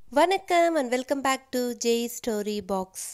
வணக்கம் and welcome back to Jai story box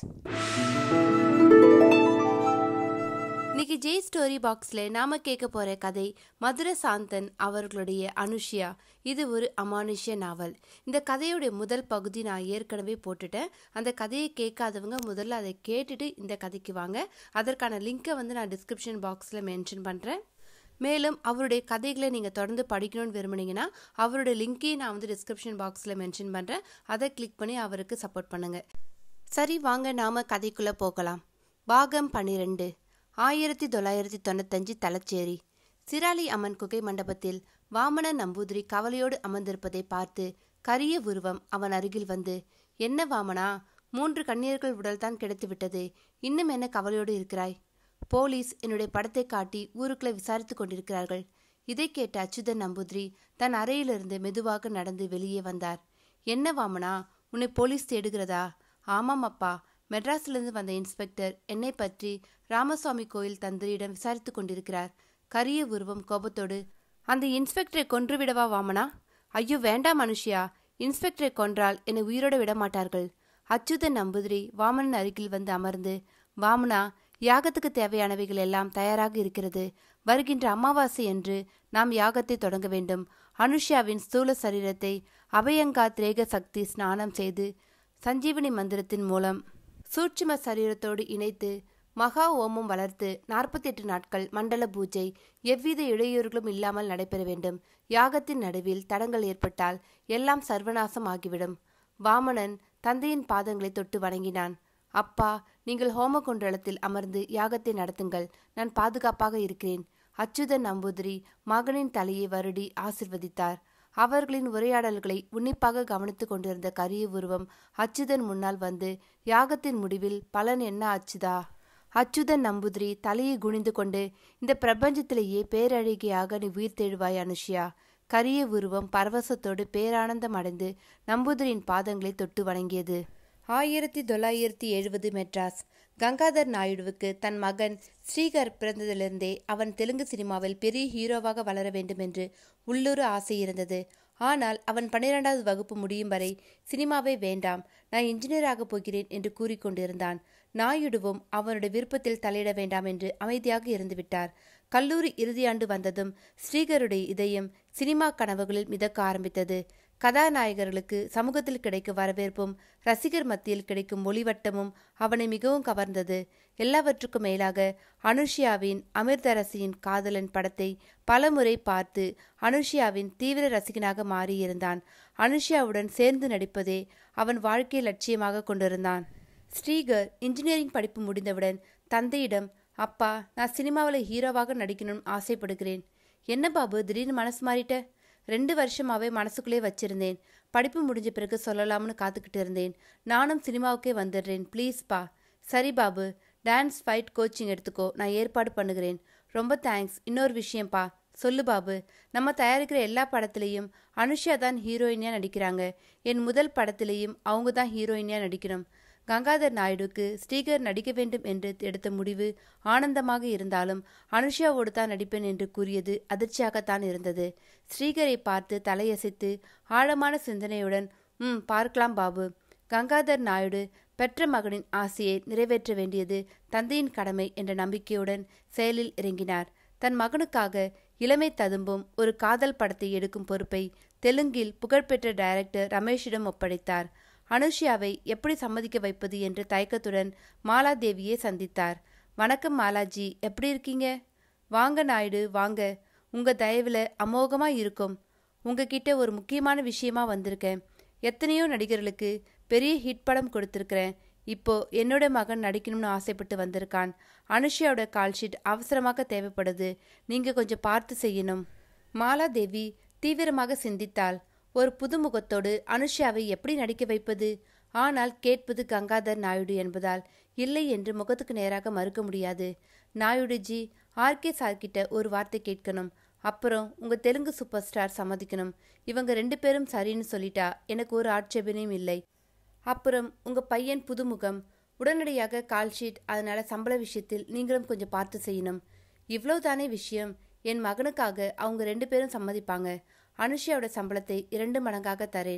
இன்னைக்கு Jai story பாக்ஸில் நாம கேட்க போகிற கதை மதுரை சாந்தன் அவர்களுடைய அனுஷ்யா இது ஒரு அமானுஷ்ய நாவல் இந்த கதையுடைய முதல் பகுதி நான் ஏற்கனவே போட்டுட்டேன் அந்த கதையை கேட்காதவங்க முதல்ல அதை கேட்டுட்டு இந்த கதைக்கு வாங்க அதற்கான லிங்கை வந்து நான் டிஸ்கிரிப்ஷன் பாக்ஸில் மென்ஷன் பண்ணுறேன் மேலும் அவருடைய கதைகளை நீங்கள் தொடர்ந்து படிக்கணும்னு விரும்புனீங்கன்னா அவருடைய லிங்கையும் நான் வந்து டிஸ்கிரிப்ஷன் பாக்ஸில் மென்ஷன் பண்ணுறேன் அதை கிளிக் பண்ணி அவருக்கு சப்போர்ட் பண்ணுங்கள் சரி வாங்க நாம கதைக்குள்ளே போகலாம் பாகம் பன்னிரெண்டு ஆயிரத்தி தொள்ளாயிரத்தி தொண்ணூத்தஞ்சு தலச்சேரி சிராலி அம்மன் குகை மண்டபத்தில் வாமன நம்பூதிரி கவலையோடு அமர்ந்திருப்பதை பார்த்து கரிய உருவம் அவன் அருகில் வந்து என்ன வாமனா மூன்று கண்ணீர்கள் உடல்தான் கிடைத்துவிட்டது இன்னும் என்ன கவலையோடு இருக்கிறாய் போலீஸ் என்னுடைய படத்தை காட்டி ஊருக்குள்ள விசாரித்துக் கொண்டிருக்கிறார்கள் இதை கேட்ட அச்சுதன் நம்பூதிரி தன் அறையிலிருந்து மெதுவாக நடந்து வெளியே வந்தார் என்ன வாமனா உன்னை போலீஸ் தேடுகிறதா ஆமாம் அப்பா மெட்ராஸிலிருந்து வந்த இன்ஸ்பெக்டர் என்னை பற்றி ராமசுவாமி கோயில் தந்திரியிடம் விசாரித்துக் கொண்டிருக்கிறார் கரிய உருவம் கோபத்தோடு அந்த இன்ஸ்பெக்டரை கொன்றுவிடவா வாமனா ஐயோ வேண்டாம் மனுஷியா இன்ஸ்பெக்டரை கொன்றால் என்னை உயிரோட விட மாட்டார்கள் அச்சுதன் நம்பூதிரி வாமனன் அருகில் வந்து அமர்ந்து வாமனா யாகத்துக்கு தேவையானவைகள் எல்லாம் தயாராக இருக்கிறது வருகின்ற அமாவாசை என்று நாம் யாகத்தை தொடங்க வேண்டும் அனுஷ்யாவின் ஸ்தூல சரீரத்தை அபயங்கா திரேக சக்தி ஸ்நானம் செய்து சஞ்சீவனி மந்திரத்தின் மூலம் சூட்சும சரீரத்தோடு இணைத்து மகா ஓமம் வளர்த்து நாற்பத்தி எட்டு நாட்கள் மண்டல பூஜை எவ்வித இடையூறுகளும் இல்லாமல் நடைபெற வேண்டும் யாகத்தின் நடுவில் தடங்கள் ஏற்பட்டால் எல்லாம் சர்வநாசம் ஆகிவிடும் வாமனன் தந்தையின் பாதங்களை தொட்டு வணங்கினான் அப்பா நீங்கள் ஹோமகுண்டலத்தில் அமர்ந்து யாகத்தை நடத்துங்கள் நான் பாதுகாப்பாக இருக்கிறேன் அச்சுதன் நம்பூதிரி மகனின் தலையை வருடி ஆசிர்வதித்தார் அவர்களின் உரையாடல்களை உன்னிப்பாக கவனித்துக் கொண்டிருந்த கரிய உருவம் அச்சுதன் முன்னால் வந்து யாகத்தின் முடிவில் பலன் என்ன அச்சுதா அச்சுதன் நம்பூதிரி தலையை குனிந்து கொண்டு இந்த பிரபஞ்சத்திலேயே பேரழகியாக நீ உயிர் தேடுவாய் அனுஷ்யா கரிய உருவம் பரவசத்தோடு பேரானந்தம் அடைந்து நம்பூதிரியின் பாதங்களை தொட்டு வணங்கியது ஆயிரத்தி தொள்ளாயிரத்தி எழுபது மெட்ராஸ் கங்காதர் நாயுடுவுக்கு தன் மகன் ஸ்ரீகர் பிறந்ததிலிருந்தே அவன் தெலுங்கு சினிமாவில் பெரிய ஹீரோவாக வளர வேண்டும் என்று உள்ளூர் ஆசை இருந்தது ஆனால் அவன் பன்னிரெண்டாவது வகுப்பு முடியும் வரை சினிமாவே வேண்டாம் நான் இன்ஜினியராக போகிறேன் என்று கூறிக்கொண்டிருந்தான் நாயுடுவும் அவனுடைய விருப்பத்தில் தலையிட வேண்டாம் என்று அமைதியாக இருந்துவிட்டார் கல்லூரி இறுதியாண்டு வந்ததும் ஸ்ரீகருடைய இதயம் சினிமா கனவுகளில் மிதக்க ஆரம்பித்தது கதாநாயகர்களுக்கு சமூகத்தில் கிடைக்கும் வரவேற்பும் ரசிகர் மத்தியில் கிடைக்கும் ஒளிவட்டமும் அவனை மிகவும் கவர்ந்தது எல்லாவற்றுக்கும் மேலாக அனுஷ்யாவின் அமிர்தரசியின் காதலன் படத்தை பலமுறை பார்த்து அனுஷ்யாவின் தீவிர ரசிகனாக மாறியிருந்தான் அனுஷ்யாவுடன் சேர்ந்து நடிப்பதே அவன் வாழ்க்கை லட்சியமாக கொண்டிருந்தான் ஸ்ரீகர் இன்ஜினியரிங் படிப்பு முடிந்தவுடன் தந்தையிடம் அப்பா நான் சினிமாவில் ஹீரோவாக நடிக்கணும்னு ஆசைப்படுகிறேன் என்ன பாபு திடீர்னு மனசு மாறிட்ட ரெண்டு வருஷமாவே மனசுக்குள்ளே வச்சிருந்தேன் படிப்பு முடிஞ்ச பிறகு சொல்லலாம்னு காத்துக்கிட்டு இருந்தேன் நானும் சினிமாவுக்கே வந்துடுறேன் ப்ளீஸ்ப்பா சரி பாபு டான்ஸ் ஃபைட் கோச்சிங் எடுத்துக்கோ நான் ஏற்பாடு பண்ணுகிறேன் ரொம்ப தேங்க்ஸ் இன்னொரு விஷயம்ப்பா சொல்லு பாபு நம்ம தயாரிக்கிற எல்லா படத்துலேயும் அனுஷ்யா தான் ஹீரோயினியாக நடிக்கிறாங்க என் முதல் படத்திலேயும் அவங்க தான் ஹீரோயினியாக நடிக்கணும் கங்காதர் நாயுடுக்கு ஸ்ரீகர் நடிக்க வேண்டும் என்று எடுத்த முடிவு ஆனந்தமாக இருந்தாலும் அனுஷ்யாவோடு தான் நடிப்பேன் என்று கூறியது அதிர்ச்சியாகத்தான் இருந்தது ஸ்ரீகரை பார்த்து தலையசைத்து ஆழமான சிந்தனையுடன் ம் பார்க்கலாம் பாபு கங்காதர் நாயுடு பெற்ற மகனின் ஆசையை நிறைவேற்ற வேண்டியது தந்தையின் கடமை என்ற நம்பிக்கையுடன் செயலில் இறங்கினார் தன் மகனுக்காக இளமை ததும்பும் ஒரு காதல் படத்தை எடுக்கும் பொறுப்பை தெலுங்கில் புகழ்பெற்ற டைரக்டர் ரமேஷிடம் ஒப்படைத்தார் அனுஷ்யாவை எப்படி சம்மதிக்க வைப்பது என்று தயக்கத்துடன் மாலாதேவியை சந்தித்தார் வணக்கம் மாலாஜி எப்படி இருக்கீங்க வாங்க நாயுடு வாங்க உங்க தயவுல அமோகமா இருக்கும் உங்ககிட்ட ஒரு முக்கியமான விஷயமா வந்திருக்கேன் எத்தனையோ நடிகர்களுக்கு பெரிய ஹிட் படம் கொடுத்துருக்கிறேன் இப்போ என்னோட மகன் நடிக்கணும்னு ஆசைப்பட்டு வந்திருக்கான் அனுஷ்யாவோட கால்ஷீட் அவசரமாக தேவைப்படுது நீங்க கொஞ்சம் பார்த்து செய்யணும் மாலாதேவி தீவிரமாக சிந்தித்தாள் ஒரு புதுமுகத்தோடு அனுஷ்யாவை எப்படி நடிக்க வைப்பது ஆனால் கேட்பது கங்காதர் நாயுடு என்பதால் இல்லை என்று முகத்துக்கு நேராக மறுக்க முடியாது நாயுடுஜி ஆர்கே சார்கிட்ட ஒரு வார்த்தை கேட்கணும் அப்புறம் உங்க தெலுங்கு சூப்பர் ஸ்டார் சம்மதிக்கணும் இவங்க ரெண்டு பேரும் சரின்னு சொல்லிட்டா எனக்கு ஒரு ஆட்சேபனையும் இல்லை அப்புறம் உங்க பையன் புதுமுகம் உடனடியாக கால்ஷீட் அதனால சம்பள விஷயத்தில் நீங்களும் கொஞ்சம் பார்த்து செய்யணும் இவ்வளவுதானே விஷயம் என் மகனுக்காக அவங்க ரெண்டு பேரும் சம்மதிப்பாங்க அனுஷ்யாவோட சம்பளத்தை இரண்டு மடங்காக தரேன்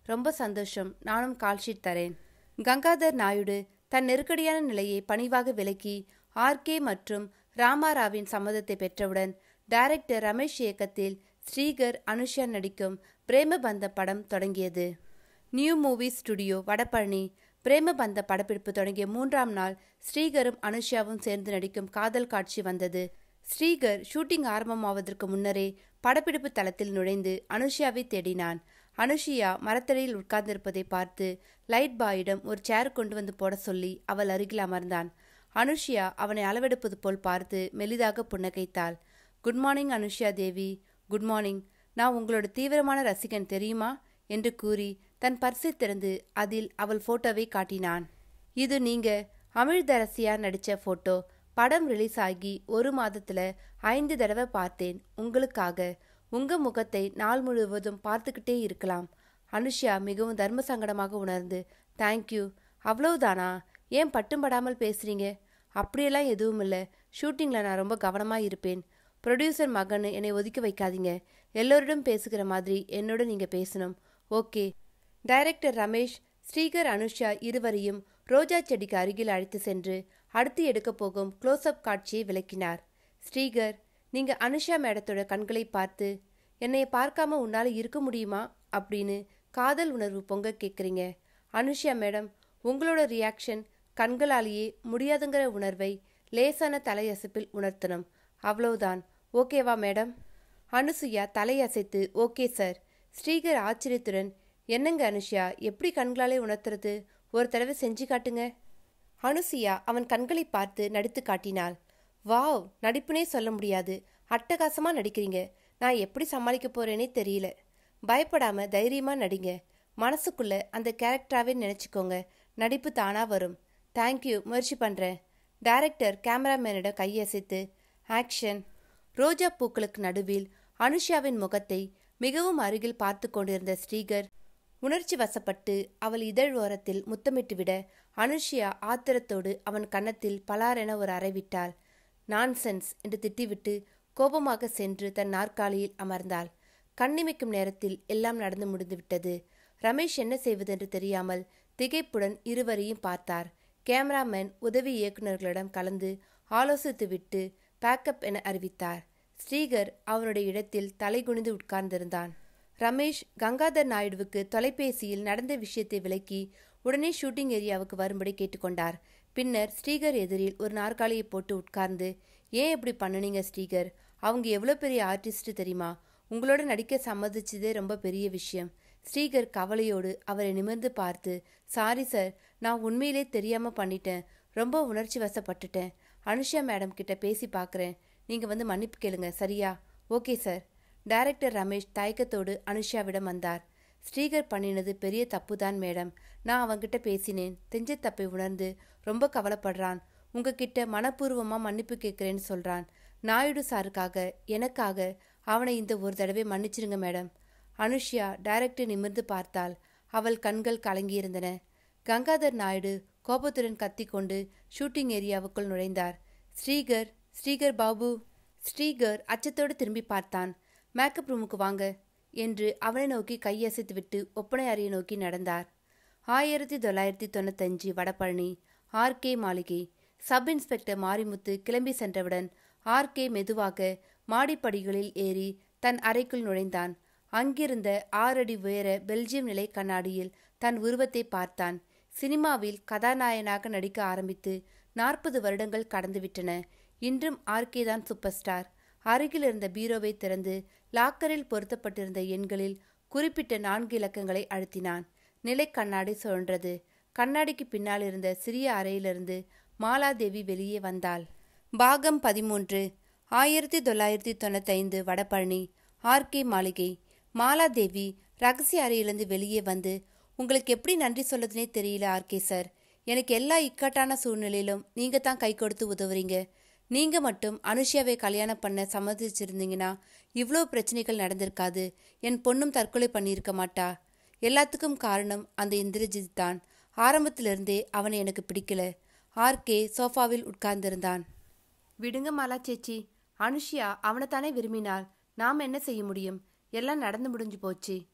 ரொம்ப சந்தோஷம் நானும் கால் ஷீட் தரேன் கங்காதர் நாயுடு தன் நெருக்கடியான நிலையை பணிவாக விலக்கி ஆர்கே மற்றும் ராமாராவின் சம்மதத்தை பெற்றவுடன் டைரக்டர் ரமேஷ் இயக்கத்தில் ஸ்ரீகர் அனுஷா நடிக்கும் பிரேமபந்த படம் தொடங்கியது new movie studio Vadapalani Premabandha படப்பிடிப்பு தொடங்கிய மூன்றாம் நாள் ஸ்ரீகரும் அனுஷாவும் சேர்ந்து நடிக்கும் காதல் காட்சி வந்தது ஸ்ரீகர் ஷூட்டிங் ஆரம்பமாவதற்கு முன்னரே படப்பிடிப்பு தளத்தில் நுழைந்து அனுஷியாவை தேடினான் அனுஷியா மரத்தடியில் உட்கார்ந்திருப்பதை பார்த்து லைட் பாயிடம் ஒரு சேர் கொண்டு வந்து போட சொல்லி அவள் அருகில் அமர்ந்தான் அனுஷியா அவனை அளவெடுப்பது போல் பார்த்து மெலிதாக புன்னகைத்தாள் good morning Anushiya Devi good morning நான் உங்களோட தீவிரமான ரசிகன் தெரியுமா என்று கூறி தன் பர்ஸை திறந்து அதில் அவள் போட்டோவை காட்டினான் இது நீங்க அமிழ்தரசியா நடிச்ச போட்டோ படம் ரிலீஸ் ஆகி ஒரு மாதத்துல ஐந்து தடவை பார்த்தேன் உங்களுக்காக உங்க முகத்தை நாள் முழுவதும் பார்த்துக்கிட்டே இருக்கலாம் அனுஷ்யா மிகவும் தர்ம சங்கடமாக உணர்ந்து தேங்க்யூ அவ்வளவுதானா ஏன் பட்டும் படாமல் பேசுறீங்க அப்படியெல்லாம் எதுவும் இல்லை ஷூட்டிங்கில் நான் ரொம்ப கவனமாக இருப்பேன் ப்ரொடியூசர் மகன் என்னை ஒதுக்கி வைக்காதீங்க எல்லோரிடம் பேசுகிற மாதிரி என்னோட நீங்கள் பேசணும் ஓகே டைரக்டர் ரமேஷ் ஸ்ரீகர் அனுஷா இருவரையும் ரோஜா செடிக்கு அருகில் அழைத்து சென்று அடுத்து எடுக்கப் போகும் க்ளோஸ்அப் காட்சியை விளக்கினார் ஸ்ரீகர் நீங்க அனுஷா மேடத்தோட கண்களை பார்த்து என்னைய பார்க்காம உன்னால இருக்க முடியுமா அப்படின்னு காதல் உணர்வு பொங்க கேட்குறீங்க அனுஷா மேடம் உங்களோட ரியாக்ஷன் கண்களாலேயே முடியாதுங்கிற உணர்வை லேசான தலையசைப்பில் உணர்த்தணும் அவ்வளவுதான் ஓகேவா மேடம் அனுசுயா தலையசைத்து ஓகே சார் ஸ்ரீகர் ஆச்சரியத்துடன் என்னங்க அனுஷியா எப்படி கண்களாலே உணர்த்துறது ஒரு தடவை செஞ்சு காட்டுங்க அனுசுயா அவன் கண்களை பார்த்து நடித்து காட்டினாள் வாவ் நடிப்புனே சொல்ல முடியாது அட்டகாசமா நடிக்கிறீங்க நான் எப்படி சமாளிக்க போறேனே தெரியல பயப்படாம தைரியமா நடிங்க மனசுக்குள்ள அந்த கேரக்டராவே நினைச்சுக்கோங்க நடிப்பு தானா வரும் தேங்க்யூ முயற்சி பண்றேன் டைரக்டர் கேமராமேனிடம் கையசைத்து ஆக்ஷன் ரோஜா பூக்களுக்கு நடுவில் அனுஷாவின் முகத்தை மிகவும் அருகில் பார்த்து கொண்டிருந்த ஸ்ரீகர் உணர்ச்சி வசப்பட்டு அவள் இதழ் ஓரத்தில் முத்தமிட்டுவிட அனுஷியா ஆத்திரத்தோடு அவன் கன்னத்தில் பலாரென ஒரு அறை விட்டாள் நான்சென்ஸ் என்று திட்டிவிட்டு கோபமாக சென்று தன் நாற்காலியில் அமர்ந்தாள் கண்ணிமைக்கும் நேரத்தில் எல்லாம் நடந்து முடிந்துவிட்டது ரமேஷ் என்ன செய்வதென்று தெரியாமல் திகைப்புடன் இருவரையும் பார்த்தார் கேமராமேன் உதவி இயக்குநர்களிடம் கலந்து ஆலோசித்துவிட்டு பேக்கப் என அறிவித்தார் ஸ்ரீகர் அவனுடைய இடத்தில் தலைகுனிந்து உட்கார்ந்திருந்தான் ரமேஷ் கங்காதர் நாயுடுவுக்கு தொலைபேசியில் நடந்த விஷயத்தை விளக்கி உடனே ஷூட்டிங் ஏரியாவுக்கு வரும்படி கேட்டுக்கொண்டார் பின்னர் ஸ்ரீகர் எதிரில் ஒரு நாற்காலியை போட்டு உட்கார்ந்து ஏன் இப்படி பண்ணுனீங்க ஸ்ரீகர் அவங்க எவ்வளோ பெரிய ஆர்டிஸ்ட் தெரியுமா உங்களோட நடிக்க சம்மதிச்சதே ரொம்ப பெரிய விஷயம் ஸ்ரீகர் கவலையோடு அவரை நிமிர்ந்து பார்த்து சாரி சார் நான் உண்மையிலே தெரியாம பண்ணிட்டேன் ரொம்ப உணர்ச்சி வசப்பட்டுட்டேன் அனுஷா மேடம் கிட்ட பேசி பார்க்குறேன் நீங்கள் வந்து மன்னிப்பு கேளுங்க சரியா ஓகே சார் டைரக்டர் ரமேஷ் தயக்கத்தோடு அனுஷாவிடம் வந்தார் ஸ்ரீகர் பண்ணினது பெரிய தப்புதான் மேடம் நான் அவன்கிட்ட பேசினேன் தெஞ்ச தப்பை உணர்ந்து ரொம்ப கவலைப்படுறான் உங்ககிட்ட மனப்பூர்வமாக மன்னிப்பு கேட்குறேன்னு சொல்கிறான் நாயுடு சாருக்காக எனக்காக அவனை இந்த ஒரு தடவை மன்னிச்சிருங்க மேடம் அனுஷ்யா டைரக்டர் நிமிர்ந்து பார்த்தாள் அவள் கண்கள் கலங்கியிருந்தன கங்காதர் நாயுடு கோபத்துடன் கத்திக்கொண்டு ஷூட்டிங் ஏரியாவுக்குள் நுழைந்தார் ஸ்ரீகர் ஸ்ரீகர் பாபு ஸ்ரீகர் அச்சத்தோடு திரும்பி பார்த்தான் மேக்கப் ரூமுக்கு வாங்க என்று அவனை நோக்கி கையசைத்துவிட்டு ஒப்பனை அறையை நோக்கி நடந்தார் ஆயிரத்தி தொள்ளாயிரத்தி தொண்ணூத்தஞ்சு வடபழனி ஆர்கே மாளிகை சப் இன்ஸ்பெக்டர் மாரிமுத்து கிளம்பி சென்றவுடன் ஆர்கே மெதுவாக மாடிப்படிகளில் ஏறி தன் அறைக்குள் நுழைந்தான் அங்கிருந்த ஆறடி உயர பெல்ஜியம் நிலை கண்ணாடியில் தன் உருவத்தை பார்த்தான் சினிமாவில் கதாநாயகனாக நடிக்க ஆரம்பித்து நாற்பது வருடங்கள் கடந்துவிட்டன இன்றும் ஆர்கே தான் சூப்பர் ஸ்டார் அருகில் இருந்த பீரோவை திறந்து லாக்கரில் பொருத்தப்பட்டிருந்த எண்களில் குறிப்பிட்ட நான்கு இலக்கங்களை அழுத்தினான் நிலை கண்ணாடி சுழன்றது கண்ணாடிக்கு பின்னால் இருந்த சிறிய அறையிலிருந்து மாலாதேவி வெளியே வந்தாள் பாகம் பதிமூன்று ஆயிரத்தி தொள்ளாயிரத்தி தொண்ணூத்தைந்து வடபழனி ஆர்கே மாளிகை மாலாதேவி ரகசிய அறையிலிருந்து வெளியே வந்து உங்களுக்கு எப்படி நன்றி சொல்லதுனே தெரியல ஆர்கே சார் எனக்கு எல்லா இக்கட்டான சூழ்நிலையிலும் நீங்க தான் கை கொடுத்து உதவுறீங்க நீங்க மட்டும் அனுஷியாவை கல்யாணம் பண்ண சம்மதிச்சிருந்தீங்கன்னா இவ்வளோ பிரச்சனைகள் நடந்திருக்காது என் பொண்ணும் தற்கொலை பண்ணியிருக்க மாட்டா எல்லாத்துக்கும் காரணம் அந்த இந்திரஜித் தான் ஆரம்பத்திலிருந்தே அவனை எனக்கு பிடிக்கல ஆர்கே சோஃபாவில் உட்கார்ந்திருந்தான் விடுங்க மாலா சேச்சி அனுஷியா அவனை தானே விரும்பினாள் நாம் என்ன செய்ய முடியும் எல்லாம் நடந்து முடிஞ்சு போச்சு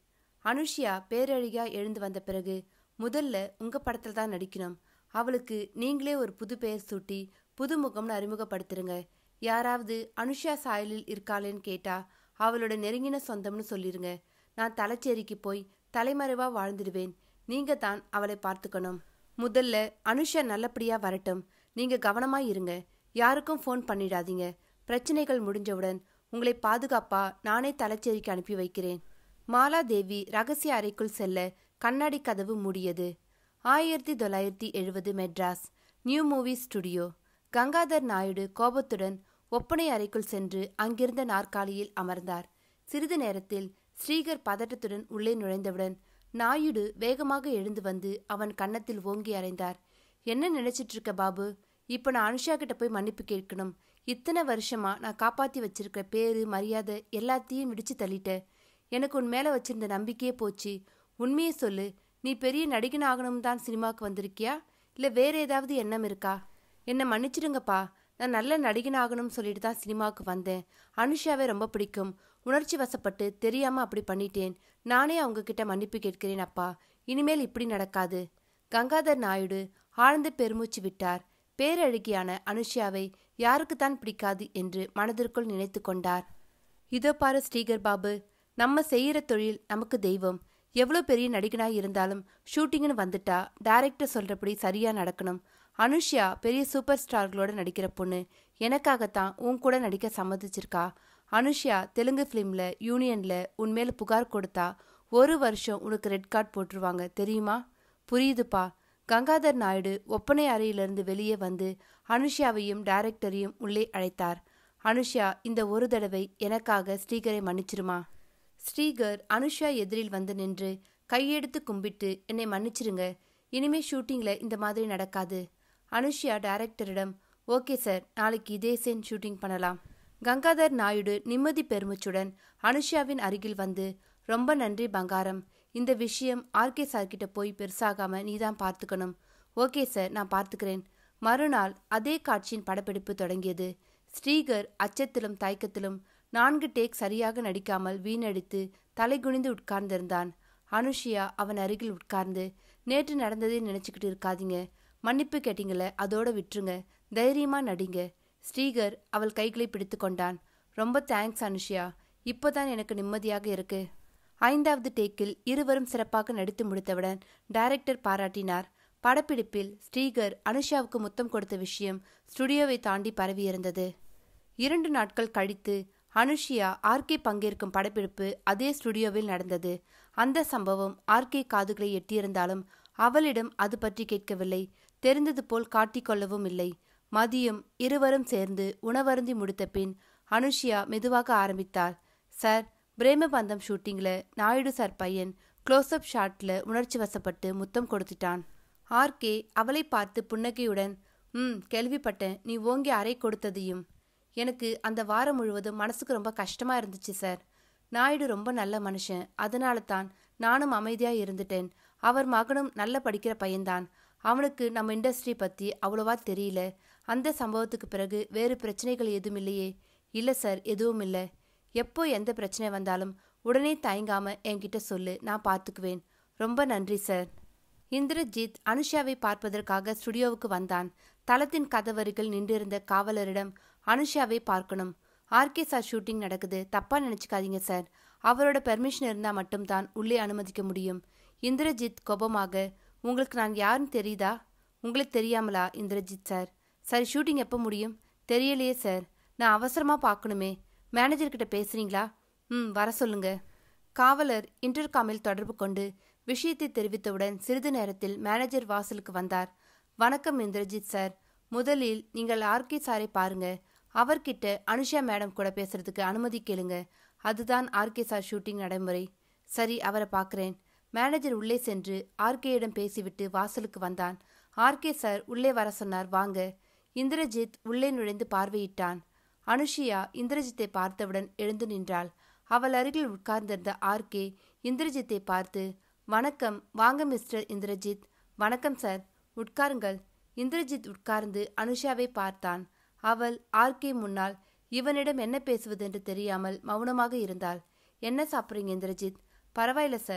அனுஷ்யா பேரழிகா எழுந்து வந்த பிறகு முதல்ல உங்க படத்துல தான் நடிக்கணும் அவளுக்கு நீங்களே ஒரு புது பெயர் சூட்டி புது முகம்னு அறிமுகப்படுத்துருங்க யாராவது அனுஷ்யா சாயலில் இருக்காளேன்னு கேட்டா அவளோட நெருங்கின சொந்தம்னு சொல்லிருங்க நான் தலைச்சேரிக்கு போய் தலைமறைவா வாழ்ந்துடுவேன் நீங்க தான் அவளை பார்த்துக்கணும் முதல்ல அனுஷா நல்லபடியா வரட்டும் நீங்க கவனமா இருங்க யாருக்கும் ஃபோன் பண்ணிடாதீங்க பிரச்சனைகள் முடிஞ்சவுடன் உங்களை பாதுகாப்பா நானே தலைச்சேரிக்கு அனுப்பி வைக்கிறேன் மாலா தேவி ரகசிய அறைக்குள் செல்ல கண்ணாடி கதவு மூடியது ஆயிரத்தி தொள்ளாயிரத்தி எழுபது Madras new movie studio Gangadhar Naidu கோபத்துடன் ஒப்பனை அறைக்குள் சென்று அங்கிருந்த நாற்காலியில் அமர்ந்தார் சிறிது நேரத்தில் ஸ்ரீகர் பதட்டத்துடன் உள்ளே நுழைந்தவுடன் நாயுடு வேகமாக எழுந்து வந்து அவன் கன்னத்தில் ஓங்கி அறைந்தார் என்ன நினைச்சிட்டு இருக்க பாபு இப்ப நான் அனுஷா கிட்ட போய் மன்னிப்பு கேட்கணும் இத்தனை வருஷமா நான் காப்பாத்தி வச்சிருக்கிற பேரு மரியாதை எல்லாத்தையும் இடிச்சு தள்ளிட்ட எனக்கு உன் மேல வச்சிருந்த நம்பிக்கையே போச்சு உண்மையை சொல்லு நீ பெரிய நடிகன் ஆகணும் தான் சினிமாவுக்கு வந்திருக்கியா இல்ல வேற ஏதாவது எண்ணம் இருக்கா என்னை மன்னிச்சிடுங்கப்பா நான் நல்ல நடிகன் ஆகணும்னு சொல்லிட்டு தான் சினிமாவுக்கு வந்தேன் அனுஷாவை ரொம்ப பிடிக்கும் உணர்ச்சி வசப்பட்டு தெரியாம அப்படி பண்ணிட்டேன் நானே அவங்க கிட்ட மன்னிப்பு கேட்கிறேன் அப்பா இனிமேல் இப்படி நடக்காது கங்காதர் நாயுடு ஆழ்ந்த பெருமூச்சு விட்டார் பேரழகியான அனுஷ்யாவை யாருக்குத்தான் பிடிக்காது என்று மனதிற்குள் நினைத்து கொண்டார் இதோ பாரு ஸ்ரீகர் பாபு நம்ம செய்யற தொழில் நமக்கு தெய்வம் எவ்வளோ பெரிய நடிகனாய் இருந்தாலும் ஷூட்டிங்னு வந்துட்டா டைரக்டர் சொல்றபடி சரியா நடக்கணும் அனுஷ்யா பெரிய சூப்பர் ஸ்டார்களோட நடிக்கிற பொண்ணு எனக்காகத்தான் உன் கூட நடிக்க சம்மதிச்சிருக்கா அனுஷ்யா தெலுங்கு ஃபிலிம்ல யூனியன்ல உன் மேல புகார் கொடுத்தா ஒரு வருஷம் உனக்கு ரெட் கார்டு போட்டுருவாங்க தெரியுமா புரியுதுப்பா கங்காதர் நாயுடு ஒப்பனை அறையிலிருந்து வெளியே வந்து அனுஷ்யாவையும் டைரக்டரையும் உள்ளே அழைத்தார் அனுஷ்யா இந்த ஒரு தடவை எனக்காக ஸ்ரீகரை மன்னிச்சிருமா ஸ்ரீகர் அனுஷா எதிரில் வந்து நின்று கையெடுத்து கும்பிட்டு என்னை மன்னிச்சிருங்க இனிமே ஷூட்டிங்ல இந்த மாதிரி நடக்காது அனுஷ்யா டைரக்டரிடம் ஓகே சார் நாளைக்கு இதே சேன் ஷூட்டிங் பண்ணலாம் கங்காதர் நாயுடு நிம்மதி பெருமிச்சுடன் அனுஷ்யாவின் அருகில் வந்து ரொம்ப நன்றி பங்காரம் இந்த விஷயம் ஆர்கே சார் கிட்ட போய் பெருசாகாம நீதான் பார்த்துக்கணும் ஓகே சார் நான் பார்த்துக்கிறேன் மறுநாள் அதே காட்சியின் படப்பிடிப்பு தொடங்கியது ஸ்ரீகர் அச்சத்திலும் தயக்கத்திலும் நான்கு டேக் சரியாக நடிக்காமல் வீணடித்து தலைகுனிந்து உட்கார்ந்திருந்தான் அனுஷியா அவன் அருகில் உட்கார்ந்து நேற்று நடந்ததே நினைச்சுக்கிட்டு இருக்காதீங்க மன்னிப்பு கேட்டீங்களே அதோட விட்டுருங்க தைரியமா நடிங்க ஸ்ரீகர் அவள் கைகளை பிடித்து கொண்டான் ரொம்ப தேங்க்ஸ் அனுஷியா இப்போதான் எனக்கு நிம்மதியாக இருக்கு ஐந்தாவது டேக்கில் இருவரும் சிறப்பாக நடித்து முடித்தவுடன் டைரக்டர் பாராட்டினார் படப்பிடிப்பில் ஸ்ரீகர் அனுஷாவுக்கு முத்தம் கொடுத்த விஷயம் ஸ்டுடியோவை தாண்டி பரவியிருந்தது இரண்டு நாட்கள் கழித்து அனுஷியா ஆர்கே பங்கேற்கும் படப்பிடிப்பு அதே ஸ்டுடியோவில் நடந்தது அந்த சம்பவம் ஆர்கே காதுகளை எட்டியிருந்தாலும் அவளிடம் அது பற்றி கேட்கவில்லை தெரிந்தது போல் காட்டிக்கொள்ளவும் இல்லை மதியம் இருவரும் சேர்ந்து உணவருந்தி முடித்த பின் அனுஷியா மெதுவாக ஆரம்பித்தாள் சார் பிரேமபந்தம் ஷூட்டிங்ல நாயுடு சார் பையன் க்ளோஸ்அப் ஷாட்ல உணர்ச்சி வசப்பட்டு முத்தம் கொடுத்துட்டான் ஆர்கே அவளை பார்த்து புன்னகையுடன் ம் கேள்விப்பட்டேன் நீ ஓங்கி அறை கொடுத்ததையும் எனக்கு அந்த வாரம் முழுவதும் மனசுக்கு ரொம்ப கஷ்டமா இருந்துச்சு சார் நாயுடு ரொம்ப நல்ல மனுஷன் அதனால தான் நானும் அமைதியா இருந்துட்டேன் அவர் மகனும் நல்ல படிக்கிற பையன்தான் அவனுக்கு நம்ம இண்டஸ்ட்ரி பத்தி அவ்வளவா தெரியல அந்த சம்பவத்துக்கு பிறகு வேறு பிரச்சனைகள் எதுவும் இல்லையே இல்ல சார் எதுவும் இல்ல எப்போ எந்த பிரச்சனை வந்தாலும் உடனே தயங்காம என்கிட்ட சொல்லு நான் பார்த்துக்குவேன் ரொம்ப நன்றி சார் இந்திரஜித் அனுஷாவை பார்ப்பதற்காக ஸ்டுடியோவுக்கு வந்தான் தளத்தின் கதவருகில் நின்றிருந்த காவலரிடம் அனுஷாவை பார்க்கணும் ஆர்கே சார் ஷூட்டிங் நடக்குது தப்பா நினைச்சுக்காதீங்க சார் அவரோட பெர்மிஷன் இருந்தா மட்டும்தான் உள்ளே அனுமதிக்க முடியும் இந்திரஜித் கோபமாக உங்களுக்கு நான் யாருன்னு தெரியுதா உங்களுக்கு தெரியாமலா இந்திரஜித் சார் சரி ஷூட்டிங் எப்போ முடியும் தெரியலையே சார் நான் அவசரமா பார்க்கணுமே மேனேஜர் கிட்ட பேசுறீங்களா ம் வர சொல்லுங்க காவலர் இன்டர்காமில் தொடர்பு கொண்டு விஷயத்தை தெரிவித்தவுடன் சிறிது நேரத்தில் மேனேஜர் வாசலுக்கு வந்தார் வணக்கம் இந்திரஜித் சார் முதலில் நீங்கள் ஆர்கே சாரை பாருங்க அவர்கிட்ட அனுஷா மேடம் கூட பேசுறதுக்கு அனுமதி கேளுங்க அதுதான் ஆர்கே சார் ஷூட்டிங் நடைமுறை சரி அவரை பார்க்குறேன் மேனேஜர் உள்ளே சென்று ஆர்கேயிடம் பேசிவிட்டு வாசலுக்கு வந்தான் ஆர்கே சார் உள்ளே வர சொன்னார் வாங்க இந்திரஜித் உள்ளே நுழைந்து பார்வையிட்டான் அனுஷியா இந்திரஜித்தை பார்த்தவுடன் எழுந்து நின்றாள் அவள் அருகில் உட்கார்ந்திருந்த ஆர்கே இந்திரஜித்தை பார்த்து வணக்கம் வாங்க மிஸ்டர் இந்திரஜித் வணக்கம் சார் உட்காருங்கள் இந்திரஜித் உட்கார்ந்து அனுஷாவை பார்த்தான் அவள் ஆர்கே முன்னால் இவனிடம் என்ன பேசுவதென்று தெரியாமல் மௌனமாக இருந்தாள் என்ன சாப்பிட்றீங்க இந்திரஜித் பரவாயில்ல சார்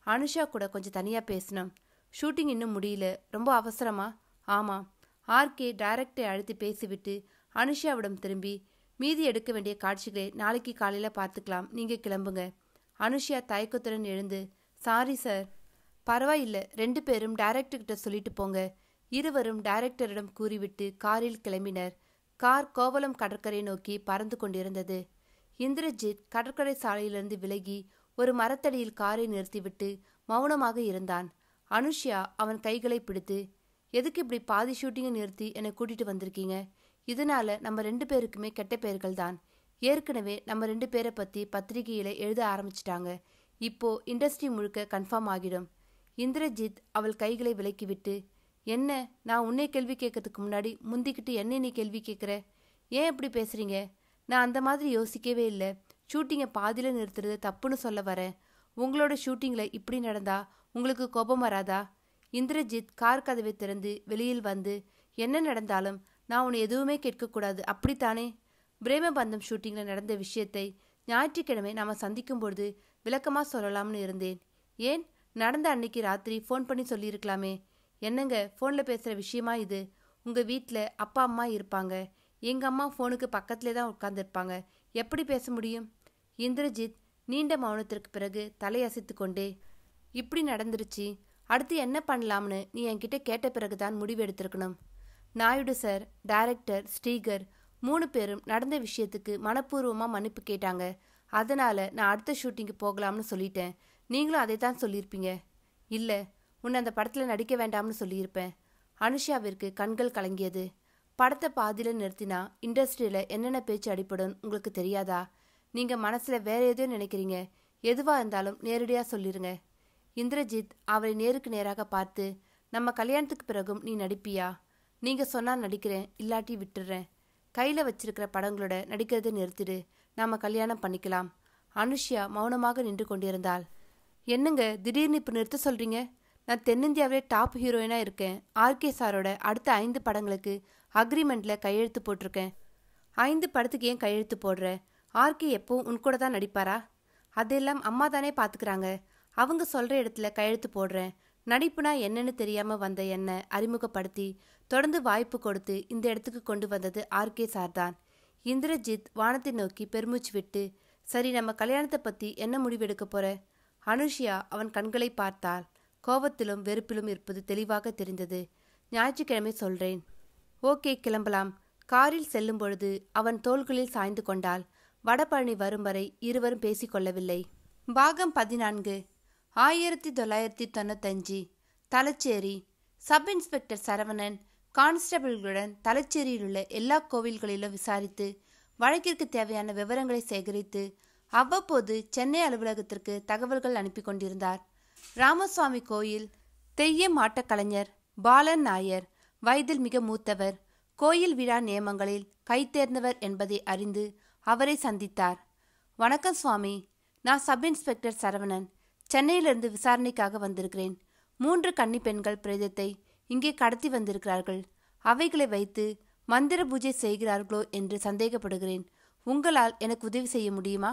அனுஷா கூட கொஞ்சம் தனியாக பேசணும் ஷூட்டிங் இன்னும் முடியல ரொம்ப அவசரமா ஆமாம் ஆர்கே டைரக்டரை அழைத்து பேசிவிட்டு அனுஷாவிடம் திரும்பி மீதி எடுக்க வேண்டிய காட்சிகளை நாளைக்கு காலையில் பார்த்துக்கலாம் நீங்கள் கிளம்புங்க அனுஷா தயக்கத்துடன் எழுந்து சாரி சார் பரவாயில்ல ரெண்டு பேரும் டைரக்டர்கிட்ட சொல்லிட்டு போங்க இருவரும் டைரக்டரிடம் கூறிவிட்டு காரில் கிளம்பினர் கார் கோவலம் கடற்கரை நோக்கி பறந்து கொண்டிருந்தது இந்திரஜித் கடற்கரை சாலையிலிருந்து விலகி ஒரு மரத்தடியில் காரை நிறுத்திவிட்டு மௌனமாக இருந்தான் அனுஷ்யா அவன் கைகளை பிடித்து எதுக்கு இப்படி பாதி ஷூட்டிங்கை நிறுத்தி என்னை கூட்டிட்டு வந்திருக்கீங்க இதனால நம்ம ரெண்டு பேருக்குமே கெட்ட பெயர்கள் தான் ஏற்கனவே நம்ம ரெண்டு பேரை பத்தி பத்திரிகையில எழுத ஆரம்பிச்சிட்டாங்க இப்போ இண்டஸ்ட்ரி முழுக்க கன்ஃபார்ம் ஆகிடும் இந்திரஜித் அவள் கைகளை விலக்கிவிட்டு என்ன நான் உன்னை கேள்வி கேட்கறதுக்கு முன்னாடி முந்திக்கிட்டு என்ன நீ கேள்வி கேட்குற ஏன் இப்படி பேசுறீங்க நான் அந்த மாதிரி யோசிக்கவே இல்லை ஷூட்டிங்கை பாதியில் நிறுத்துறது தப்புன்னு சொல்ல வரேன் உங்களோட ஷூட்டிங்கில் இப்படி நடந்தா உங்களுக்கு கோபம் வராதா இந்திரஜித் கார் கதவை திறந்து வெளியில் வந்து என்ன நடந்தாலும் நான் உன்னை எதுவுமே கேட்கக்கூடாது அப்படித்தானே பிரேமபந்தம் ஷூட்டிங்கில் நடந்த விஷயத்தை ஞாயிற்றுக்கிழமை நாம் சந்திக்கும் பொழுது விளக்கமாக சொல்லலாம்னு இருந்தேன் ஏன் நடந்த அன்னைக்கு ராத்திரி ஃபோன் பண்ணி சொல்லியிருக்கலாமே என்னங்க ஃபோனில் பேசுகிற விஷயமா இது உங்கள் வீட்டில் அப்பா அம்மா இருப்பாங்க எங்கள் அம்மா ஃபோனுக்கு பக்கத்திலே தான் உட்காந்துருப்பாங்க எப்படி பேச முடியும் இந்திரஜித் நீண்ட மௌனத்திற்கு பிறகு தலையசைத்து கொண்டே இப்படி நடந்துருச்சு அடுத்து என்ன பண்ணலாம்னு நீ என்கிட்ட கேட்ட பிறகுதான் முடிவு எடுத்திருக்கணும் நாயுடு சார் டைரக்டர் ஸ்ரீகர் மூணு பேரும் நடந்த விஷயத்துக்கு மனப்பூர்வமாக மன்னிப்பு கேட்டாங்க அதனால நான் அடுத்த ஷூட்டிங்க்கு போகலாம்னு சொல்லிட்டேன் நீங்களும் அதை தான் சொல்லியிருப்பீங்க இல்லை உன்னை அந்த படத்தில் நடிக்க வேண்டாம்னு சொல்லியிருப்பேன் அனுஷாவிற்கு கண்கள் கலங்கியது படத்தை பாதியில் நிறுத்தினா இண்டஸ்ட்ரியில் என்னென்ன பேச்சு அடிப்படும் உங்களுக்கு தெரியாதா நீங்கள் மனசில் வேற எதையும் நினைக்கிறீங்க எதுவாக இருந்தாலும் நேரடியாக சொல்லிருங்க இந்திரஜித் அவரை நேருக்கு நேராக பார்த்து நம்ம கல்யாணத்துக்கு பிறகும் நீ நடிப்பியா நீங்கள் சொன்னால் நடிக்கிறேன் இல்லாட்டி விட்டுடுறேன் கையில் வச்சிருக்கிற படங்களோட நடிக்கிறதை நிறுத்திடு நாம கல்யாணம் பண்ணிக்கலாம் அனுஷ்யா மௌனமாக நின்று கொண்டிருந்தாள் என்னங்க திடீர்னு இப்போ நிறுத்த சொல்கிறீங்க நான் தென்னிந்தியாவிலே டாப் ஹீரோயினாக இருக்கேன் ஆர்கே சாரோட அடுத்த ஐந்து படங்களுக்கு அக்ரிமெண்ட்டில் கையெழுத்து போட்டிருக்கேன் ஐந்து படத்துக்கு ஏன் கையெழுத்து போடுற ஆர்கே எப்பவும் உன் கூட தான் நடிப்பாரா அதெல்லாம் அம்மா தானே பார்த்துக்கிறாங்க அவங்க சொல்கிற இடத்துல கையெழுத்து போடுறேன் நடிப்புனா என்னன்னு தெரியாமல் வந்த என்னை அறிமுகப்படுத்தி தொடர்ந்து வாய்ப்பு கொடுத்து இந்த இடத்துக்கு கொண்டு வந்தது ஆர்கே சார் தான் இந்திரஜித் வானத்தை நோக்கி பெருமூச்சு விட்டு சரி நம்ம கல்யாணத்தை பற்றி என்ன முடிவெடுக்க போற அனுஷியா அவன் கண்களை பார்த்தாள் கோபத்திலும் வெறுப்பிலும் இருப்பது தெளிவாக தெரிந்தது ஞாயிற்றுக்கிழமை சொல்றேன் ஓகே கிளம்பலாம் காரில் செல்லும் பொழுது அவன் தோள்களில் சாய்ந்து கொண்டாள் வடபழனி வரும் வரை இருவரும் பேசிக்கொள்ளவில்லை பாகம் பதினான்கு ஆயிரத்தி தொள்ளாயிரத்தி தொண்ணூத்தஞ்சு தலச்சேரி சப் இன்ஸ்பெக்டர் சரவணன் கான்ஸ்டபிள்களுடன் தலச்சேரியில் உள்ள எல்லா கோவில்களிலும் விசாரித்து வழக்கிற்கு தேவையான விவரங்களை சேகரித்து அவ்வப்போது சென்னை அலுவலகத்திற்கு தகவல்கள் அனுப்பி கொண்டிருந்தார் ராமசுவாமி கோயில் தெய்யம் ஆட்டக் கலைஞர் பாலன் நாயர் வயதில் மிக மூத்தவர் கோயில் விழா நியமங்களில் கைத்தேர்ந்தவர் என்பதை அறிந்து அவரை சந்தித்தார் வணக்கம் சுவாமி நான் சப் இன்ஸ்பெக்டர் சரவணன் சென்னையிலிருந்து விசாரணைக்காக வந்திருக்கிறேன் மூன்று கன்னி பெண்கள் பிரேதத்தை இங்கே கடத்தி வந்திருக்கிறார்கள் அவைகளை வைத்து மந்திர பூஜை செய்கிறார்களோ என்று சந்தேகப்படுகிறேன் உங்களால் எனக்கு உதவி செய்ய முடியுமா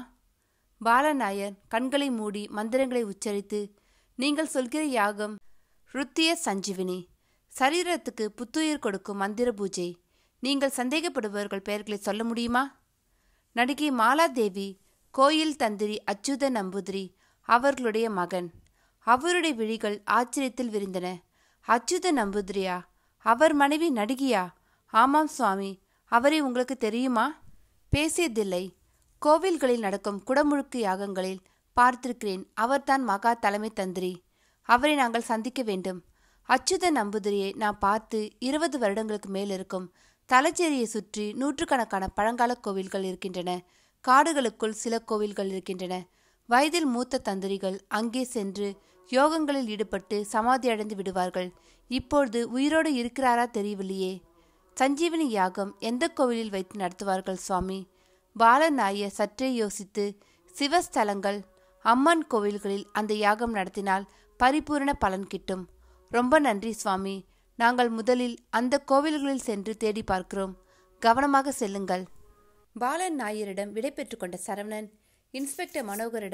பாலநாயர் கண்களை மூடி மந்திரங்களை உச்சரித்து நீங்கள் சொல்கிற யாகம் ருத்திய சஞ்சீவினி சரீரத்துக்கு புத்துயிர் கொடுக்கும் மந்திர பூஜை நீங்கள் சந்தேகப்படுபவர்கள் பெயர்களை சொல்ல முடியுமா நடிகை மாலாதேவி கோயில் தந்திரி அச்சுத நம்பூதிரி அவர்களுடைய மகன் அவருடைய விழிகள் ஆச்சரியத்தில் விரிந்தன அச்சுத நம்பூதிரியா அவர் மனைவி நடிகையா ஆமாம் சுவாமி அவரை உங்களுக்கு தெரியுமா பேசியதில்லை கோவில்களில் நடக்கும் குடமுழுக்கு யாகங்களில் பார்த்திருக்கிறேன் அவர்தான் மகா தலைமை தந்திரி அவரை நாங்கள் சந்திக்க வேண்டும் அச்சுத நம்பூதிரியை நான் பார்த்து இருபது வருடங்களுக்கு மேல் இருக்கும் தலச்சேரியை சுற்றி நூற்றுக்கணக்கான பழங்கால கோவில்கள் இருக்கின்றன காடுகளுக்குள் சில கோவில்கள் இருக்கின்றன வயதில் மூத்த தந்திரிகள் அங்கே சென்று யோகங்களில் ஈடுபட்டு சமாதி அடைந்து விடுவார்கள் இப்பொழுது உயிரோடு இருக்கிறாரா தெரியவில்லையே சஞ்சீவனி யாகம் எந்த கோவிலில் வைத்து நடத்துவார்கள் சுவாமி பாலநாயர் சற்றே யோசித்து சிவஸ்தலங்கள் அம்மன் கோவில்களில் அந்த யாகம் நடத்தினால் பரிபூரண பலன் கிட்டும் ரொம்ப நன்றி சுவாமி நாங்கள் முதலில் அந்த கோவில்களில் சென்று தேடி பார்க்கிறோம் கவனமாக செல்லுங்கள் பாலன் நாயரிடம் விடை கொண்ட சரவணன் இன்ஸ்பெக்டர் மனோகரிடம்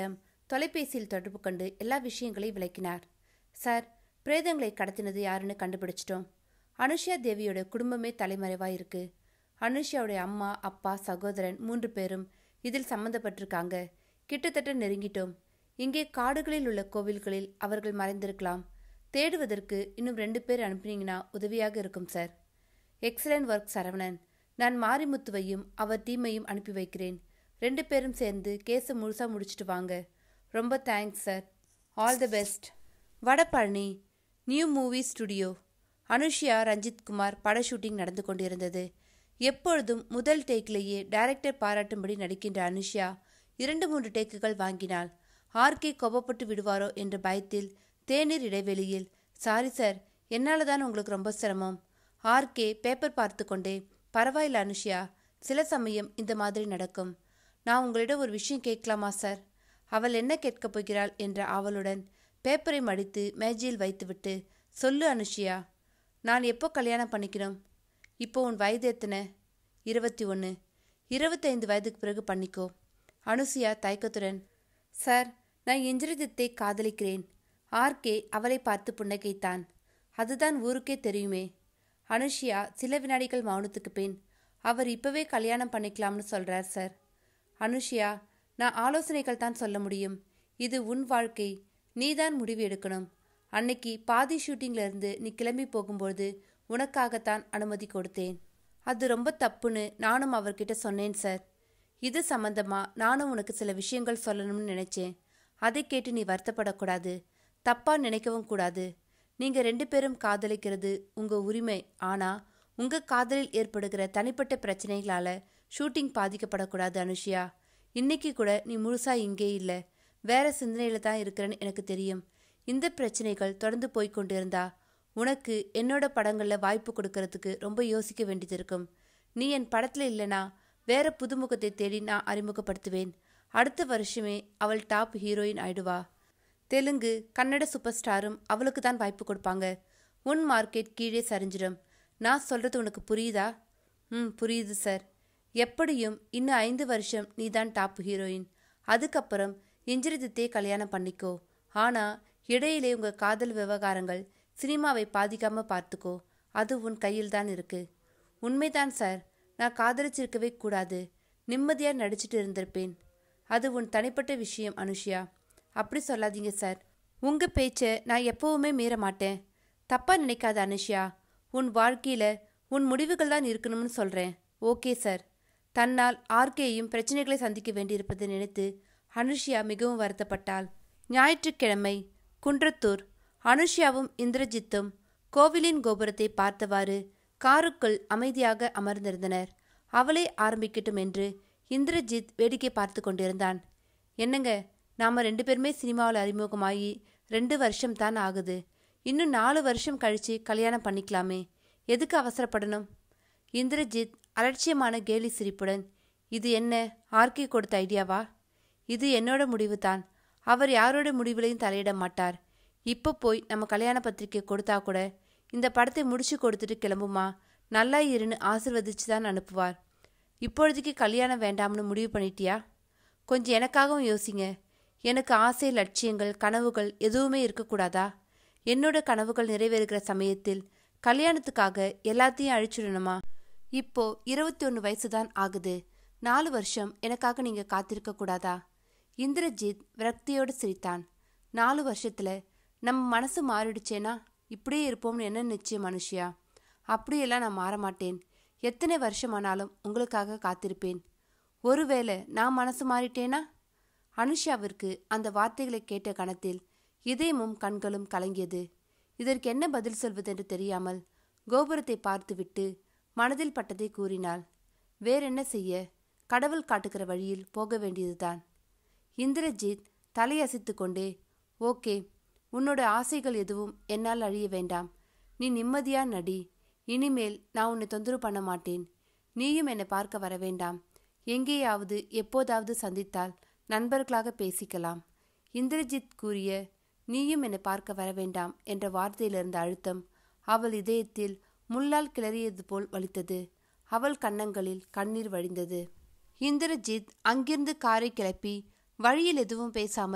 தொலைபேசியில் தொடர்பு கொண்டு எல்லா விஷயங்களையும் விளக்கினார் சார் பிரேதங்களை கடத்தினது யாருன்னு கண்டுபிடிச்சிட்டோம் அனுஷ்யா தேவியோட குடும்பமே தலைமறைவாக இருக்கு அனுஷ்யாவுடைய அம்மா அப்பா சகோதரன் மூன்று பேரும் இதில் சம்மந்தப்பட்டிருக்காங்க கிட்டத்தட்ட நெருங்கிட்டோம் இங்கே காடுகளில் உள்ள கோவில்களில் அவர்கள் மறைந்திருக்கலாம் தேடுவதற்கு இன்னும் ரெண்டு பேர் அனுப்புனீங்கன்னா உதவியாக இருக்கும் சார் எக்ஸலன்ட் ஒர்க் சரவணன் நான் மாரிமுத்துவையும் அவர் டீமையும் அனுப்பி வைக்கிறேன் ரெண்டு பேரும் சேர்ந்து கேஸை முழுசாக முடிச்சிட்டு வாங்க ரொம்ப thanks sir all the best Vadapalani new movie studio Anushya Ranjith Kumar பட ஷூட்டிங் நடந்து கொண்டிருந்தது எப்பொழுதும் முதல் டேக்கிலேயே டைரக்டர் பாராட்டும்படி நடிக்கின்ற அனுஷ்யா இரண்டு மூன்று டேக்குகள் வாங்கினாள் ஆர்கே கோபப்பட்டு விடுவாரோ என்ற பயத்தில் தேநீர் இடைவெளியில் சாரி சார் என்னால் தான் உங்களுக்கு ரொம்ப சிரமம் ஆர்கே பேப்பர் பார்த்து கொண்டே பரவாயில்ல அனுஷ்யா சில சமயம் இந்த மாதிரி நடக்கும் நான் உங்களிடம் ஒரு விஷயம் கேட்கலாமா சார் அவள் என்ன கேட்கப் போகிறாள் என்ற ஆவலுடன் பேப்பரை மடித்து மேஜையில் வைத்துவிட்டு சொல்லு அனுஷியா நான் எப்போ கல்யாணம் பண்ணிக்கணும் இப்போ உன் வயது எத்தனை இருபத்தி ஒன்று இருபத்தைந்து வயதுக்கு பிறகு பண்ணிக்கோ அனுசியா தயக்கத்துடன் சார் நான் இந்திரஜித்தை காதலிக்கிறேன் ஆர்கே அவளை பார்த்து புன்னகைத்தான் அதுதான் ஊருக்கே தெரியுமே அனுஷியா சில வினாடிகள் மௌனத்துக்கு பின் அவர் இப்பவே கல்யாணம் பண்ணிக்கலாம்னு சொல்றார் சார் அனுஷியா நான் ஆலோசனைகள் தான் சொல்ல முடியும் இது உன் வாழ்க்கை நீதான் முடிவு எடுக்கணும் அன்னைக்கு பாதி ஷூட்டிங்ல இருந்து நீ கிளம்பி போகும்போது உனக்காகத்தான் அனுமதி கொடுத்தேன் அது ரொம்ப தப்புன்னு நானும் அவர்கிட்ட சொன்னேன் சார் இது சம்பந்தமா நானும் உனக்கு சில விஷயங்கள் சொல்லணும்னு நினைச்சேன் அதை கேட்டு நீ வருத்தப்படக்கூடாது தப்பா நினைக்கவும் கூடாது நீங்க ரெண்டு பேரும் காதலிக்கிறது உங்க உரிமை ஆனா உங்க காதலில் ஏற்படுகிற தனிப்பட்ட பிரச்சனைகளால ஷூட்டிங் பாதிக்கப்படக்கூடாது அனுஷியா இன்னைக்கு கூட நீ முழுசா இங்கே இல்லை வேற சிந்தனையில தான் இருக்கிறேன்னு எனக்கு தெரியும் இந்த பிரச்சனைகள் தொடர்ந்து போய்க் கொண்டிருந்தா உனக்கு என்னோட படங்கள்ல வாய்ப்பு கொடுக்கறதுக்கு ரொம்ப யோசிக்க வேண்டியது இருக்கும் நீ என் படத்துல இல்லனா வேற புதுமுகத்தை தேடி நான் அறிமுகப்படுத்துவேன் அடுத்த வருஷமே அவள் டாப் ஹீரோயின் ஆயிடுவா தெலுங்கு கன்னட சூப்பர் ஸ்டாரும் அவளுக்கு தான் வாய்ப்பு கொடுப்பாங்க உன் மார்க்கெட் கீழே சரிஞ்சிடும் நான் சொல்றது உனக்கு புரியுதா ம் புரியுது சார் எப்படியும் இன்னும் ஐந்து வருஷம் நீ தான் டாப் ஹீரோயின் அதுக்கப்புறம் இந்திரஜித்தே கல்யாணம் பண்ணிக்கோ ஆனா இடையிலே உங்க காதல் விவகாரங்கள் சினிமாவை பாதிக்காம பார்த்துக்கோ அது உன் கையில் தான் இருக்கு உண்மைதான் சார் நான் காதலிச்சிருக்கவே கூடாது நிம்மதியா நடிச்சிட்டு இருந்திருப்பேன் அது உன் தனிப்பட்ட விஷயம் அனுஷியா அப்படி சொல்லாதீங்க சார் உங்க பேச்சை நான் எப்பவுமே மீற மாட்டேன் தப்பா நினைக்காத அனுஷியா உன் வாழ்க்கையில உன் முடிவுகள் தான் இருக்கணும்னு சொல்றேன் ஓகே சார் தன்னால் ஆர்கேயும் பிரச்சனைகளை சந்திக்க வேண்டியிருப்பதை நினைத்து அனுஷியா மிகவும் வருத்தப்பட்டாள் ஞாயிற்றுக்கிழமை குன்றத்தூர் அனுஷ்யாவும் இந்திரஜித்தும் கோவிலின் கோபுரத்தை பார்த்தவாறு காருக்குள் அமைதியாக அமர்ந்திருந்தனர் அவளே ஆரம்பிக்கட்டும் என்று இந்திரஜித் வேடிக்கை பார்த்து கொண்டிருந்தான் என்னங்க நாம ரெண்டு பேருமே சினிமாவில் அறிமுகமாகி ரெண்டு வருஷம் தான் ஆகுது இன்னும் நாலு வருஷம் கழிச்சு கல்யாணம் பண்ணிக்கலாமே எதுக்கு அவசரப்படணும் இந்திரஜித் அலட்சியமான கேலி சிரிப்புடன் இது என்ன ஆர்கே கொடுத்த ஐடியாவா இது என்னோட முடிவு தான் அவர் யாரோட முடிவுலையும் தலையிட மாட்டார் இப்போ போய் நம்ம கல்யாண பத்திரிக்கை கொடுத்தா கூட இந்த படத்தை முடிச்சு கொடுத்துட்டு கிளம்புமா நல்லா இருன்னு ஆசிர்வதிச்சு தான் அனுப்புவார் இப்பொழுதைக்கு கல்யாணம் வேண்டாம்னு முடிவு பண்ணிட்டியா கொஞ்சம் எனக்காகவும் யோசிங்க எனக்கு ஆசை லட்சியங்கள் கனவுகள் எதுவுமே இருக்கக்கூடாதா என்னோட கனவுகள் நிறைவேறுகிற சமயத்தில் கல்யாணத்துக்காக எல்லாத்தையும் அழிச்சிடணுமா இப்போ இருபத்தி ஒன்று வயசு தான் ஆகுது நாலு வருஷம் எனக்காக நீங்க காத்திருக்க கூடாதா இந்திரஜித் விரக்தியோடு சிரித்தான் நாலு வருஷத்துல நம்ம மனசு மாறிடுச்சேனா இப்படியே இருப்போம்னு என்ன நிச்சயம் மனுஷியா அப்படியெல்லாம் நான் மாற மாட்டேன் எத்தனை வருஷமானாலும் உங்களுக்காக காத்திருப்பேன் ஒருவேளை நான் மனசு மாறிட்டேனா அனுஷாவிற்கு அந்த வார்த்தைகளை கேட்ட கணத்தில் இதயமும் கண்களும் கலங்கியது இதற்கு என்ன பதில் சொல்வதென்று தெரியாமல் கோபுரத்தை பார்த்துவிட்டு மனதில் பட்டதை கூறினாள் வேறென்ன செய்ய கடவுள் காட்டுகிற வழியில் போக வேண்டியதுதான் இந்திரஜித் தலையசைத்து கொண்டே ஓகே உன்னோட ஆசைகள் எதுவும் என்னால் அழிய வேண்டாம் நீ நிம்மதியா நடி இனிமேல் நான் உன்னை தொந்தரவு பண்ண மாட்டேன் நீயும் என்னை பார்க்க வர வேண்டாம் எங்கேயாவது எப்போதாவது சந்தித்தால் நண்பர்களாக பேசிக்கலாம் இந்திரஜித் கூறிய நீயும் என்னை பார்க்க வர வேண்டாம் என்ற வார்த்தையிலிருந்த அழுத்தம் அவள் இதயத்தில் முள்ளால் கிளறியது போல் வலித்தது அவள் கன்னங்களில் கண்ணீர் வழிந்தது இந்திரஜித் அங்கிருந்து காரை கிளப்பி வழியில் எதுவும் பேசாமல்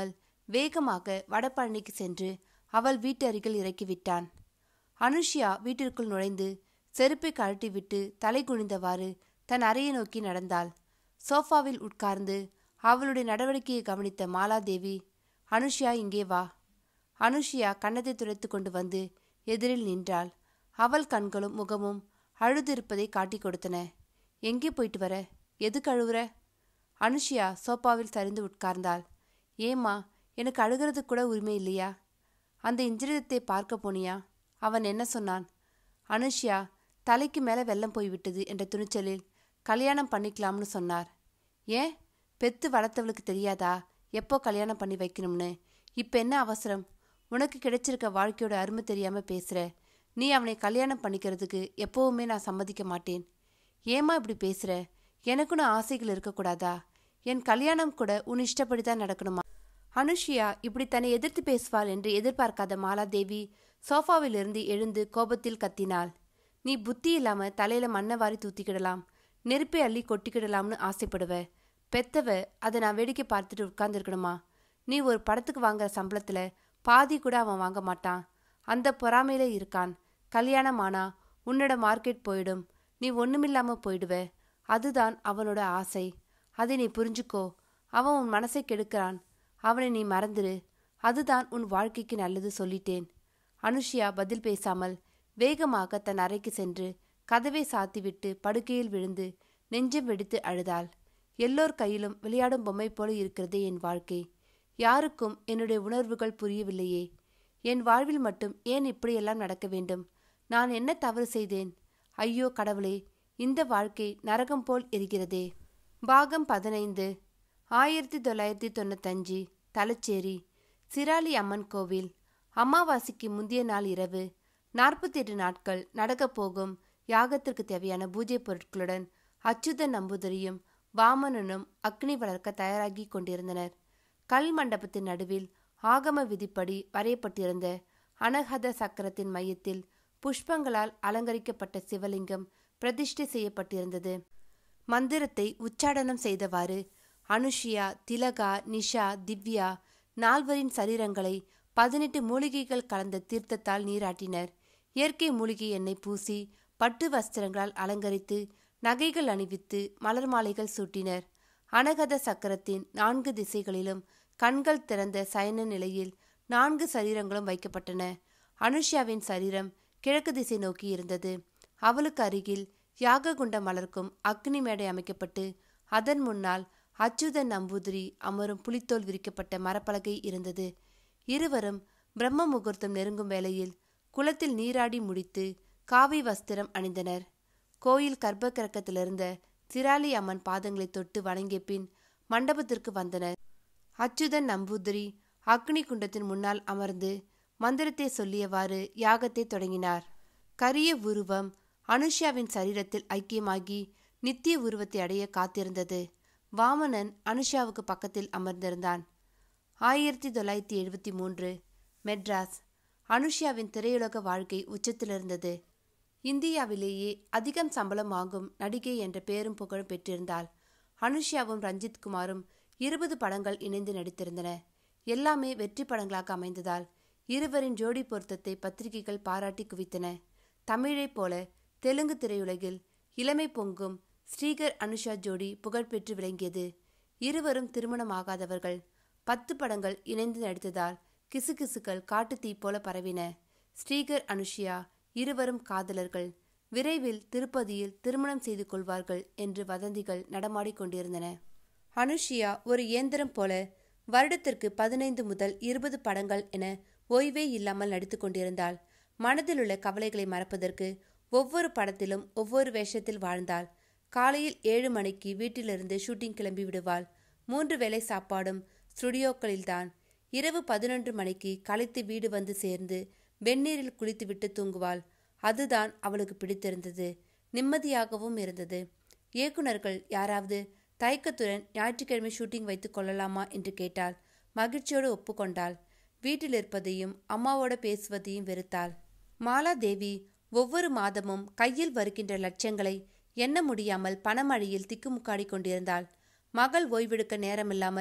வேகமாக வடபழனிக்கு சென்று அவள் வீட்டருகில் இறக்கிவிட்டான் அனுஷ்யா வீட்டிற்குள் நுழைந்து செருப்பை கழட்டிவிட்டு தலை குனிந்தவாறு தன் அறையை நோக்கி நடந்தாள் சோஃபாவில் உட்கார்ந்து அவளுடைய நடவடிக்கையை கவனித்த மாலாதேவி அனுஷ்யா இங்கே வா அனுஷ்யா கன்னத்தை துடைத்து கொண்டு வந்து எதிரில் நின்றாள் அவள் கண்களும் முகமும் அழுதிருப்பதை காட்டிக் கொடுத்தன எங்கே போயிட்டு வர எதுக்கு அழுவுற அனுஷ்யா சோப்பாவில் சரிந்து உட்கார்ந்தாள் ஏம்மா எனக்கு அழுகிறது கூட உரிமை இல்லையா அந்த இந்திரியத்தை பார்க்க போனியா அவன் என்ன சொன்னான் அனுஷ்யா தலைக்கு மேலே வெள்ளம் போய்விட்டது என்ற துணிச்சலில் கல்யாணம் பண்ணிக்கலாம்னு சொன்னார் ஏன் பெத்து வளர்த்தவளுக்கு தெரியாதா எப்போ கல்யாணம் பண்ணி வைக்கணும்னு இப்போ என்ன அவசரம் உனக்கு கிடைச்சிருக்க வாழ்க்கையோட அருமை தெரியாமல் பேசுகிற நீ அவனை கல்யாணம் பண்ணிக்கிறதுக்கு எப்போவுமே நான் சம்மதிக்க மாட்டேன் ஏம்மா இப்படி பேசுகிற எனக்குன்னு ஆசைகள் இருக்கக்கூடாதா என் கல்யாணம் கூட உன் இஷ்டப்படி தான் நடக்கணுமா அனுஷியா இப்படி தன்னை எதிர்த்து பேசுவாள் என்று எதிர்பார்க்காத மாலாதேவி சோஃபாவிலிருந்து எழுந்து கோபத்தில் கத்தினாள் நீ புத்தி இல்லாம தலையில மண்ணை வாரி தூத்திக்கிடலாம் நெருப்பை அள்ளி கொட்டிக்கிடலாம்னு ஆசைப்படுவ பெத்தவ அதை நான் வேடிக்கை பார்த்துட்டு உட்கார்ந்துருக்கணுமா நீ ஒரு படத்துக்கு வாங்குற சம்பளத்துல பாதி கூட அவன் வாங்க மாட்டான் அந்த பொறாமையில இருக்கான் கல்யாணம் ஆனா உன்னோட மார்க்கெட் போயிடும் நீ ஒண்ணுமில்லாம போயிடுவ அதுதான் அவனோட ஆசை அதை நீ புரிஞ்சுக்கோ அவன் உன் மனசை கெடுக்கிறான் அவனை நீ மறந்துடு அதுதான் உன் வாழ்க்கைக்கு நல்லது சொல்லிட்டேன் அனுஷியா பதில் பேசாமல் வேகமாக தன் அறைக்கு சென்று கதவை சாத்திவிட்டு படுக்கையில் விழுந்து நெஞ்சம் வெடித்து அழுதாள் எல்லோர் கையிலும் விளையாடும் பொம்மை போல இருக்கிறதே என் வாழ்க்கை யாருக்கும் என்னுடைய உணர்வுகள் புரியவில்லையே என் வாழ்வில் மட்டும் ஏன் இப்படியெல்லாம் நடக்க வேண்டும் நான் என்ன தவறு செய்தேன் ஐயோ கடவுளே இந்த வாழ்க்கை நரகம் போல் இருக்கிறதே பாகம் பதினைந்து ஆயிரத்தி தொள்ளாயிரத்தி தொண்ணூத்தஞ்சு தலச்சேரி சிராலி அம்மன் கோவில் அமாவாசைக்கு முந்தைய நாள் இரவு நாற்பத்தி எட்டு நாட்கள் நடக்கப் போகும் யாகத்திற்கு தேவையான பூஜை பொருட்களுடன் அச்சுத நம்பூதிரியும் வாமனனும் அக்னி வளர்க்க தயாராகி கொண்டிருந்தனர் கல் மண்டபத்தின் நடுவில் ஆகம விதிப்படி வரையப்பட்டிருந்த அனகத சக்கரத்தின் மையத்தில் புஷ்பங்களால் அலங்கரிக்கப்பட்ட சிவலிங்கம் பிரதிஷ்டை செய்யப்பட்டிருந்தது மந்திரத்தை உச்சாடனம் செய்தவாறு அனுஷியா திலகா நிஷா திவ்யா நால்வரின் சரீரங்களை பதினெட்டு மூலிகைகள் கலந்த தீர்த்தத்தால் நீராட்டினர் இயற்கை மூலிகை எண்ணெய் பூசி பட்டு வஸ்திரங்களால் அலங்கரித்து நகைகள் அணிவித்து மலர் மாலைகள் சூட்டினர் அனகத சக்கரத்தின் நான்கு திசைகளிலும் கண்கள் திறந்த சயன நிலையில் நான்கு சரீரங்களும் வைக்கப்பட்டன அனுஷ்யாவின் சரீரம் கிழக்கு திசை நோக்கி இருந்தது அவளுக்கு அருகில் யாககுண்ட மலர்க்கும் அக்னி மேடை அமைக்கப்பட்டு அதன் முன்னால் அச்சுதன் நம்பூதிரி அமரும் புலித்தோல் விரிக்கப்பட்ட மரப்பலகை இருந்தது இருவரும் பிரம்ம முகூர்த்தம் நெருங்கும் வேளையில் குளத்தில் நீராடி முடித்து காவி வஸ்திரம் அணிந்தனர் கோயில் கர்ப்பகிரக்கத்திலிருந்த சிராலி அம்மன் பாதங்களை தொட்டு வணங்கிய பின் மண்டபத்திற்கு வந்தனர் அச்சுதன் நம்பூதிரி அக்னி குண்டத்தின் முன்னால் அமர்ந்து மந்திரத்தை சொல்லியவாறு யாகத்தை தொடங்கினார் கரிய உருவம் அனுஷ்யாவின் சரீரத்தில் ஐக்கியமாகி நித்திய உருவத்தை அடைய காத்திருந்தது வாமனன் அனுஷாவுக்கு பக்கத்தில் அமர்ந்திருந்தான் ஆயிரத்தி தொள்ளாயிரத்தி எழுபத்தி மூன்று மெட்ராஸ் அனுஷ்யாவின் திரையுலக வாழ்க்கை உச்சத்திலிருந்தது இந்தியாவிலேயே அதிகம் சம்பளம் வாங்கும் நடிகை என்ற பெயரும் புகழும் பெற்றிருந்தாள் அனுஷ்யாவும் ரஞ்சித் குமாரும் இருபது படங்கள் இணைந்து நடித்திருந்தன எல்லாமே வெற்றி படங்களாக அமைந்ததால் இருவரின் ஜோடி பொருத்தத்தை பத்திரிகைகள் பாராட்டி குவித்தன தமிழைப் போல தெலுங்கு திரையுலகில் இளமை பொங்கும் ஸ்ரீகர் அனுஷா ஜோடி புகழ்பெற்று விளங்கியது இருவரும் திருமணமாகாதவர்கள் பத்து படங்கள் இணைந்து நடித்ததால் கிசுகிசுக்கள் காட்டு தீ போல பரவின ஸ்ரீகர் அனுஷியா இருவரும் காதலர்கள் விரைவில் திருப்பதியில் திருமணம் செய்து கொள்வார்கள் என்று வதந்திகள் நடமாடிக் கொண்டிருந்தன அனுஷியா ஒரு இயந்திரம் போல வருடத்திற்கு பதினைந்து முதல் இருபது படங்கள் என ஓய்வே இல்லாமல் நடித்து கொண்டிருந்தாள் மனதில் உள்ள கவலைகளை மறப்பதற்கு ஒவ்வொரு படத்திலும் ஒவ்வொரு வேஷத்தில் வாழ்ந்தாள் காலையில் ஏழு மணிக்கு வீட்டிலிருந்து ஷூட்டிங் கிளம்பி விடுவாள் மூன்று வேளை சாப்பாடும் ஸ்டுடியோக்களில்தான் இரவு பதினொன்று மணிக்கு களைத்து வீடு வந்து சேர்ந்து வெந்நீரில் குளித்துவிட்டு தூங்குவாள் அதுதான் அவளுக்கு பிடித்திருந்தது நிம்மதியாகவும் இருந்தது இயக்குனர்கள் யாராவது தயக்கத்துடன் ஞாயிற்றுக்கிழமை ஷூட்டிங் வைத்துக் கொள்ளலாமா என்று கேட்டாள் மகிழ்ச்சியோடு ஒப்புக்கொண்டாள் வீட்டில் இருப்பதையும் அம்மாவோட பேசுவதையும் வெறுத்தாள் மாலா தேவி ஒவ்வொரு மாதமும் கையில் வருகின்ற லட்சங்களை எண்ண முடியாமல் பணமழையில் திக்குமுக்காடி கொண்டிருந்தாள் மகள் ஓய்வெடுக்க நேரமில்லாமல்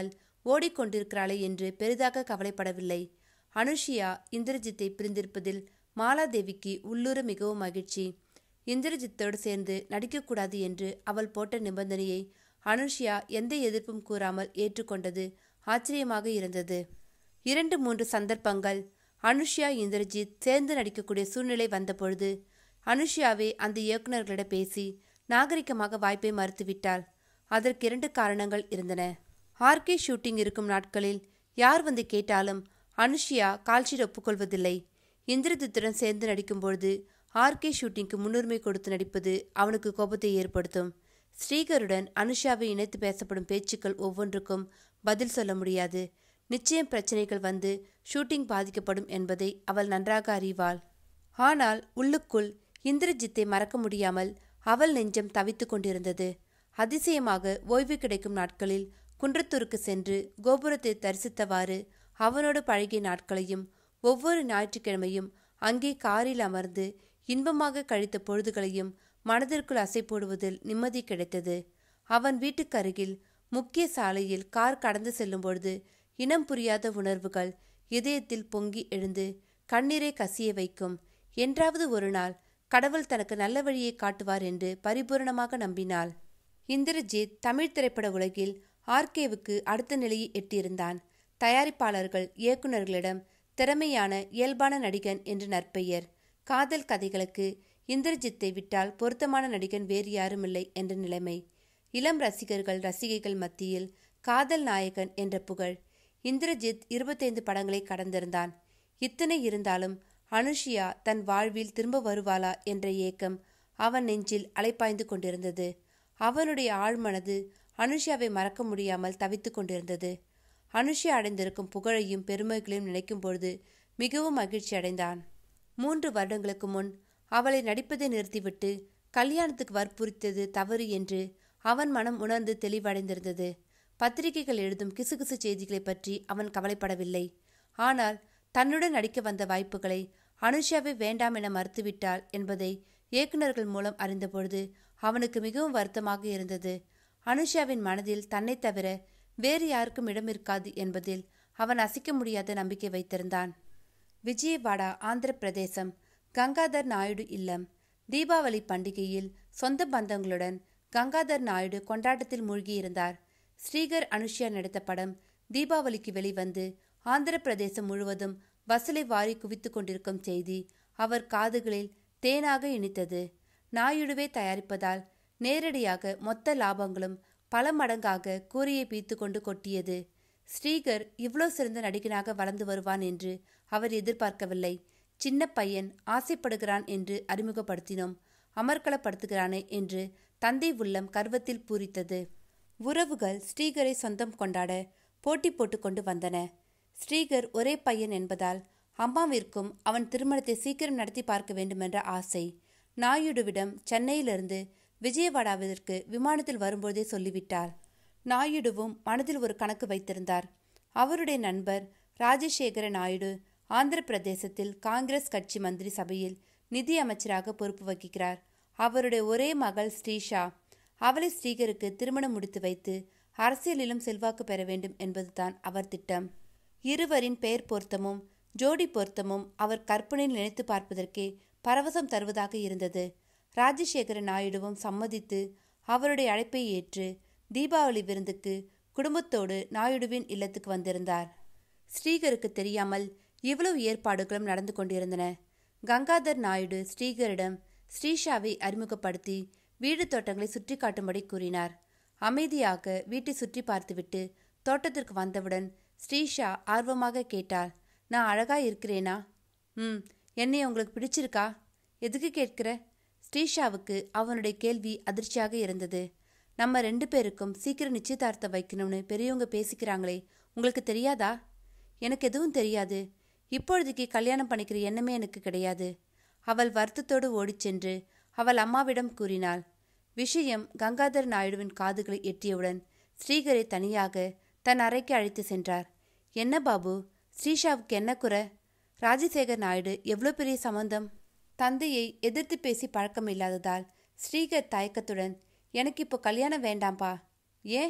ஓடிக்கொண்டிருக்கிறாளே என்று பெரிதாக கவலைப்படவில்லை அனுஷியா இந்திரஜித்தை பிரிந்திருப்பதில் மாலாதேவிக்கு உள்ளூர மிகவும் மகிழ்ச்சி இந்திரஜித்தோடு சேர்ந்து நடிக்கக்கூடாது என்று அவள் போட்ட நிபந்தனையை அனுஷியா எந்த எதிர்ப்பும் கூறாமல் ஏற்றுக்கொண்டது ஆச்சரியமாக இருந்தது இரண்டு மூன்று சந்தர்ப்பங்கள் அனுஷ்யா இந்திரஜித் சேர்ந்து நடிக்கக்கூடிய சூழ்நிலை வந்தபொழுது அனுஷ்யாவே அந்த இயக்குநர்களிடம் பேசி நாகரிகமாக வாய்ப்பை மறுத்துவிட்டாள் அதற்கு இரண்டு காரணங்கள் இருந்தன ஆர்கே ஷூட்டிங் இருக்கும் நாட்களில் யார் வந்து கேட்டாலும் அனுஷ்யா கால்ஷீட் ஒப்புக்கொள்வதில்லை இந்திரஜித்துடன் சேர்ந்து நடிக்கும்பொழுது ஆர்கே ஷூட்டிங்க்கு முன்னுரிமை கொடுத்து நடிப்பது அவனுக்கு கோபத்தை ஏற்படுத்தும் ஸ்ரீகருடன் அனுஷாவை இணைத்து பேசப்படும் பேச்சுக்கள் ஒவ்வொன்றுக்கும் பதில் சொல்ல முடியாது நிச்சயம் பிரச்சனைகள் வந்து ஷூட்டிங் பாதிக்கப்படும் என்பதை அவள் நன்றாக அறிவாள் ஆனால் உள்ளுக்குள் இந்திரஜித்தை மறக்க முடியாமல் அவள் நெஞ்சம் தவித்து கொண்டிருந்தது அதிசயமாக ஓய்வு கிடைக்கும் நாட்களில் குன்றத்தூருக்கு சென்று கோபுரத்தை தரிசித்தவாறு அவனோடு பழகிய நாட்களையும் ஒவ்வொரு ஞாயிற்றுக்கிழமையும் அங்கே காரில் அமர்ந்து இன்பமாக கழித்த பொழுதுகளையும் மனதிற்குள் அசை போடுவதில் நிம்மதி கிடைத்தது அவன் வீட்டுக்கு அருகில் முக்கிய சாலையில் கார் கடந்து செல்லும் பொழுது இனம் புரியாத உணர்வுகள் இதயத்தில் பொங்கி எழுந்து கண்ணீரை கசிய வைக்கும் என்றாவது ஒரு நாள் கடவுள் தனக்கு நல்ல வழியை காட்டுவார் என்று பரிபூரணமாக நம்பினாள் இந்திரஜித் தமிழ் திரைப்பட உலகில் ஆர்கேவுக்கு அடுத்த நிலையை எட்டியிருந்தான் தயாரிப்பாளர்கள் இயக்குநர்களிடம் திறமையான இயல்பான நடிகன் என்று நற்பெயர் காதல் கதைகளுக்கு இந்திரஜித்தை விட்டால் பொருத்தமான நடிகன் வேறு யாருமில்லை என்ற நிலைமை இளம் ரசிகர்கள் ரசிகைகள் மத்தியில் காதல் நாயகன் என்ற புகழ் இந்திரஜித் இருபத்தைந்து படங்களை கடந்திருந்தான் இத்தனை இருந்தாலும் அனுஷியா தன் வாழ்வில் திரும்ப வருவாளா என்ற ஏக்கம் அவன் நெஞ்சில் அலைப்பாய்ந்து கொண்டிருந்தது அவனுடைய ஆழ்மனது அனுஷியாவை மறக்க முடியாமல் தவித்துக் கொண்டிருந்தது அனுஷியா அடைந்திருக்கும் புகழையும் பெருமைகளையும் நினைக்கும் பொழுது மிகவும் மகிழ்ச்சி அடைந்தான் மூன்று வருடங்களுக்கு முன் அவளை நடிப்பதை நிறுத்திவிட்டு கல்யாணத்துக்கு வற்புறுத்தது தவறு என்று அவன் மனம் உணர்ந்து தெளிவடைந்திருந்தது பத்திரிகைகள் எழுதும் கிசுகிசு செய்திகளை பற்றி அவன் கவலைப்படவில்லை ஆனால் தன்னுடன் நடிக்க வந்த வாய்ப்புகளை அனுஷாவை வேண்டாம் என மறுத்துவிட்டாள் என்பதை இயக்குநர்கள் மூலம் அறிந்தபொழுது அவனுக்கு மிகவும் வருத்தமாக இருந்தது அனுஷாவின் மனதில் தன்னை தவிர வேறு யாருக்கும் இடம் இருக்காது என்பதில் அவன் அசைக்க முடியாத நம்பிக்கை வைத்திருந்தான் விஜயவாடா ஆந்திர பிரதேசம் கங்காதர் நாயுடு இல்லம் தீபாவளி பண்டிகையில் சொந்த பந்தங்களுடன் கங்காதர் நாயுடு கொண்டாட்டத்தில் மூழ்கியிருந்தார் ஸ்ரீகர் அனுஷ்யா நடித்த படம் தீபாவளிக்கு வெளிவந்து ஆந்திர பிரதேசம் முழுவதும் வசலை வாரி குவித்துக் கொண்டிருக்கும் செய்தி அவர் காதுகளில் தேனாக இனித்தது நாயுடுவே தயாரிப்பதால் நேரடியாக மொத்த லாபங்களும் பல மடங்காக கூரையை பீத்து கொண்டு கொட்டியது ஸ்ரீகர் இவ்வளோ சிறந்த நடிகனாக வளர்ந்து வருவான் என்று அவர் எதிர்பார்க்கவில்லை சின்ன பையன் ஆசைப்படுகிறான் என்று அறிமுகப்படுத்தினோம் அமர்க்களப்படுத்துகிறானே என்று தந்தை உள்ளம் கர்வத்தில் பூரித்தது உறவுகள் ஸ்ரீகரை சொந்தம் கொண்டாட போட்டி போட்டுக்கொண்டு வந்தன ஸ்ரீகர் ஒரே பையன் என்பதால் அம்மாவிற்கும் அவன் திருமணத்தை சீக்கிரம் நடத்தி பார்க்க வேண்டுமென்ற ஆசை நாயுடுவிடம் சென்னையிலிருந்து விஜயவாடாவிற்கு விமானத்தில் வரும்போதே சொல்லிவிட்டார் நாயுடுவும் மனதில் ஒரு கணக்கு வைத்திருந்தார் அவருடைய நண்பர் ராஜசேகர நாயுடு ஆந்திர பிரதேசத்தில் காங்கிரஸ் கட்சி மந்திரி சபையில் நிதி அமைச்சராக பொறுப்பு வகிக்கிறார் அவருடைய ஒரே மகள் ஸ்ரீஷா அவளை ஸ்ரீகருக்கு திருமணம் முடித்து வைத்து அரசியலிலும் செல்வாக்கு பெற வேண்டும் என்பதுதான் அவர் திட்டம் இருவரின் பெயர் பொருத்தமும் ஜோடி பொருத்தமும் அவர் கற்பனையில் நினைத்து பார்ப்பதற்கே பரவசம் தருவதாக இருந்தது ராஜசேகர நாயுடுவும் சம்மதித்து அவருடைய அழைப்பை ஏற்று தீபாவளி விருந்துக்கு குடும்பத்தோடு நாயுடுவின் இல்லத்துக்கு வந்திருந்தார் ஸ்ரீகருக்கு தெரியாமல் இவ்வளவு ஏற்பாடுகளும் நடந்து கொண்டிருந்தன கங்காதர் நாயுடு ஸ்ரீகரிடம் ஸ்ரீஷாவை அறிமுகப்படுத்தி வீடு தோட்டங்களை சுற்றி காட்டும்படி கூறினார் அமைதியாக வீட்டை சுற்றி பார்த்துவிட்டு தோட்டத்திற்கு வந்தவுடன் ஸ்ரீஷா ஆர்வமாக கேட்டாள் நான் அழகா இருக்கிறேனா ம் என்னை உங்களுக்கு பிடிச்சிருக்கா எதுக்கு கேட்கிற ஸ்ரீஷாவுக்கு அவனுடைய கேள்வி அதிர்ச்சியாக இருந்தது நம்ம ரெண்டு பேருக்கும் சீக்கிரம் நிச்சயதார்த்தம் வைக்கணும்னு பெரியவங்க பேசிக்கிறாங்களே உங்களுக்கு தெரியாதா எனக்கு எதுவும் தெரியாது இப்பொழுதைக்கு கல்யாணம் பண்ணிக்கிற எண்ணமே எனக்கு கிடையாது அவள் வருத்தத்தோடு ஓடிச் சென்று அவள் அம்மாவிடம் கூறினாள் விஷயம் கங்காதர் நாயுடுவின் காதுகளை எட்டியவுடன் ஸ்ரீகரை தனியாக தன் அறைக்கு அழைத்து சென்றார் என்ன பாபு ஸ்ரீஷாவுக்கு என்ன குறை ராஜசேகர் நாயுடு எவ்வளோ பெரிய சம்பந்தம் தந்தையை எதிர்த்து பேசி பழக்கம் இல்லாததால் ஸ்ரீகர் தயக்கத்துடன் எனக்கு இப்போ கல்யாணம் வேண்டாம்பா ஏன்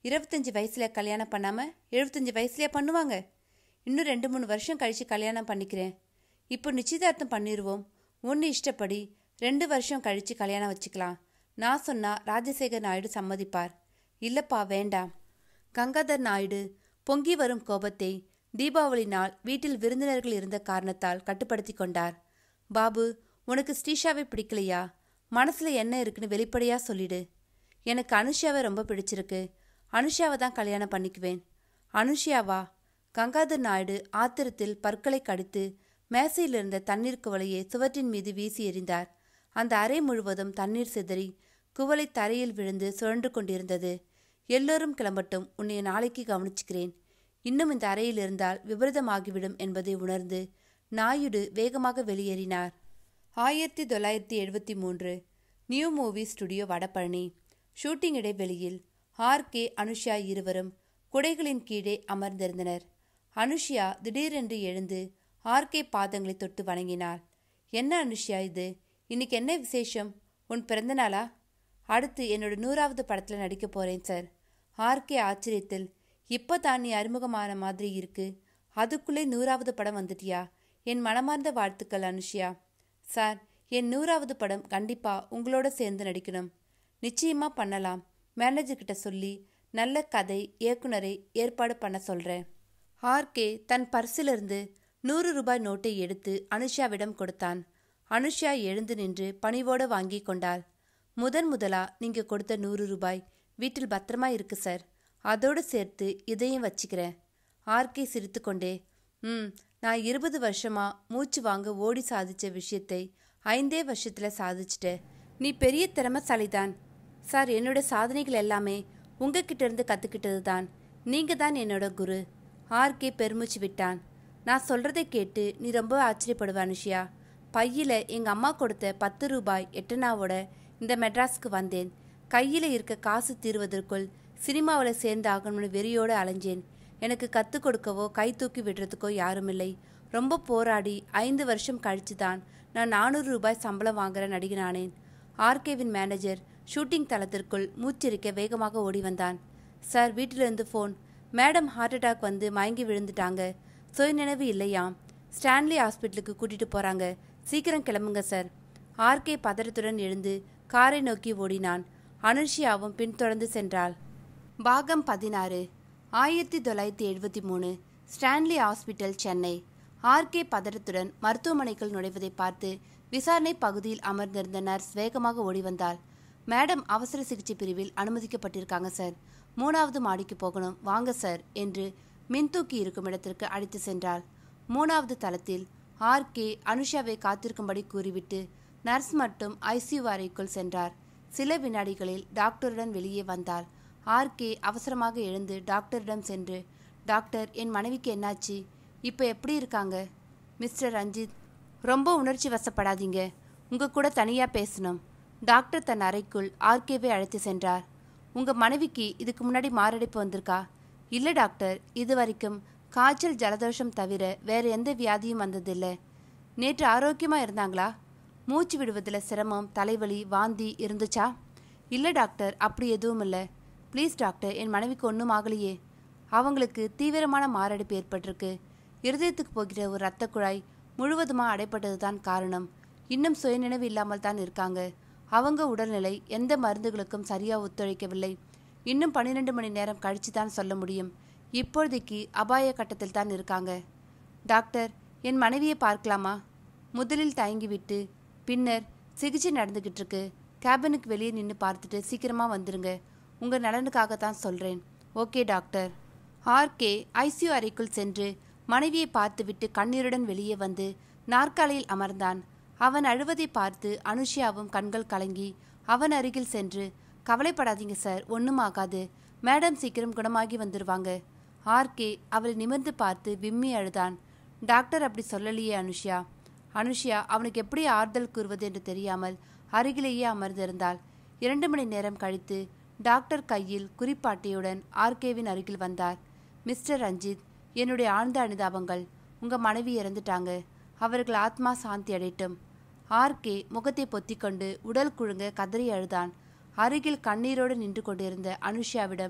இருபத்தஞ்சி வயசில் கல்யாணம் பண்ணாமல் எழுபத்தஞ்சி வயசுலேயே பண்ணுவாங்க இன்னும் ரெண்டு மூணு வருஷம் கழித்து கல்யாணம் பண்ணிக்கிறேன் இப்போ நிச்சயதார்த்தம் பண்ணிடுவோம் ஒன்று இஷ்டப்படி ரெண்டு வருஷம் கழித்து கல்யாணம் வச்சுக்கலாம் நான் சொன்னால் ராஜசேகர் நாயுடு சம்மதிப்பார் இல்லைப்பா வேண்டாம் கங்காதர் நாயுடு பொங்கி வரும் கோபத்தை தீபாவளி நாள் வீட்டில் விருந்தினர்கள் இருந்த காரணத்தால் கட்டுப்படுத்தி கொண்டார் பாபு உனக்கு ஸ்ரீஷாவை பிடிக்கலையா மனசுல என்ன இருக்குன்னு வெளிப்படையா சொல்லிடு எனக்கு அனுஷாவை ரொம்ப பிடிச்சிருக்கு அனுஷாவை தான் கல்யாணம் பண்ணிக்குவேன் அனுஷியாவா கங்காதர் நாயுடு ஆத்திரத்தில் பற்களை கடித்து மேசையில் இருந்த தண்ணீர் குவளையை சுவற்றின் மீது வீசி எறிந்தார் அந்த அறை முழுவதும் தண்ணீர் சிதறி குவளை தரையில் விழுந்து சுழன்று கொண்டிருந்தது எல்லோரும் கிளம்பட்டும் உன்னை நாளைக்கு கவனிச்சுக்கிறேன் இன்னும் இந்த அறையில் இருந்தால் விபரீதமாகிவிடும் என்பதை உணர்ந்து நாயுடு வேகமாக வெளியேறினார் ஆயிரத்தி தொள்ளாயிரத்தி எழுபத்தி மூன்று new movie studio Vadapalani shooting இடைவெளியில் ஆர் கே அனுஷா இருவரும் குடைகளின் கீழே அமர்ந்திருந்தனர் அனுஷியா திடீரென்று எழுந்து ஆர் கே பாதங்களை தொட்டு வணங்கினாள் என்ன அனுஷியா இது இன்னைக்கு என்ன விசேஷம் உன் பிறந்த நாளா அடுத்து என்னோட நூறாவது படத்தில் நடிக்க போறேன் சார் ஆர்கே ஆச்சரியத்தில் இப்போ தான் நீ அறிமுகமான மாதிரி இருக்கு அதுக்குள்ளே நூறாவது படம் வந்துட்டியா என் மனமார்ந்த வாழ்த்துக்கள் அனுஷியா சார் என் நூறாவது படம் கண்டிப்பா உங்களோட சேர்ந்து நடிக்கணும் நிச்சயமா பண்ணலாம் மேனேஜர் கிட்ட சொல்லி நல்ல கதை இயக்குனரை ஏற்பாடு பண்ண சொல்றேன் ஆர்கே தன் பர்சிலிருந்து நூறு ரூபாய் நோட்டை எடுத்து அனுஷாவிடம் கொடுத்தான் அனுஷா எழுந்து நின்று பணிவோடு வாங்கி கொண்டாள் முதன் முதலா நீங்க கொடுத்த நூறு ரூபாய் வீட்டில் பத்திரமா இருக்கு சார் அதோடு சேர்த்து இதையும் வச்சுக்கிறேன் ஆர்கே சிரித்துக்கொண்டே ம் நான் இருபது வருஷமா மூச்சு வாங்க ஓடி சாதிச்ச விஷயத்தை ஐந்தே வருஷத்துல சாதிச்சிட்டேன் நீ பெரிய திறமசாலிதான் சார் என்னோட சாதனைகள் எல்லாமே உங்ககிட்ட இருந்து கத்துக்கிட்டது தான் நீங்க தான் என்னோட குரு ஆர்கே பெருமூச்சு விட்டான் நான் சொல்றதை கேட்டு நீ ரொம்ப ஆச்சரியப்படுவ அனுஷியா பையில எங்க அம்மா கொடுத்த பத்து ரூபாய் எட்டனாவோட இந்த மெட்ராஸ்க்கு வந்தேன் கையில இருக்க காசு தீர்வதற்குள் சினிமாவில் சேர்ந்து ஆகணும்னு வெறியோடு அலைஞ்சேன் எனக்கு கற்றுக் கொடுக்கவோ கை தூக்கி விடுறதுக்கோ யாருமில்லை ரொம்ப போராடி ஐந்து வருஷம் கழிச்சு தான் நான் நானூறு ரூபாய் சம்பளம் வாங்குற நடிகனானேன் ஆர்கேவின் மேனேஜர் ஷூட்டிங் தளத்திற்குள் மூச்சிருக்க வேகமாக ஓடி வந்தான் சார் வீட்டிலிருந்து ஃபோன் மேடம் ஹார்ட் அட்டாக் வந்து மயங்கி விழுந்துட்டாங்க சுயநினைவு இல்லையாம் ஸ்டான்லி ஹாஸ்பிட்டலுக்கு கூட்டிட்டு போறாங்க சீக்கிரம் கிளம்புங்க சார் ஆர்கே பதறத்துடன் எழுந்து காரை நோக்கி ஓடினான் அனுஷியாவும் பின்தொடர்ந்து சென்றாள் பாகம் பதினாறு ஆயிரத்தி தொள்ளாயிரத்தி எழுபத்தி மூணு ஸ்டான்லி ஹாஸ்பிட்டல் சென்னை ஆர்கே பதறத்துடன் மருத்துவமனைக்குள் நுழைவதை பார்த்து விசாரணை பகுதியில் அமர்ந்திருந்த நர்ஸ் வேகமாக ஓடி வந்தாள் மேடம் அவசர சிகிச்சை பிரிவில் அனுமதிக்கப்பட்டிருக்காங்க சார் மூணாவது மாடிக்கு போகணும் வாங்க சார் என்று மின்தூக்கி இருக்கும் இடத்திற்கு அழைத்து சென்றாள் மூணாவது தளத்தில் ஆர்கே அனுஷாவை காத்திருக்கும்படி கூறிவிட்டு நர்ஸ் மட்டும் ஐசியூ அறைக்குள் சென்றார் சில வினாடிகளில் டாக்டருடன் வெளியே வந்தாள் ஆர்கே அவசரமாக எழுந்து டாக்டரிடம் சென்று டாக்டர் என் மனைவிக்கு என்னாச்சு இப்போ எப்படி இருக்காங்க மிஸ்டர் ரஞ்சித் ரொம்ப உணர்ச்சி வசப்படாதீங்க உங்க கூட தனியா பேசணும் டாக்டர் தன் அறைக்குள் ஆர்கேவை அழைத்து சென்றார் உங்க மனைவிக்கு இதுக்கு முன்னாடி மாரடைப்பு வந்திருக்கா இல்ல டாக்டர் இது வரைக்கும் காய்ச்சல் ஜலதோஷம் தவிர வேற எந்த வியாதியும் வந்ததில்ல நேற்று ஆரோக்கியமா இருந்தாங்களா மூச்சு விடுவதில் சிரமம் தலைவலி வாந்தி இருந்துச்சா இல்ல டாக்டர் அப்படி எதுவும் இல்லை ப்ளீஸ் டாக்டர் என் மனைவிக்கு ஒன்றும் ஆகலையே அவங்களுக்கு தீவிரமான மாரடைப்பு ஏற்பட்டிருக்கு இருதயத்துக்கு போகிற ஒரு இரத்த குழாய் முழுவதுமாக அடைப்பட்டது தான் காரணம் இன்னும் சுயநினைவு இல்லாமல் தான் இருக்காங்க அவங்க உடல்நிலை எந்த மருந்துகளுக்கும் சரியா ஒத்துழைக்கவில்லை இன்னும் பன்னிரெண்டு மணி நேரம் கழிச்சு தான் சொல்ல முடியும் இப்பொழுதைக்கு அபாய கட்டத்தில் தான் இருக்காங்க டாக்டர் என் மனைவியை பார்க்கலாமா முதலில் தயங்கிவிட்டு பின்னர் சிகிச்சை நடந்துகிட்டு இருக்கு கேபினுக்கு வெளியே நின்று பார்த்துட்டு சீக்கிரமா வந்துருங்க உங்க நலனுக்காக தான் சொல்றேன் ஓகே டாக்டர் ஆர்கே ஐசியூ அறைக்குள் சென்று மனைவியை பார்த்துவிட்டு கண்ணீருடன் வெளியே வந்து நாற்காலியில் அமர்ந்தான் அவன் அழுவதை பார்த்து அனுஷியாவும் கண்கள் கலங்கி அவன் அருகில் சென்று கவலைப்படாதீங்க சார் ஒன்றும் ஆகாது மேடம் சீக்கிரம் குணமாகி வந்துருவாங்க ஆர்கே அவளை நிமிர்ந்து பார்த்து விம்மி அழுதான் டாக்டர் அப்படி சொல்லலையே அனுஷியா அனுஷியா அவனுக்கு எப்படி ஆறுதல் கூறுவது என்று தெரியாமல் அருகிலேயே அமர்ந்திருந்தாள் இரண்டு மணி நேரம் கழித்து டாக்டர் கையில் குறிப்பாட்டியுடன் ஆர்கேவின் அருகில் வந்தார் மிஸ்டர் ரஞ்சித் என்னுடைய ஆழ்ந்த அனுதாபங்கள் உங்க மனைவி இறந்துட்டாங்க அவர்கள் ஆத்மா சாந்தி அடையட்டும் ஆர்கே முகத்தை பொத்திக்கொண்டு உடல் குழுங்க கதறி அழுதான் அருகில் கண்ணீரோடு நின்று கொண்டிருந்த அனுஷியாவிடம்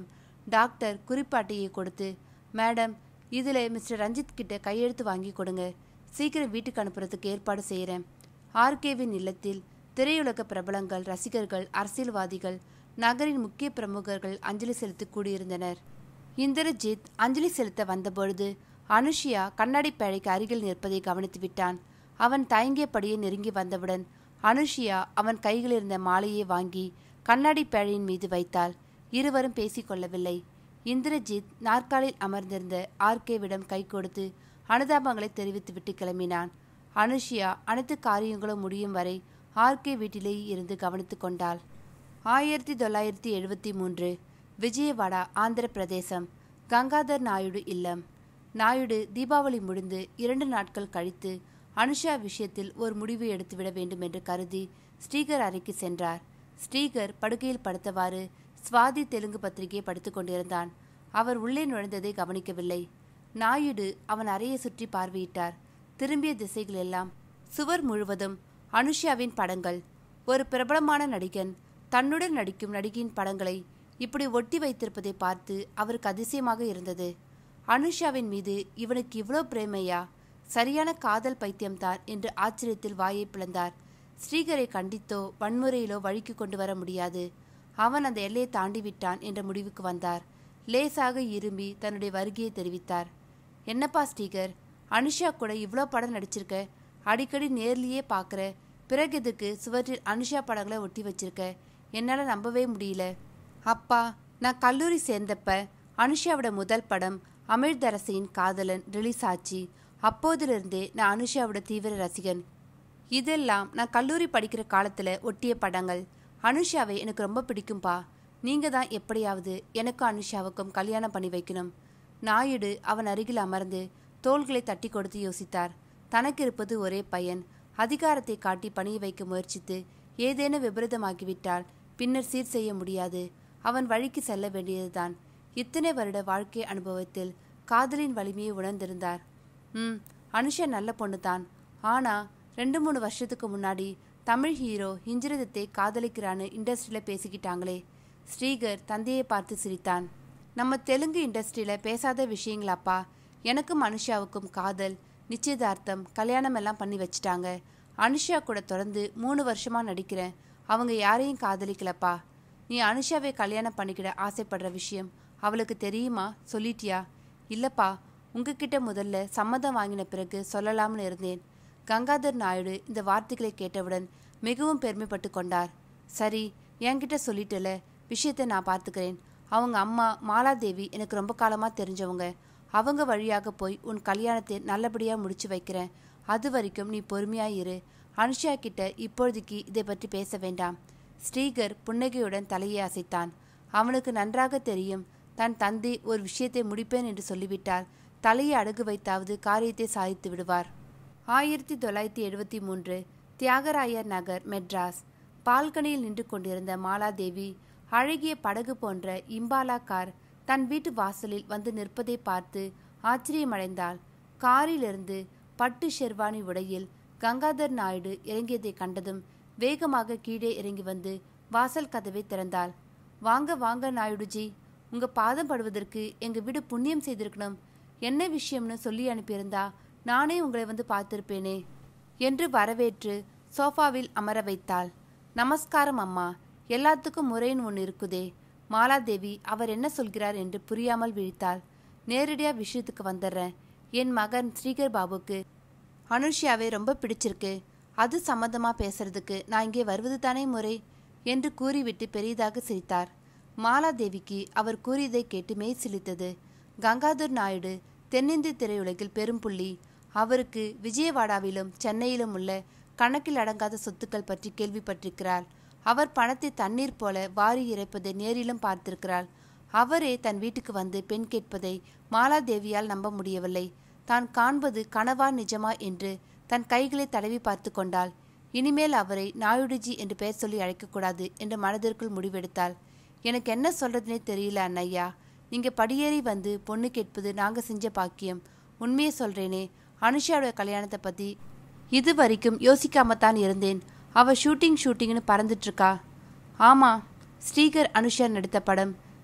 டாக்டர் குறிப்பாட்டையை கொடுத்து மேடம் இதில் மிஸ்டர் ரஞ்சித் கிட்ட கையெழுத்து வாங்கி கொடுங்க சீக்கிரம் வீட்டுக்கு அனுப்புறதுக்கு ஏற்பாடு செய்கிறேன் ஆர்கேவின் இல்லத்தில் திரையுலக பிரபலங்கள் ரசிகர்கள் அரசியல்வாதிகள் நகரின் முக்கிய பிரமுகர்கள் அஞ்சலி செலுத்தி கூடியிருந்தனர் இந்திரஜித் அஞ்சலி செலுத்த வந்தபொழுது அனுஷியா கண்ணாடி பேழைக்கு அருகில் நிற்பதை கவனித்து விட்டான் அவன் தயங்கியபடியே நெருங்கி வந்தவுடன் அனுஷியா அவன் கையில் இருந்த மாலையை வாங்கி கண்ணாடி பேழையின் மீது வைத்தாள் இருவரும் பேசிக்கொள்ளவில்லை இந்திரஜித் நாற்காலில் அமர்ந்திருந்த ஆர்கேவிடம் கை கொடுத்து அனுதாபங்களை தெரிவித்துவிட்டு கிளம்பினான் அனுஷியா அனைத்து காரியங்களும் முடியும் வரை ஆர்கே வீட்டிலேயே இருந்து கவனித்துக் கொண்டாள் ஆயிரத்தி தொள்ளாயிரத்தி எழுபத்தி மூன்று விஜயவாடா ஆந்திர பிரதேசம் கங்காதர் நாயுடு இல்லம் நாயுடு தீபாவளி முடிந்து இரண்டு நாட்கள் கழித்து அனுஷா விஷயத்தில் ஒரு முடிவு எடுத்துவிட வேண்டும் என்று கருதி ஸ்ரீகர் அறைக்கு சென்றார் ஸ்ரீகர் படுக்கையில் படுத்தவாறு சுவாதி தெலுங்கு பத்திரிகையை படித்துக் கொண்டிருந்தான் அவர் உள்ளே நுழைந்ததை கவனிக்கவில்லை நாயுடு அவன் அறையை சுற்றி பார்வையிட்டார் திரும்பிய திசைகள் எல்லாம் சுவர் முழுவதும் அனுஷாவின் படங்கள் ஒரு பிரபலமான நடிகன் தன்னுடன் நடிக்கும் நடிகையின் படங்களை இப்படி ஒட்டி வைத்திருப்பதை பார்த்து அவருக்கு அதிசயமாக இருந்தது அனுஷாவின் மீது இவனுக்கு இவ்வளோ பிரேமையா சரியான காதல் பைத்தியம்தான் என்று ஆச்சரியத்தில் வாயை பிளந்தார் ஸ்ரீகரை கண்டித்தோ வன்முறையிலோ வழிக்கு கொண்டு வர முடியாது அவன் அந்த எல்லையை தாண்டி விட்டான் என்ற முடிவுக்கு வந்தார் லேசாக இரும்பி தன்னுடைய வருகையை தெரிவித்தார் என்னப்பா ஸ்ரீகர் அனுஷா கூட இவ்வளோ படம் நடிச்சிருக்க அடிக்கடி நேர்லேயே பார்க்குற பிறகு எதுக்கு சுவற்றில் அனுஷா படங்களை ஒட்டி வச்சிருக்க என்னால் நம்பவே முடியல அப்பா நான் கல்லூரி சேர்ந்தப்ப அனுஷாவோட முதல் படம் அமிர்தரசியின் காதலன் ரிலீஸ் ஆச்சு அப்போதிலிருந்தே நான் அனுஷாவோட தீவிர ரசிகன் இதெல்லாம் நான் கல்லூரி படிக்கிற காலத்தில் ஒட்டிய படங்கள் அனுஷாவை எனக்கு ரொம்ப பிடிக்கும்பா நீங்க தான் எப்படியாவது எனக்கும் அனுஷாவுக்கும் கல்யாணம் பண்ணி வைக்கணும் நாயுடு அவன் அருகில் அமர்ந்து தோள்களை தட்டி கொடுத்து யோசித்தார் தனக்கு இருப்பது ஒரே பையன் அதிகாரத்தை காட்டி பணிய வைக்க முயற்சித்து ஏதேனும் விபரீதமாகிவிட்டால் பின்னர் சீர் செய்ய முடியாது அவன் வழிக்கு செல்ல வேண்டியதுதான் இத்தனை வருட வாழ்க்கை அனுபவத்தில் காதலின் வலிமையை உணர்ந்திருந்தார் ம் அனுஷா நல்ல பொண்ணு தான் ஆனா ரெண்டு மூணு வருஷத்துக்கு முன்னாடி தமிழ் ஹீரோ இந்திரதத்தை காதலிக்கிறான்னு இண்டஸ்ட்ரியில் பேசிக்கிட்டாங்களே ஸ்ரீகர் தந்தையை பார்த்து சிரித்தான் நம்ம தெலுங்கு இண்டஸ்ட்ரியில் பேசாத விஷயங்களாப்பா எனக்கும் அனுஷாவுக்கும் காதல் நிச்சயதார்த்தம் கல்யாணம் எல்லாம் பண்ணி வச்சிட்டாங்க அனுஷா கூட தொடர்ந்து மூணு வருஷமா நடிக்கிறேன் அவங்க யாரையும் காதலிக்கலப்பா நீ அனுஷாவை கல்யாணம் பண்ணிக்கிட ஆசைப்படுற விஷயம் அவளுக்கு தெரியுமா சொல்லிட்டியா இல்லப்பா உங்ககிட்ட முதல்ல சம்மதம் வாங்கின பிறகு சொல்லலாம்னு இருந்தேன் கங்காதர் நாயுடு இந்த வார்த்தைகளை கேட்டவுடன் மிகவும் பெருமைப்பட்டு கொண்டார் சரி என்கிட்ட சொல்லிட்டல விஷயத்தை நான் பார்த்துக்கிறேன் அவங்க அம்மா மாலாதேவி எனக்கு ரொம்ப காலமாக தெரிஞ்சவங்க அவங்க வழியாக போய் உன் கல்யாணத்தை நல்லபடியாக முடிச்சு வைக்கிறேன் அது வரைக்கும் நீ பொறுமையா இரு அனுஷா கிட்ட இப்பொழுதைக்கு இதை பற்றி பேச வேண்டாம் ஸ்ரீகர் புன்னகையுடன் தலையை அசைத்தான் அவனுக்கு நன்றாக தெரியும் தன் தந்தை ஒரு விஷயத்தை முடிப்பேன் என்று சொல்லிவிட்டால் தலையை அடகு வைத்தாவது காரியத்தை சாதித்து விடுவார் ஆயிரத்தி தொள்ளாயிரத்தி எழுபத்தி மூன்று தியாகராயர் நகர் மெட்ராஸ் பால்கனியில் நின்று கொண்டிருந்த மாலாதேவி அழகிய படகு போன்ற இம்பாலா கார் தன் வீட்டு வாசலில் வந்து நிற்பதை பார்த்து ஆச்சரியமடைந்தாள் காரிலிருந்து பட்டு ஷெர்வானி உடையில் கங்காதர் நாயுடு இறங்கியதை கண்டதும் வேகமாக கீழே இறங்கி வந்து வாசல் கதவை திறந்தாள் வாங்க வாங்க நாயுடுஜி உங்க பாதம் படுவதற்கு எங்க வீடு புண்ணியம் செய்திருக்கணும் என்ன விஷயம்னு சொல்லி அனுப்பியிருந்தா நானே உங்களை வந்து பார்த்திருப்பேனே என்று வரவேற்று சோஃபாவில் அமர வைத்தாள் நமஸ்காரம் அம்மா எல்லாத்துக்கும் முறைன்னு ஒன்று இருக்குதே மாலாதேவி அவர் என்ன சொல்கிறார் என்று புரியாமல் விழித்தாள் நேரடியா விஷயத்துக்கு வந்துடுறேன் என் மகன் ஸ்ரீகர் பாபுக்கு அனுஷ்யாவை ரொம்ப பிடிச்சிருக்கு அது சம்மந்தமா பேசுறதுக்கு நான் இங்கே வருவது தானே முறை என்று கூறிவிட்டு பெரிதாக சிரித்தார் மாலாதேவிக்கு அவர் கூறியதை கேட்டு மெய் சிலித்தது கங்காதர் நாயுடு தென்னிந்திய திரையுலகில் பெரும் புள்ளி அவருக்கு விஜயவாடாவிலும் சென்னையிலும் உள்ள கணக்கில் அடங்காத சொத்துக்கள் பற்றி கேள்விப்பட்டிருக்கிறாள் அவர் பணத்தை தண்ணீர் போல வாரி இறைப்பதை நேரிலும் பார்த்திருக்கிறாள் அவரே தன் வீட்டுக்கு வந்து பெண் கேட்பதை மாலாதேவியால் நம்ப முடியவில்லை தான் காண்பது கனவா நிஜமா என்று தன் கைகளை தடவி பார்த்து கொண்டாள் இனிமேல் அவரை நாயுடுஜி என்று பெயர் சொல்லி அழைக்கக்கூடாது என்று மனதிற்குள் முடிவெடுத்தாள் எனக்கு என்ன சொல்றதுனே தெரியல அண்ணையா நீங்க படியேறி வந்து பொண்ணு கேட்பது நாங்க செஞ்ச பாக்கியம் உண்மையை சொல்றேனே அனுஷாவோட கல்யாணத்தை பத்தி இது வரைக்கும் யோசிக்காம தான் இருந்தேன் அவ ஷூட்டிங் ஷூட்டிங்னு பறந்துட்டு இருக்கா ஆமா ஸ்ரீகர் அனுஷா நடித்த படம்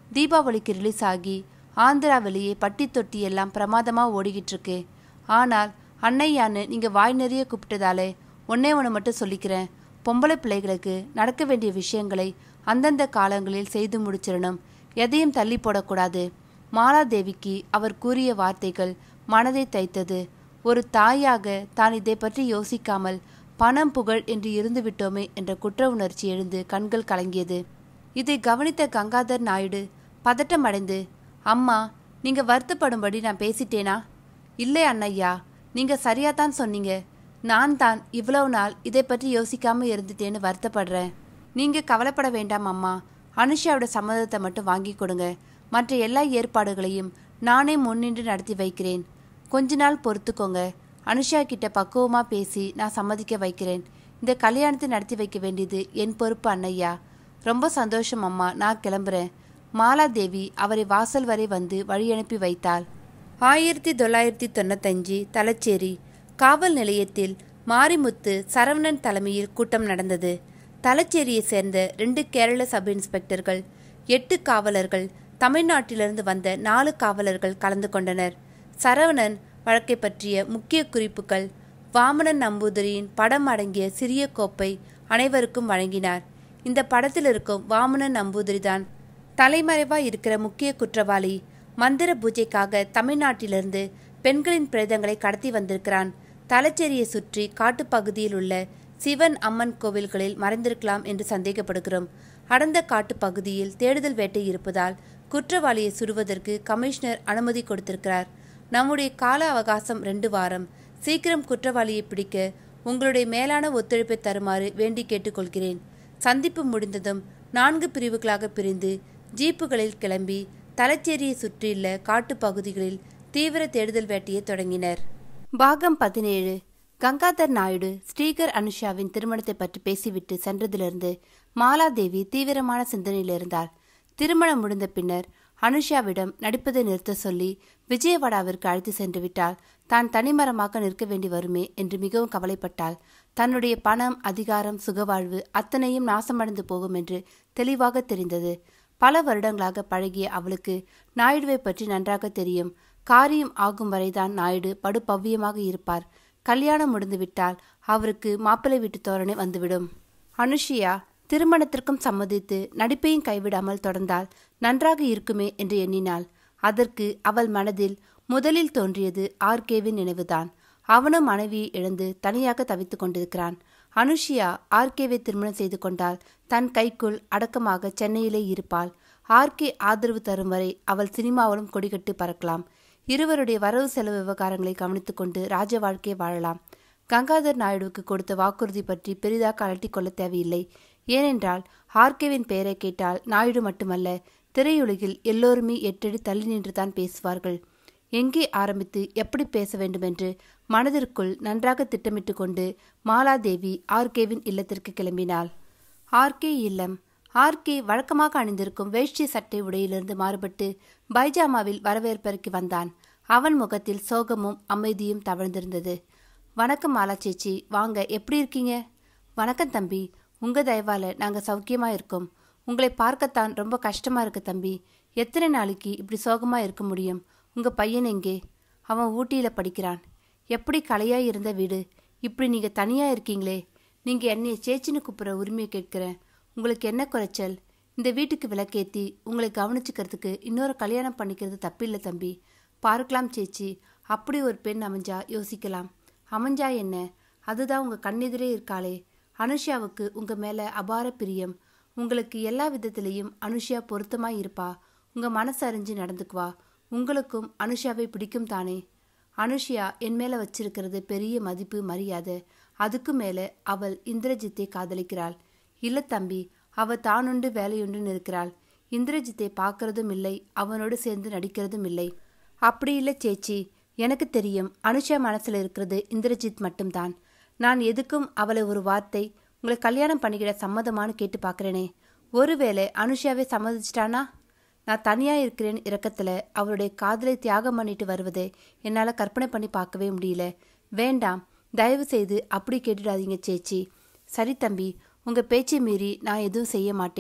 தீபாவளிக்கு ரிலீஸ் ஆகி ஆந்திரா வெளியே பட்டி தொட்டி எல்லாம் பிரமாதமாக ஓடிக்கிட்டு இருக்கு ஆனால் அன்னையான்னு நீங்கள் வாய் நிறைய கூப்பிட்டதாலே ஒன்னே ஒன்று மட்டும் சொல்லிக்கிறேன் பொம்பளை பிள்ளைகளுக்கு நடக்க வேண்டிய விஷயங்களை அந்தந்த காலங்களில் செய்து முடிச்சிடணும் எதையும் தள்ளி போடக்கூடாது மாலாதேவிக்கு அவர் கூறிய வார்த்தைகள் மனதை தைத்தது ஒரு தாயாக தான் இதை பற்றி யோசிக்காமல் பணம் புகழ் என்று இருந்து விட்டோமே என்ற குற்ற உணர்ச்சி எழுந்து கண்கள் கலங்கியது இதை கவனித்த கங்காதர் நாயுடு பதட்டமடைந்து அம்மா நீங்க வருத்தப்படும்படி நான் பேசிட்டேனா இல்லை அண்ணையா நீங்க சரியா தான் சொன்னீங்க நான் தான் இவ்வளவு நாள் இதை பற்றி யோசிக்காம இருந்துட்டேன்னு வருத்தப்படுறேன் நீங்க கவலைப்பட வேண்டாம் அம்மா அனுஷாவோட சம்மதத்தை மட்டும் வாங்கி கொடுங்க மற்ற எல்லா ஏற்பாடுகளையும் நானே முன்னின்று நடத்தி வைக்கிறேன் கொஞ்ச நாள் பொறுத்துக்கோங்க அனுஷா கிட்ட பக்குவமா பேசி நான் சம்மதிக்க வைக்கிறேன் இந்த கல்யாணத்தை நடத்தி வைக்க வேண்டியது என் பொறுப்பு அண்ணையா ரொம்ப சந்தோஷம் அம்மா நான் கிளம்புறேன் மாலாதேவி அவரை வாசல் வரை வந்து வழி அனுப்பி வைத்தாள் ஆயிரத்தி தொள்ளாயிரத்தி தொண்ணூத்தஞ்சு தலச்சேரி காவல் நிலையத்தில் மாரிமுத்து சரவணன் தலைமையில் கூட்டம் நடந்தது தலச்சேரியை சேர்ந்த ரெண்டு கேரள சப் இன்ஸ்பெக்டர்கள் எட்டு காவலர்கள் தமிழ்நாட்டிலிருந்து வந்த நாலு காவலர்கள் கலந்து கொண்டனர் சரவணன் வழக்கை பற்றிய முக்கிய குறிப்புகள் வாமனன் நம்பூதிரியின் படம் அடங்கிய சிறிய கோப்பை அனைவருக்கும் வழங்கினார் இந்த படத்தில் இருக்கும் வாமனன் நம்பூதிரிதான் தலைமறைவாய் இருக்கிற முக்கிய குற்றவாளி மந்திர பூஜைக்காக தமிழ்நாட்டிலிருந்து பெண்களின் பிரேதங்களை கடத்தி வந்திருக்கிறான் தலச்சேரியை சுற்றி காட்டுப்பகுதியில் உள்ள சிவன் அம்மன் கோவில்களில் மறைந்திருக்கலாம் என்று சந்தேகப்படுகிறோம் அடர்ந்த காட்டுப்பகுதியில் தேடுதல் வேட்டை இருப்பதால் குற்றவாளியை சுடுவதற்கு கமிஷனர் அனுமதி கொடுத்திருக்கிறார் நம்முடைய கால அவகாசம் ரெண்டு வாரம் சீக்கிரம் குற்றவாளியை பிடிக்க உங்களுடைய மேலான ஒத்துழைப்பை தருமாறு வேண்டி கேட்டுக்கொள்கிறேன் சந்திப்பு முடிந்ததும் நான்கு பிரிவுகளாக பிரிந்து ஜீப்புகளில் கிளம்பி தலச்சேரியை சுற்றியுள்ள காட்டுப்பகுதிகளில் தீவிர தேடுதல் வேட்டையை தொடங்கினர் பாகம் பதினேழு கங்காதர் நாயுடு ஸ்ரீகர் அனுஷாவின் திருமணத்தை பற்றி பேசிவிட்டு சென்றதிலிருந்து மாலாதேவி தீவிரமான சிந்தனையில் இருந்தார் திருமணம் முடிந்த பின்னர் அனுஷாவிடம் நடிப்பதை நிறுத்த சொல்லி விஜயவாடாவிற்கு அழைத்து சென்று விட்டால் தான் தனிமரமாக நிற்க வேண்டி வருமே என்று மிகவும் கவலைப்பட்டாள் தன்னுடைய பணம் அதிகாரம் சுகவாழ்வு அத்தனையும் நாசமடைந்து போகும் என்று தெளிவாக தெரிந்தது பல வருடங்களாக பழகிய அவளுக்கு நாயுடுவை பற்றி நன்றாக தெரியும் காரியம் ஆகும் வரைதான் நாயுடு படு பவ்யமாக இருப்பார் கல்யாணம் முடிந்துவிட்டால் அவருக்கு மாப்பிள்ளை வீட்டு தோரணை வந்துவிடும் அனுஷியா திருமணத்திற்கும் சம்மதித்து நடிப்பையும் கைவிடாமல் தொடர்ந்தால் நன்றாக இருக்குமே என்று எண்ணினாள் அதற்கு அவள் மனதில் முதலில் தோன்றியது ஆர்கேவின் நினைவுதான் அவனும் மனைவியை இழந்து தனியாக தவித்துக் கொண்டிருக்கிறான் அனுஷியா ஆர்கேவை திருமணம் செய்து கொண்டால் தன் கைக்குள் அடக்கமாக சென்னையிலே இருப்பாள் ஆர்கே ஆதரவு தரும் வரை அவள் சினிமாவிலும் கொடிகட்டு பறக்கலாம் இருவருடைய வரவு செலவு விவகாரங்களை கவனித்துக் கொண்டு ராஜ வாழ்க்கையை வாழலாம் கங்காதர் நாயுடுவுக்கு கொடுத்த வாக்குறுதி பற்றி பெரிதாக அலட்டிக் கொள்ள தேவையில்லை ஏனென்றால் ஆர்கேவின் பெயரை கேட்டால் நாயுடு மட்டுமல்ல திரையுலகில் எல்லோருமே எட்டடி தள்ளி நின்றுதான் பேசுவார்கள் எங்கே ஆரம்பித்து எப்படி பேச வேண்டுமென்று மனதிற்குள் நன்றாக திட்டமிட்டு கொண்டு மாலாதேவி ஆர்கேவின் இல்லத்திற்கு கிளம்பினாள் ஆர்கே இல்லம் ஆர்கே வழக்கமாக அணிந்திருக்கும் வேஷ்டி சட்டை உடையிலிருந்து மாறுபட்டு பைஜாமாவில் வரவேற்பதற்கு வந்தான் அவன் முகத்தில் சோகமும் அமைதியும் தவழ்ந்திருந்தது வணக்கம் மாலா சேச்சி வாங்க எப்படி இருக்கீங்க வணக்கம் தம்பி உங்க தயவால நாங்க சௌக்கியமா இருக்கோம் உங்களை பார்க்கத்தான் ரொம்ப கஷ்டமா இருக்கு தம்பி எத்தனை நாளைக்கு இப்படி சோகமா இருக்க முடியும் உங்க பையன் எங்கே அவன் ஊட்டியில படிக்கிறான் எப்படி கலையா இருந்த வீடு இப்படி நீங்க தனியா இருக்கீங்களே நீங்க என்னைய சேச்சின்னு கூப்பிடுற உரிமையை கேட்கிறேன் உங்களுக்கு என்ன குறைச்சல் இந்த வீட்டுக்கு விளக்கேத்தி உங்களை கவனிச்சுக்கிறதுக்கு இன்னொரு கல்யாணம் பண்ணிக்கிறது தப்பில்லை தம்பி பார்க்கலாம் சேச்சி அப்படி ஒரு பெண் அமைஞ்சா யோசிக்கலாம் அமைஞ்சா என்ன அதுதான் உங்க கண்ணெதிரே இருக்காளே அனுஷியாவுக்கு உங்க மேல அபார பிரியம் உங்களுக்கு எல்லா விதத்திலையும் அனுஷியா பொருத்தமா இருப்பா உங்க மனசு அறிஞ்சு நடந்துக்குவா உங்களுக்கும் அனுஷாவை பிடிக்கும் தானே அனுஷியா என் மேல வச்சிருக்கிறது பெரிய மதிப்பு மரியாதை அதுக்கு மேல அவள் இந்திரஜித்தை காதலிக்கிறாள் இல்ல தம்பி அவ தானுண்டு வேலையுண்டுன்னு இருக்கிறாள் இந்திரஜித்தை பார்க்கறதும் இல்லை அவனோடு சேர்ந்து நடிக்கிறதும் இல்லை அப்படி இல்லை சேச்சி எனக்கு தெரியும் அனுஷா மனசுல இருக்கிறது இந்திரஜித் மட்டும்தான் நான் எதுக்கும் அவளை ஒரு வார்த்தை உங்களை கல்யாணம் பண்ணிக்கிட சம்மதமானு கேட்டு பார்க்கறேனே ஒருவேளை அனுஷாவே சம்மதிச்சிட்டானா நான் தனியா இருக்கிறேன் இரக்கத்துல அவளுடைய காதலை தியாகம் பண்ணிட்டு வருவதை என்னால கற்பனை பண்ணி பார்க்கவே முடியல வேண்டாம் தயவு செய்து அப்படி கேட்டுடாதீங்க சேச்சி சரி தம்பி உங்க பேச்சை மீறி நான் எதுவும் செய்ய மாட்டேன்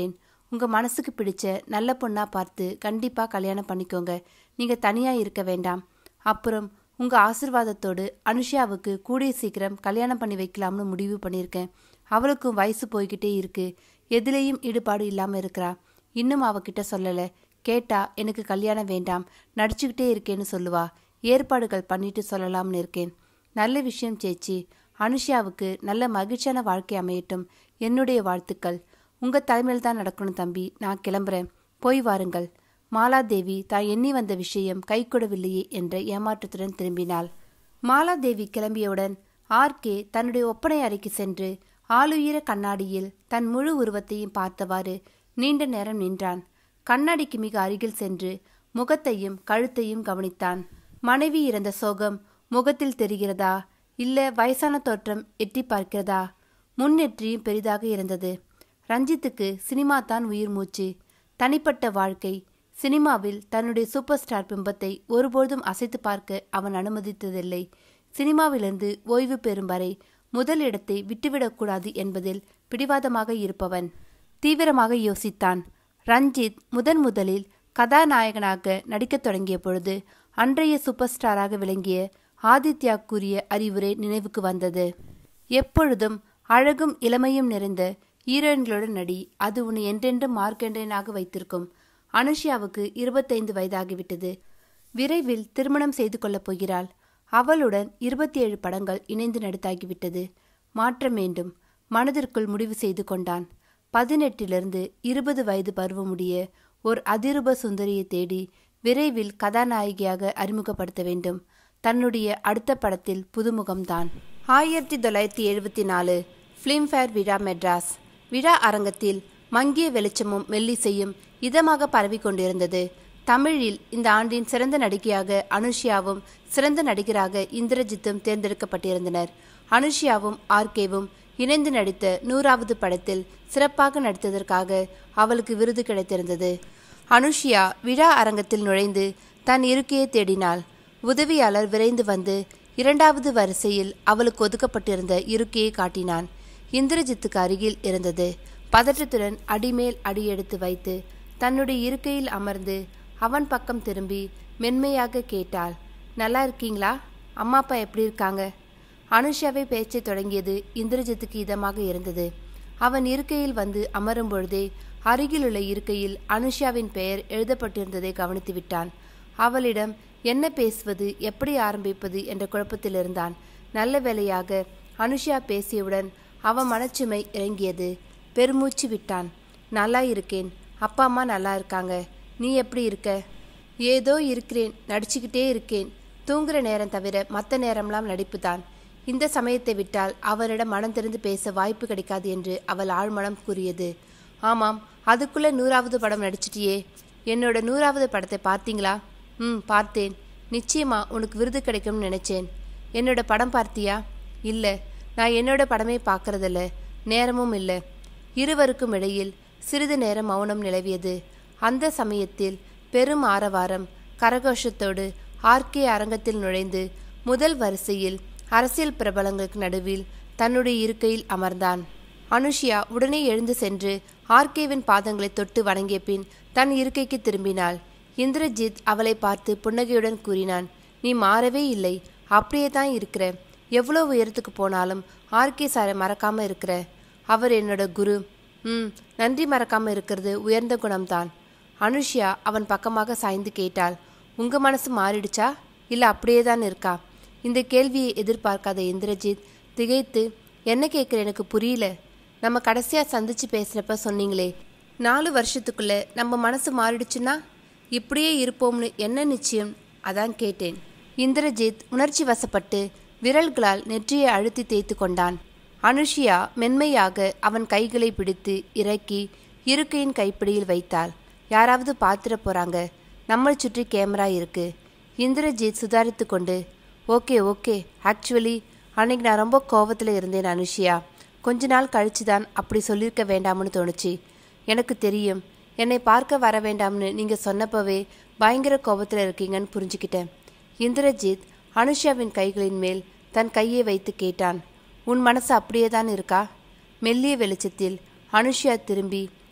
உங்கள் மனசுக்கு பிடிச்ச நல்ல பொண்ணாக பார்த்து கண்டிப்பாக கல்யாணம் பண்ணிக்கோங்க நீங்கள் தனியாக இருக்க வேண்டாம் அப்புறம் உங்கள் ஆசிர்வாதத்தோடு அனுஷியாவுக்கு கூடிய சீக்கிரம் கல்யாணம் பண்ணி வைக்கலாம்னு முடிவு பண்ணியிருக்கேன் அவளுக்கும் வயசு போய்கிட்டே இருக்கு எதுலேயும் ஈடுபாடு இல்லாமல் இருக்கிறா இன்னும் அவகிட்ட சொல்லலை கேட்டா எனக்கு கல்யாணம் வேண்டாம் நடிச்சுக்கிட்டே இருக்கேன்னு சொல்லுவா ஏற்பாடுகள் பண்ணிட்டு சொல்லலாம்னு இருக்கேன் நல்ல விஷயம் சேச்சி அனுஷியாவுக்கு நல்ல மகிழ்ச்சியான வாழ்க்கை அமையட்டும் என்னுடைய வாழ்த்துக்கள் உங்க தலைமையில் தான் நடக்கணும் தம்பி நான் கிளம்புறேன் போய் வாருங்கள் மாலாதேவி தான் எண்ணி வந்த விஷயம் கைகூடவில்லையே என்ற ஏமாற்றத்துடன் திரும்பினாள் மாலாதேவி கிளம்பியவுடன் ஆர்கே தன்னுடைய ஒப்பனை அறைக்கு சென்று ஆளுயர கண்ணாடியில் தன் முழு உருவத்தையும் பார்த்தவாறு நீண்ட நேரம் நின்றான் கண்ணாடிக்கு மிக அருகில் சென்று முகத்தையும் கழுத்தையும் கவனித்தான் மனைவி இறந்த சோகம் முகத்தில் தெரிகிறதா இல்ல வயசான தோற்றம் எட்டி பார்க்கிறதா முன்னெற்றியும் பெரிதாக இருந்தது ரஞ்சித்துக்கு சினிமா தான் உயிர் மூச்சு தனிப்பட்ட வாழ்க்கை சினிமாவில் தன்னுடைய சூப்பர் ஸ்டார் பிம்பத்தை ஒருபொழுதும் அசைத்து பார்க்க அவன் அனுமதித்ததில்லை சினிமாவிலிருந்து ஓய்வு பெறும் வரை முதல் இடத்தை விட்டுவிடக்கூடாது என்பதில் பிடிவாதமாக இருப்பவன் தீவிரமாக யோசித்தான் ரஞ்சித் முதன் முதலில் கதாநாயகனாக நடிக்கத் தொடங்கிய பொழுது அன்றைய சூப்பர் ஸ்டாராக விளங்கிய ஆதித்யா கூறிய அறிவுரை நினைவுக்கு வந்தது எப்பொழுதும் அழகும் இளமையும் நிறைந்த ஹீரோயின்களுடன் நடி அது உன்னை என்றென்றும் மார்க்கண்டேனாக வைத்திருக்கும் அனுஷியாவுக்கு இருபத்தைந்து வயதாகிவிட்டது விரைவில் திருமணம் செய்து கொள்ளப் போகிறாள் அவளுடன் இருபத்தி ஏழு படங்கள் இணைந்து நடித்தாகிவிட்டது மாற்றம் வேண்டும் மனதிற்குள் முடிவு செய்து கொண்டான் பதினெட்டிலிருந்து இருபது வயது பருவமுடைய ஒரு அதிரூப சுந்தரியை தேடி விரைவில் கதாநாயகியாக அறிமுகப்படுத்த வேண்டும் தன்னுடைய அடுத்த படத்தில் புதுமுகம்தான் ஆயிரத்தி தொள்ளாயிரத்தி எழுபத்தி நாலு ஃபிலிம்ஃபேர் விழா மெட்ராஸ் விழா அரங்கத்தில் மங்கிய வெளிச்சமும் மெல்லிசையும் இதமாக பரவிக் கொண்டிருந்தது தமிழில் இந்த ஆண்டின் சிறந்த நடிகையாக அனுஷியாவும் சிறந்த நடிகராக இந்திரஜித்தும் தேர்ந்தெடுக்கப்பட்டிருந்தனர் அனுஷியாவும் ஆர்கேவும் இணைந்து நடித்த நூறாவது படத்தில் சிறப்பாக நடித்ததற்காக அவளுக்கு விருது கிடைத்திருந்தது அனுஷியா விழா அரங்கத்தில் நுழைந்து தன் இருக்கையை தேடினாள் உதவியாளர் விரைந்து வந்து இரண்டாவது வரிசையில் அவளுக்கு ஒதுக்கப்பட்டிருந்த இருக்கையை காட்டினான் இந்திரஜித்துக்கு அருகில் இருந்தது பதற்றத்துடன் அடிமேல் அடி எடுத்து வைத்து தன்னுடைய இருக்கையில் அமர்ந்து அவன் பக்கம் திரும்பி மென்மையாக கேட்டாள் நல்லா இருக்கீங்களா அம்மா அப்பா எப்படி இருக்காங்க அனுஷாவை பேச்சை தொடங்கியது இந்திரஜித்துக்கு இதமாக இருந்தது அவன் இருக்கையில் வந்து அமரும் பொழுதே அருகிலுள்ள இருக்கையில் அனுஷாவின் பெயர் எழுதப்பட்டிருந்ததை கவனித்து விட்டான் அவளிடம் என்ன பேசுவது எப்படி ஆரம்பிப்பது என்ற குழப்பத்தில் இருந்தான் நல்ல வேளையாக அனுஷா பேசியவுடன் அவன் மனச்சுமை இறங்கியது பெருமூச்சு விட்டான் நல்லா இருக்கேன் அப்பா அம்மா நல்லா இருக்காங்க நீ எப்படி இருக்க ஏதோ இருக்கிறேன் நடிச்சுக்கிட்டே இருக்கேன் தூங்குற நேரம் தவிர மற்ற நேரம்லாம் நடிப்பு தான் இந்த சமயத்தை விட்டால் அவனிடம் மனம் திறந்து பேச வாய்ப்பு கிடைக்காது என்று அவள் ஆழ்மனம் கூறியது ஆமாம் அதுக்குள்ள நூறாவது படம் நடிச்சிட்டியே என்னோட நூறாவது படத்தை பார்த்தீங்களா ம் பார்த்தேன் நிச்சயமா உனக்கு விருது கிடைக்கும்னு நினைச்சேன் என்னோட படம் பார்த்தியா இல்லை நான் என்னோட படமே பார்க்கறதில்ல நேரமும் இல்லை இருவருக்கும் இடையில் சிறிது நேரம் மௌனம் நிலவியது அந்த சமயத்தில் பெரும் ஆரவாரம் கரகோஷத்தோடு ஆர்கே அரங்கத்தில் நுழைந்து முதல் வரிசையில் அரசியல் பிரபலங்களுக்கு நடுவில் தன்னுடைய இருக்கையில் அமர்ந்தான் அனுஷியா உடனே எழுந்து சென்று ஆர்கேவின் பாதங்களை தொட்டு வணங்கிய பின் தன் இருக்கைக்கு திரும்பினாள் இந்திரஜித் அவளை பார்த்து புன்னகையுடன் கூறினான் நீ மாறவே இல்லை அப்படியே தான் இருக்கிற எவ்வளோ உயரத்துக்கு போனாலும் ஆர்கே சாரை மறக்காம இருக்கிற அவர் என்னோட குரு ம் நன்றி மறக்காம இருக்கிறது உயர்ந்த குணம்தான் அனுஷ்யா அவன் பக்கமாக சாய்ந்து கேட்டாள் உங்க மனசு மாறிடுச்சா இல்ல அப்படியே தான் இருக்கா இந்த கேள்வியை எதிர்பார்க்காத இந்திரஜித் திகைத்து என்ன கேட்குற எனக்கு புரியல நம்ம கடைசியா சந்திச்சு பேசுறப்ப சொன்னீங்களே நாலு வருஷத்துக்குள்ள நம்ம மனசு மாறிடுச்சுன்னா இப்படியே இருப்போம்னு என்ன நிச்சயம் அதான் கேட்டேன் இந்திரஜித் உணர்ச்சி வசப்பட்டு விரல்களால் நெற்றியை அழுத்தி தேய்த்து கொண்டான் அனுஷியா மென்மையாக அவன் கைகளை பிடித்து இறக்கி இருக்கையின் கைப்பிடியில் வைத்தாள் யாராவது பார்த்துட போறாங்க நம்மளை சுற்றி கேமரா இருக்கு இந்திரஜித் சுதாரித்து கொண்டு ஓகே ஓகே ஆக்சுவலி அன்னைக்கு நான் ரொம்ப கோவத்தில் இருந்தேன் அனுஷியா கொஞ்ச நாள் கழிச்சு தான் அப்படி சொல்லியிருக்க வேண்டாம்னு தோணுச்சு எனக்கு தெரியும் என்னை பார்க்க வர வேண்டாம்னு நீங்கள் சொன்னப்பவே பயங்கர கோபத்தில் இருக்கீங்கன்னு புரிஞ்சுக்கிட்டேன் இந்திரஜித் அனுஷாவின் கைகளின் மேல் தன் கையை வைத்து கேட்டான் உன் மனசு அப்படியே தான் இருக்கா மெல்லிய வெளிச்சத்தில் அனுஷியா திரும்பி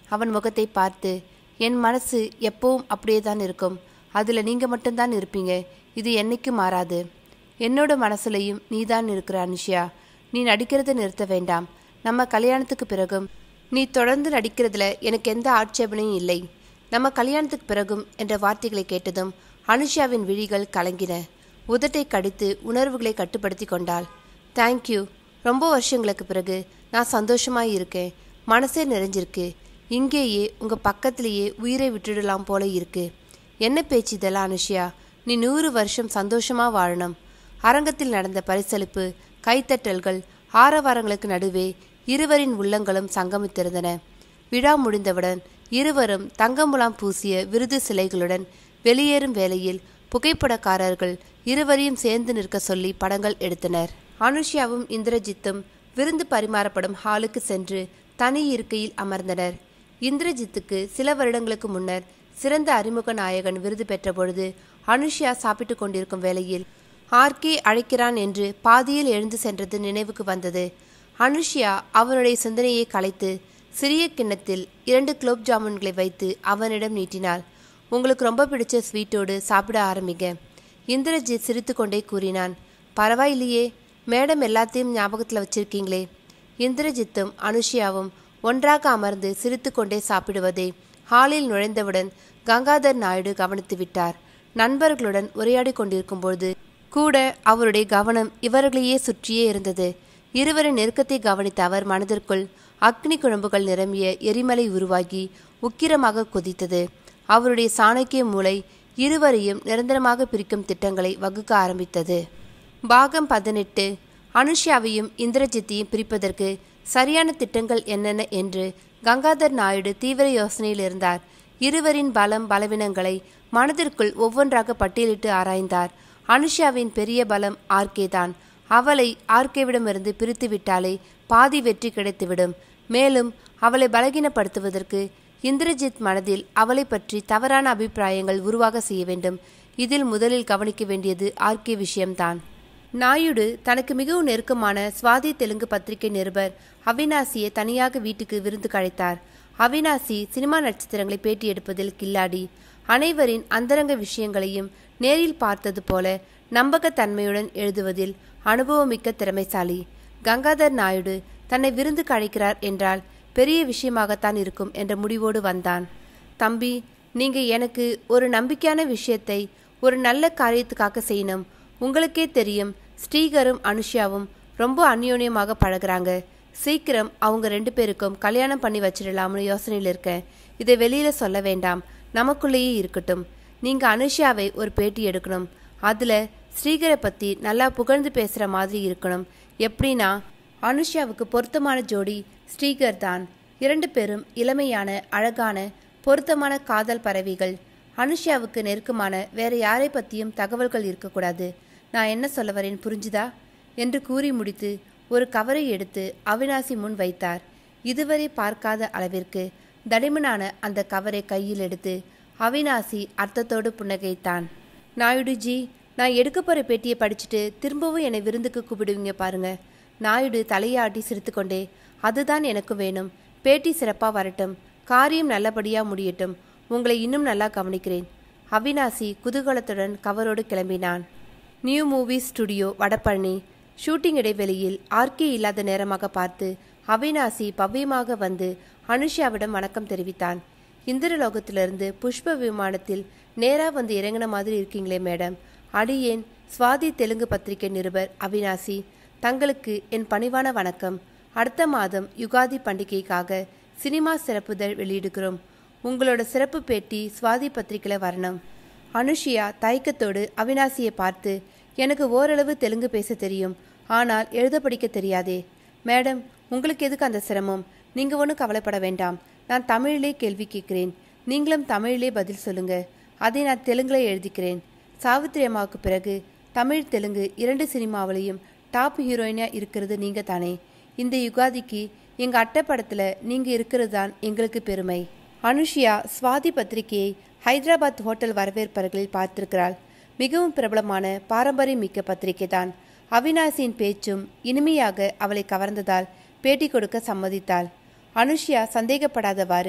அவன் முகத்தை பார்த்து என் மனசு எப்பவும் அப்படியே தான் இருக்கும் அதில் நீங்கள் மட்டும்தான் இருப்பீங்க இது என்னைக்கும் மாறாது என்னோட மனசுலையும் நீ தான் இருக்கிற அனுஷியா நீ நடிக்கிறத நிறுத்த வேண்டாம் நம்ம கல்யாணத்துக்கு பிறகும் நீ தொடர்ந்து நடிக்கிறதுல எனக்கு எந்த ஆட்சேபனையும் இல்லை நம்ம கல்யாணத்துக்கு பிறகும் என்ற வார்த்தைகளை கேட்டதும் அனுஷியாவின் விழிகள் கலங்கின உதட்டை கடித்து உணர்வுகளை கட்டுப்படுத்தி கொண்டாள் தேங்க்யூ ரொம்ப வருஷங்களுக்கு பிறகு நான் சந்தோஷமாக இருக்கேன் மனசே நிறைஞ்சிருக்கு இங்கேயே உங்கள் பக்கத்திலேயே உயிரை விட்டுடலாம் போல இருக்கு என்ன பேச்சு இதெல்லாம் அனுஷியா நீ நூறு வருஷம் சந்தோஷமாக வாழணும் அரங்கத்தில் நடந்த பரிசளிப்பு கைத்தட்டல்கள் ஆரவாரங்களுக்கு நடுவே இருவரின் உள்ளங்களும் சங்கமித்திருந்தன விழா முடிந்தவுடன் இருவரும் தங்கமுலாம் பூசிய விருது சிலைகளுடன் வெளியேறும் வேளையில் புகைப்படக்காரர்கள் இருவரையும் சேர்ந்து நிற்க சொல்லி படங்கள் எடுத்தனர் அனுஷ்யாவும் இந்திரஜித்தும் விருந்து பரிமாறப்படும் ஹாலுக்கு சென்று தனி இருக்கையில் அமர்ந்தனர் இந்திரஜித்துக்கு சில வருடங்களுக்கு முன்னர் சிறந்த அறிமுக நாயகன் விருது பெற்ற பொழுது அனுஷ்யா சாப்பிட்டு கொண்டிருக்கும் வேளையில் ஆர்கே அழைக்கிறான் என்று பாதியில் எழுந்து சென்றது நினைவுக்கு வந்தது அனுஷ்யா அவனுடைய சிந்தனையை கலைத்து சிறிய கிண்ணத்தில் இரண்டு குலோப் ஜாமுன்களை வைத்து அவனிடம் நீட்டினாள் உங்களுக்கு ரொம்ப பிடிச்ச ஸ்வீட்டோடு சாப்பிட ஆரம்பிங்க இந்திரஜித் சிரித்துக்கொண்டே கூறினான் பரவாயில்லையே மேடம் எல்லாத்தையும் ஞாபகத்தில் வச்சிருக்கீங்களே இந்திரஜித்தும் அனுஷியாவும் ஒன்றாக அமர்ந்து சிரித்துக்கொண்டே சாப்பிடுவதை ஹாலில் நுழைந்தவுடன் கங்காதர் நாயுடு கவனித்து விட்டார் நண்பர்களுடன் உரையாடி கொண்டிருக்கும் பொழுது கூட அவருடைய கவனம் இவர்களையே சுற்றியே இருந்தது இருவரின் நெருக்கத்தை கவனித்த அவர் மனதிற்குள் அக்னி குழம்புகள் நிரம்பிய எரிமலை உருவாகி உக்கிரமாக கொதித்தது அவருடைய சாணக்கிய மூளை இருவரையும் நிரந்தரமாக பிரிக்கும் திட்டங்களை வகுக்க ஆரம்பித்தது பாகம் பதினெட்டு அனுஷ்யாவையும் இந்திரஜித்தையும் பிரிப்பதற்கு சரியான திட்டங்கள் என்னென்ன என்று கங்காதர் நாயுடு தீவிர யோசனையில் இருந்தார் இருவரின் பலம் பலவீனங்களை மனதிற்குள் ஒவ்வொன்றாக பட்டியலிட்டு ஆராய்ந்தார் அனுஷாவின் பெரிய பலம் ஆர்கே தான் அவளை ஆர்கேவிடமிருந்து பிரித்து விட்டாலே பாதி வெற்றி கிடைத்துவிடும் மேலும் அவளை பலகீனப்படுத்துவதற்கு இந்திரஜித் மனதில் அவளை பற்றி தவறான அபிப்பிராயங்கள் உருவாக செய்ய வேண்டும் இதில் முதலில் கவனிக்க வேண்டியது ஆர்கே விஷயம்தான் நாயுடு தனக்கு மிகவும் நெருக்கமான சுவாதி தெலுங்கு பத்திரிகை நிருபர் அவினாசியை தனியாக வீட்டுக்கு விருந்து கழைத்தார் அவினாசி சினிமா நட்சத்திரங்களை பேட்டி எடுப்பதில் கில்லாடி அனைவரின் அந்தரங்க விஷயங்களையும் நேரில் பார்த்தது போல நம்பகத்தன்மையுடன் எழுதுவதில் அனுபவமிக்க திறமைசாலி கங்காதர் நாயுடு தன்னை விருந்துக்கு அழைக்கிறார் என்றால் பெரிய விஷயமாகத்தான் இருக்கும் என்ற முடிவோடு வந்தான் தம்பி நீங்க எனக்கு ஒரு நம்பிக்கையான விஷயத்தை ஒரு நல்ல காரியத்துக்காக செய்யணும் உங்களுக்கே தெரியும் ஸ்ரீகரும் அனுஷ்யாவும் ரொம்ப அந்யோன்யமாக பழகுறாங்க சீக்கிரம் அவங்க ரெண்டு பேருக்கும் கல்யாணம் பண்ணி வச்சிடலாம்னு யோசனையில் இருக்கேன் இதை வெளியில சொல்ல வேண்டாம் நமக்குள்ளேயே இருக்கட்டும் நீங்க அனுஷ்யாவை ஒரு பேட்டி எடுக்கணும் அதுல ஸ்ரீகரை பத்தி நல்லா புகழ்ந்து பேசுற மாதிரி இருக்கணும் எப்படின்னா அனுஷ்யாவுக்கு பொருத்தமான ஜோடி ஸ்ரீகர் தான் இரண்டு பேரும் இளமையான அழகான பொருத்தமான காதல் பறவைகள் அனுஷ்யாவுக்கு நெருக்கமான வேற யாரை பத்தியும் தகவல்கள் இருக்கக்கூடாது நான் என்ன சொல்ல வரேன் புரிஞ்சுதா என்று கூறி முடித்து ஒரு கவரை எடுத்து அவினாசி முன் வைத்தார் இதுவரை பார்க்காத அளவிற்கு தடிமனான அந்த கவரை கையில் எடுத்து அவினாசி அர்த்தத்தோடு புன்னகைத்தான் நாயுடுஜி நான் எடுக்க போற பேட்டியை படிச்சுட்டு திரும்பவும் என்னை விருந்துக்கு கூப்பிடுவீங்க பாருங்க நாயுடு தலையாட்டி சிரித்துக்கொண்டே அதுதான் எனக்கு வேணும் பேட்டி சிறப்பா வரட்டும் காரியம் நல்லபடியா முடியட்டும் உங்களை இன்னும் நல்லா கவனிக்கிறேன் அவினாசி குதூகலத்துடன் கவரோடு கிளம்பினான் new movie studio Vadapalani shooting இடைவெளியில் ஆர்கே இல்லாத நேரமாக பார்த்து அவினாசி பவ்யமாக வந்து அனுஷாவிடம் வணக்கம் தெரிவித்தான் இந்திரலோகத்திலிருந்து புஷ்ப விமானத்தில் நேரா வந்து இறங்கின மாதிரி இருக்கீங்களே மேடம் அடியேன் சுவாதி தெலுங்கு பத்திரிகை நிருபர் அவினாசி தங்களுக்கு என் பணிவான வணக்கம் அடுத்த மாதம் யுகாதி பண்டிகைக்காக சினிமா சிறப்புதழ் வெளியிடுகிறோம் உங்களோட சிறப்பு பேட்டி சுவாதி பத்திரிகையில் வரணும் அனுஷியா தயக்கத்தோடு அவினாசியை பார்த்து எனக்கு ஓரளவு தெலுங்கு பேச தெரியும் ஆனால் எழுத படிக்க தெரியாதே மேடம் உங்களுக்கு எதுக்கு அந்த சிரமம் நீங்க ஒன்றும் கவலைப்பட வேண்டாம் நான் தமிழிலே கேள்வி கேட்கிறேன் நீங்களும் தமிழிலே பதில் சொல்லுங்க அதை நான் தெலுங்குல எழுதிக்கிறேன் சாவித்திரி அம்மாவுக்கு பிறகு தமிழ் தெலுங்கு இரண்டு சினிமாவிலையும் டாப் ஹீரோயினா இருக்கிறது நீங்க தானே இந்த யுகாதிக்கு எங்க அட்டைப்படத்துல நீங்க இருக்கிறது தான் எங்களுக்கு பெருமை அனுஷியா சுவாதி பத்திரிகையை ஹைதராபாத் ஹோட்டல் வரவேற்பர்களில் பார்த்திருக்கிறாள் மிகவும் பிரபலமான பாரம்பரியம் மிக்க பத்திரிகை தான் அவினாசியின் பேச்சும் இனிமையாக அவளை கவர்ந்ததால் பேட்டி கொடுக்க சம்மதித்தாள் அனுஷ்யா சந்தேகப்படாதவாறு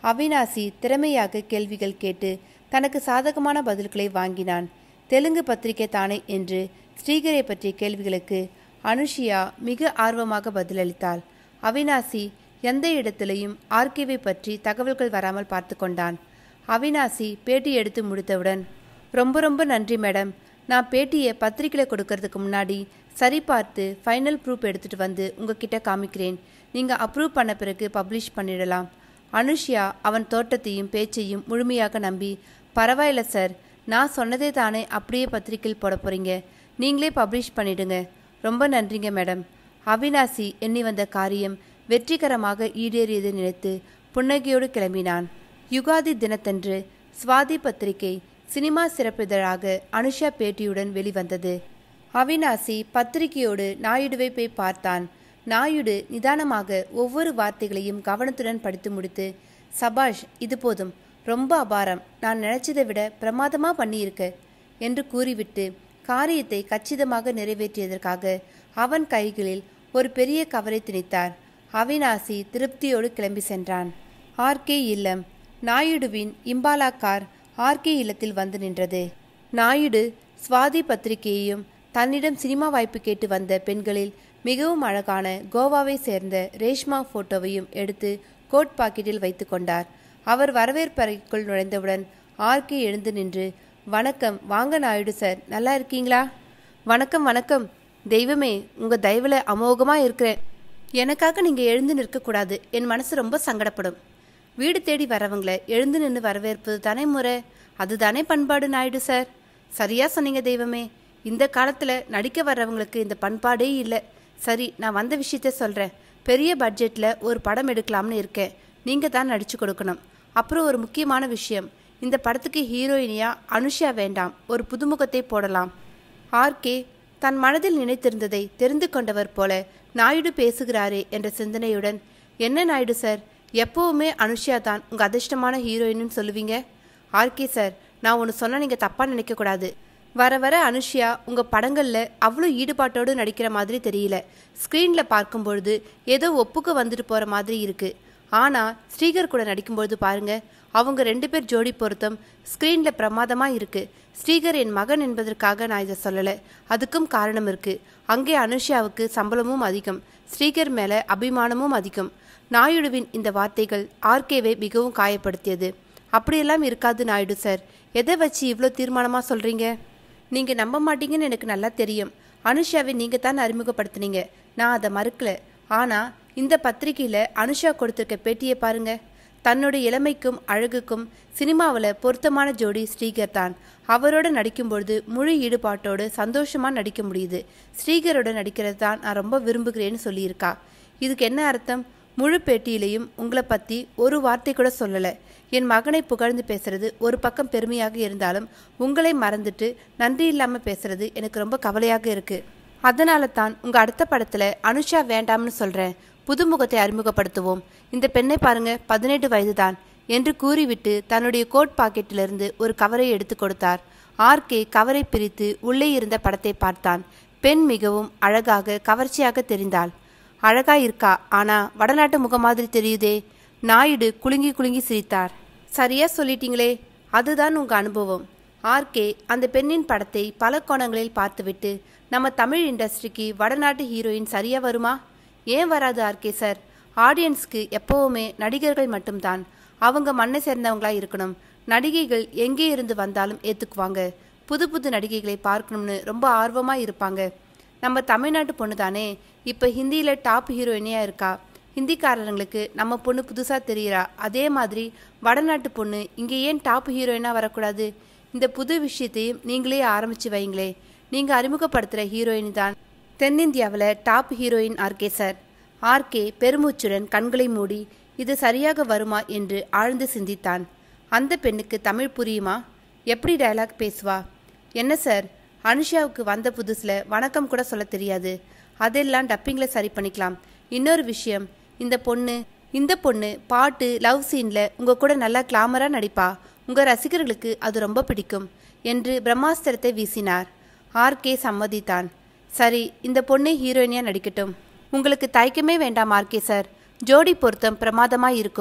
அவினாசி திறமையாக கேள்விகள் கேட்டு தனக்கு சாதகமான பதில்களை வாங்கினான் தெலுங்கு பத்திரிகை தானே என்று ஸ்ரீகரை பற்றிய கேள்விகளுக்கு அனுஷியா மிக ஆர்வமாக பதிலளித்தாள் அவினாசி எந்த இடத்திலையும் ஆர்கேவை பற்றி தகவல்கள் வராமல் பார்த்து கொண்டான் அவினாசி பேட்டி எடுத்து முடித்தவுடன் ரொம்ப ரொம்ப நன்றி மேடம் நான் பேட்டியை பத்திரிக்கையில் கொடுக்கறதுக்கு முன்னாடி சரி பார்த்து ஃபைனல் ப்ரூஃப் எடுத்துட்டு வந்து உங்ககிட்ட காமிக்கிறேன் நீங்கள் அப்ரூவ் பண்ண பிறகு பப்ளிஷ் பண்ணிடலாம் அனுஷ்யா அவன் தோட்டத்தையும் பேச்சையும் முழுமையாக நம்பி பரவாயில்ல சார் நான் சொன்னதே தானே அப்படியே பத்திரிக்கையில் போட போறீங்க நீங்களே பப்ளிஷ் பண்ணிடுங்க ரொம்ப நன்றிங்க மேடம் அவினாசி எண்ணி வந்த காரியம் வெற்றிகரமாக ஈடேறியதை நினைத்து புன்னகையோடு கிளம்பினான் யுகாதி தினத்தன்று சுவாதி பத்திரிகை சினிமா சிறப்பிதழாக அனுஷா பேட்டியுடன் வெளிவந்தது அவினாசி பத்திரிகையோடு நாயுடுவை போய் பார்த்தான் நாயுடு நிதானமாக ஒவ்வொரு வார்த்தைகளையும் கவனத்துடன் படித்து முடித்து சபாஷ் இது போதும் ரொம்ப அபாரம் நான் நினைச்சதை விட பிரமாதமா பண்ணியிருக்க என்று கூறிவிட்டு காரியத்தை கச்சிதமாக நிறைவேற்றியதற்காக அவன் கைகளில் ஒரு பெரிய கவரை திணித்தார் அவினாசி திருப்தியோடு கிளம்பி சென்றான் ஆர்கே இல்லம் நாயுடுவின் இம்பாலா கார் ஆர்கே இல்லத்தில் வந்து நின்றது நாயுடு சுவாதி பத்திரிகையையும் தன்னிடம் சினிமா வாய்ப்பு கேட்டு வந்த பெண்களில் மிகவும் அழகான கோவாவை சேர்ந்த ரேஷ்மா போட்டோவையும் எடுத்து கோட் பாக்கெட்டில் வைத்து கொண்டார் அவர் வரவேற்பறைக்குள் நுழைந்தவுடன் ஆர்கே எழுந்து நின்று வணக்கம் வாங்க நாயுடு சார் நல்லா இருக்கீங்களா வணக்கம் வணக்கம் தெய்வமே உங்க தயவுல அமோகமா இருக்கிறேன் எனக்காக நீங்க எழுந்து நிற்கக்கூடாது என் மனசு ரொம்ப சங்கடப்படும் வீடு தேடி வரவங்களை எழுந்து நின்று வரவேற்பது தானே முறை அதுதானே பண்பாடு நாயுடு சார் சரியா சொன்னீங்க தெய்வமே இந்த காலத்துல நடிக்க வர்றவங்களுக்கு இந்த பண்பாடே இல்லை சரி நான் வந்த விஷயத்த சொல்றேன் பெரிய பட்ஜெட்ல ஒரு படம் எடுக்கலாம்னு இருக்கேன் நீங்க தான் நடிச்சு கொடுக்கணும் அப்புறம் ஒரு முக்கியமான விஷயம் இந்த படத்துக்கு ஹீரோயினியா அனுஷா வேண்டாம் ஒரு புதுமுகத்தை போடலாம் ஆர்கே தன் மனதில் நினைத்திருந்ததை தெரிந்து கொண்டவர் போல நாயுடு பேசுகிறாரே என்ற சிந்தனையுடன் என்ன நாயுடு சார் எப்பவுமே அனுஷ்யா தான் உங்க அதிர்ஷ்டமான ஹீரோயின்னு சொல்லுவீங்க ஆர்கே சார் நான் ஒன்று சொன்னா நீங்க தப்பா நினைக்க கூடாது வர வர அனுஷ்யா உங்க படங்கள்ல அவ்வளோ ஈடுபாட்டோடு நடிக்கிற மாதிரி தெரியல ஸ்க்ரீன்ல பார்க்கும் பொழுது ஏதோ ஒப்புக்கு வந்துட்டு போற மாதிரி இருக்கு ஆனா ஸ்ரீகர் கூட நடிக்கும்பொழுது பாருங்க அவங்க ரெண்டு பேர் ஜோடி பொருத்தம் ஸ்க்ரீன்ல பிரமாதமா இருக்கு ஸ்ரீகர் என் மகன் என்பதற்காக நான் இதை சொல்லல அதுக்கும் காரணம் இருக்கு அங்கே அனுஷ்யாவுக்கு சம்பளமும் அதிகம் ஸ்ரீகர் மேல அபிமானமும் அதிகம் நாயுடுவின் இந்த வார்த்தைகள் ஆர்கேவை மிகவும் காயப்படுத்தியது அப்படியெல்லாம் இருக்காது நாயுடு சார் எதை வச்சு இவ்வளோ தீர்மானமா சொல்றீங்க நீங்க நம்ப மாட்டீங்கன்னு எனக்கு நல்லா தெரியும் அனுஷாவை நீங்க தான் அறிமுகப்படுத்துனீங்க நான் அதை மறுக்கல ஆனா இந்த பத்திரிகையில அனுஷா கொடுத்திருக்க பேட்டியை பாருங்க தன்னோட இளமைக்கும் அழகுக்கும் சினிமாவில் பொருத்தமான ஜோடி ஸ்ரீகர் தான் அவரோட நடிக்கும்பொழுது முழு ஈடுபாட்டோடு சந்தோஷமா நடிக்க முடியுது ஸ்ரீகரோட நடிக்கிறது தான் நான் ரொம்ப விரும்புகிறேன்னு சொல்லியிருக்கா இதுக்கு என்ன அர்த்தம் முழு பேட்டியிலையும் உங்களை பத்தி ஒரு வார்த்தை கூட சொல்லல என் மகனை புகழ்ந்து பேசுறது ஒரு பக்கம் பெருமையாக இருந்தாலும் உங்களை மறந்துட்டு நன்றி இல்லாம பேசுறது எனக்கு ரொம்ப கவலையாக இருக்கு அதனால தான் உங்க அடுத்த படத்துல அனுஷா வேண்டாம்னு சொல்றேன் புதுமுகத்தை அறிமுகப்படுத்துவோம் இந்த பெண்ணை பாருங்க பதினெட்டு வயதுதான் என்று கூறிவிட்டு தன்னுடைய கோட் பாக்கெட்டிலிருந்து ஒரு கவரை எடுத்து கொடுத்தார் ஆர்கே கவரை பிரித்து உள்ளே இருந்த படத்தை பார்த்தான் பெண் மிகவும் அழகாக கவர்ச்சியாக தெரிந்தாள் அழகா இருக்கா ஆனா வடநாட்டு முகம் மாதிரி தெரியுதே நாயுடு குலுங்கி குலுங்கி சிரித்தார் சரியா சொல்லிட்டீங்களே அதுதான் உங்க அனுபவம் ஆர்கே அந்த பெண்ணின் படத்தை பல கோணங்களில் பார்த்துவிட்டு நம்ம தமிழ் இண்டஸ்ட்ரிக்கு வடநாட்டு ஹீரோயின் சரியா வருமா ஏன் வராது ஆர்கே சார் ஆடியன்ஸ்க்கு எப்பவுமே நடிகர்கள் மட்டும்தான் அவங்க மண்ணை சேர்ந்தவங்களா இருக்கணும் நடிகைகள் எங்கே இருந்து வந்தாலும் ஏத்துக்குவாங்க புது புது நடிகைகளை பார்க்கணும்னு ரொம்ப ஆர்வமா இருப்பாங்க நம்ம தமிழ்நாட்டு பொண்ணு தானே இப்போ ஹிந்தியில் டாப் ஹீரோயினியாக இருக்கா ஹிந்திக்காரங்களுக்கு நம்ம பொண்ணு புதுசாக தெரியுறா அதே மாதிரி வடநாட்டு பொண்ணு இங்கே ஏன் டாப் ஹீரோயினாக வரக்கூடாது இந்த புது விஷயத்தையும் நீங்களே ஆரம்பிச்சு வைங்களே நீங்கள் அறிமுகப்படுத்துகிற ஹீரோயின் தான் தென்னிந்தியாவில் top heroine RK sir RK பெருமூச்சுடன் கண்களை மூடி இது சரியாக வருமா என்று ஆழ்ந்து சிந்தித்தான் அந்த பெண்ணுக்கு தமிழ் புரியுமா எப்படி டயலாக் பேசுவா என்ன சார் அனுஷாவுக்கு வந்த புதுசில் வணக்கம் கூட சொல்ல தெரியாது அதெல்லாம் டப்பிங்கில் சரி பண்ணிக்கலாம் இன்னொரு விஷயம் இந்த பொண்ணு இந்த பொண்ணு பாட்டு லவ் சீனில் உங்கள் கூட நல்லா கிளாமராக நடிப்பா உங்கள் ரசிகர்களுக்கு அது ரொம்ப பிடிக்கும் என்று பிரம்மாஸ்திரத்தை வீசினார் ஆர்கே சம்மதித்தான் சரி இந்த பொண்ணு ஹீரோயினியாக நடிக்கட்டும் உங்களுக்கு தயக்கமே வேண்டாம் ஆர்கே சார் ஜோடி பொருத்தம் பிரமாதமாக இருக்கும்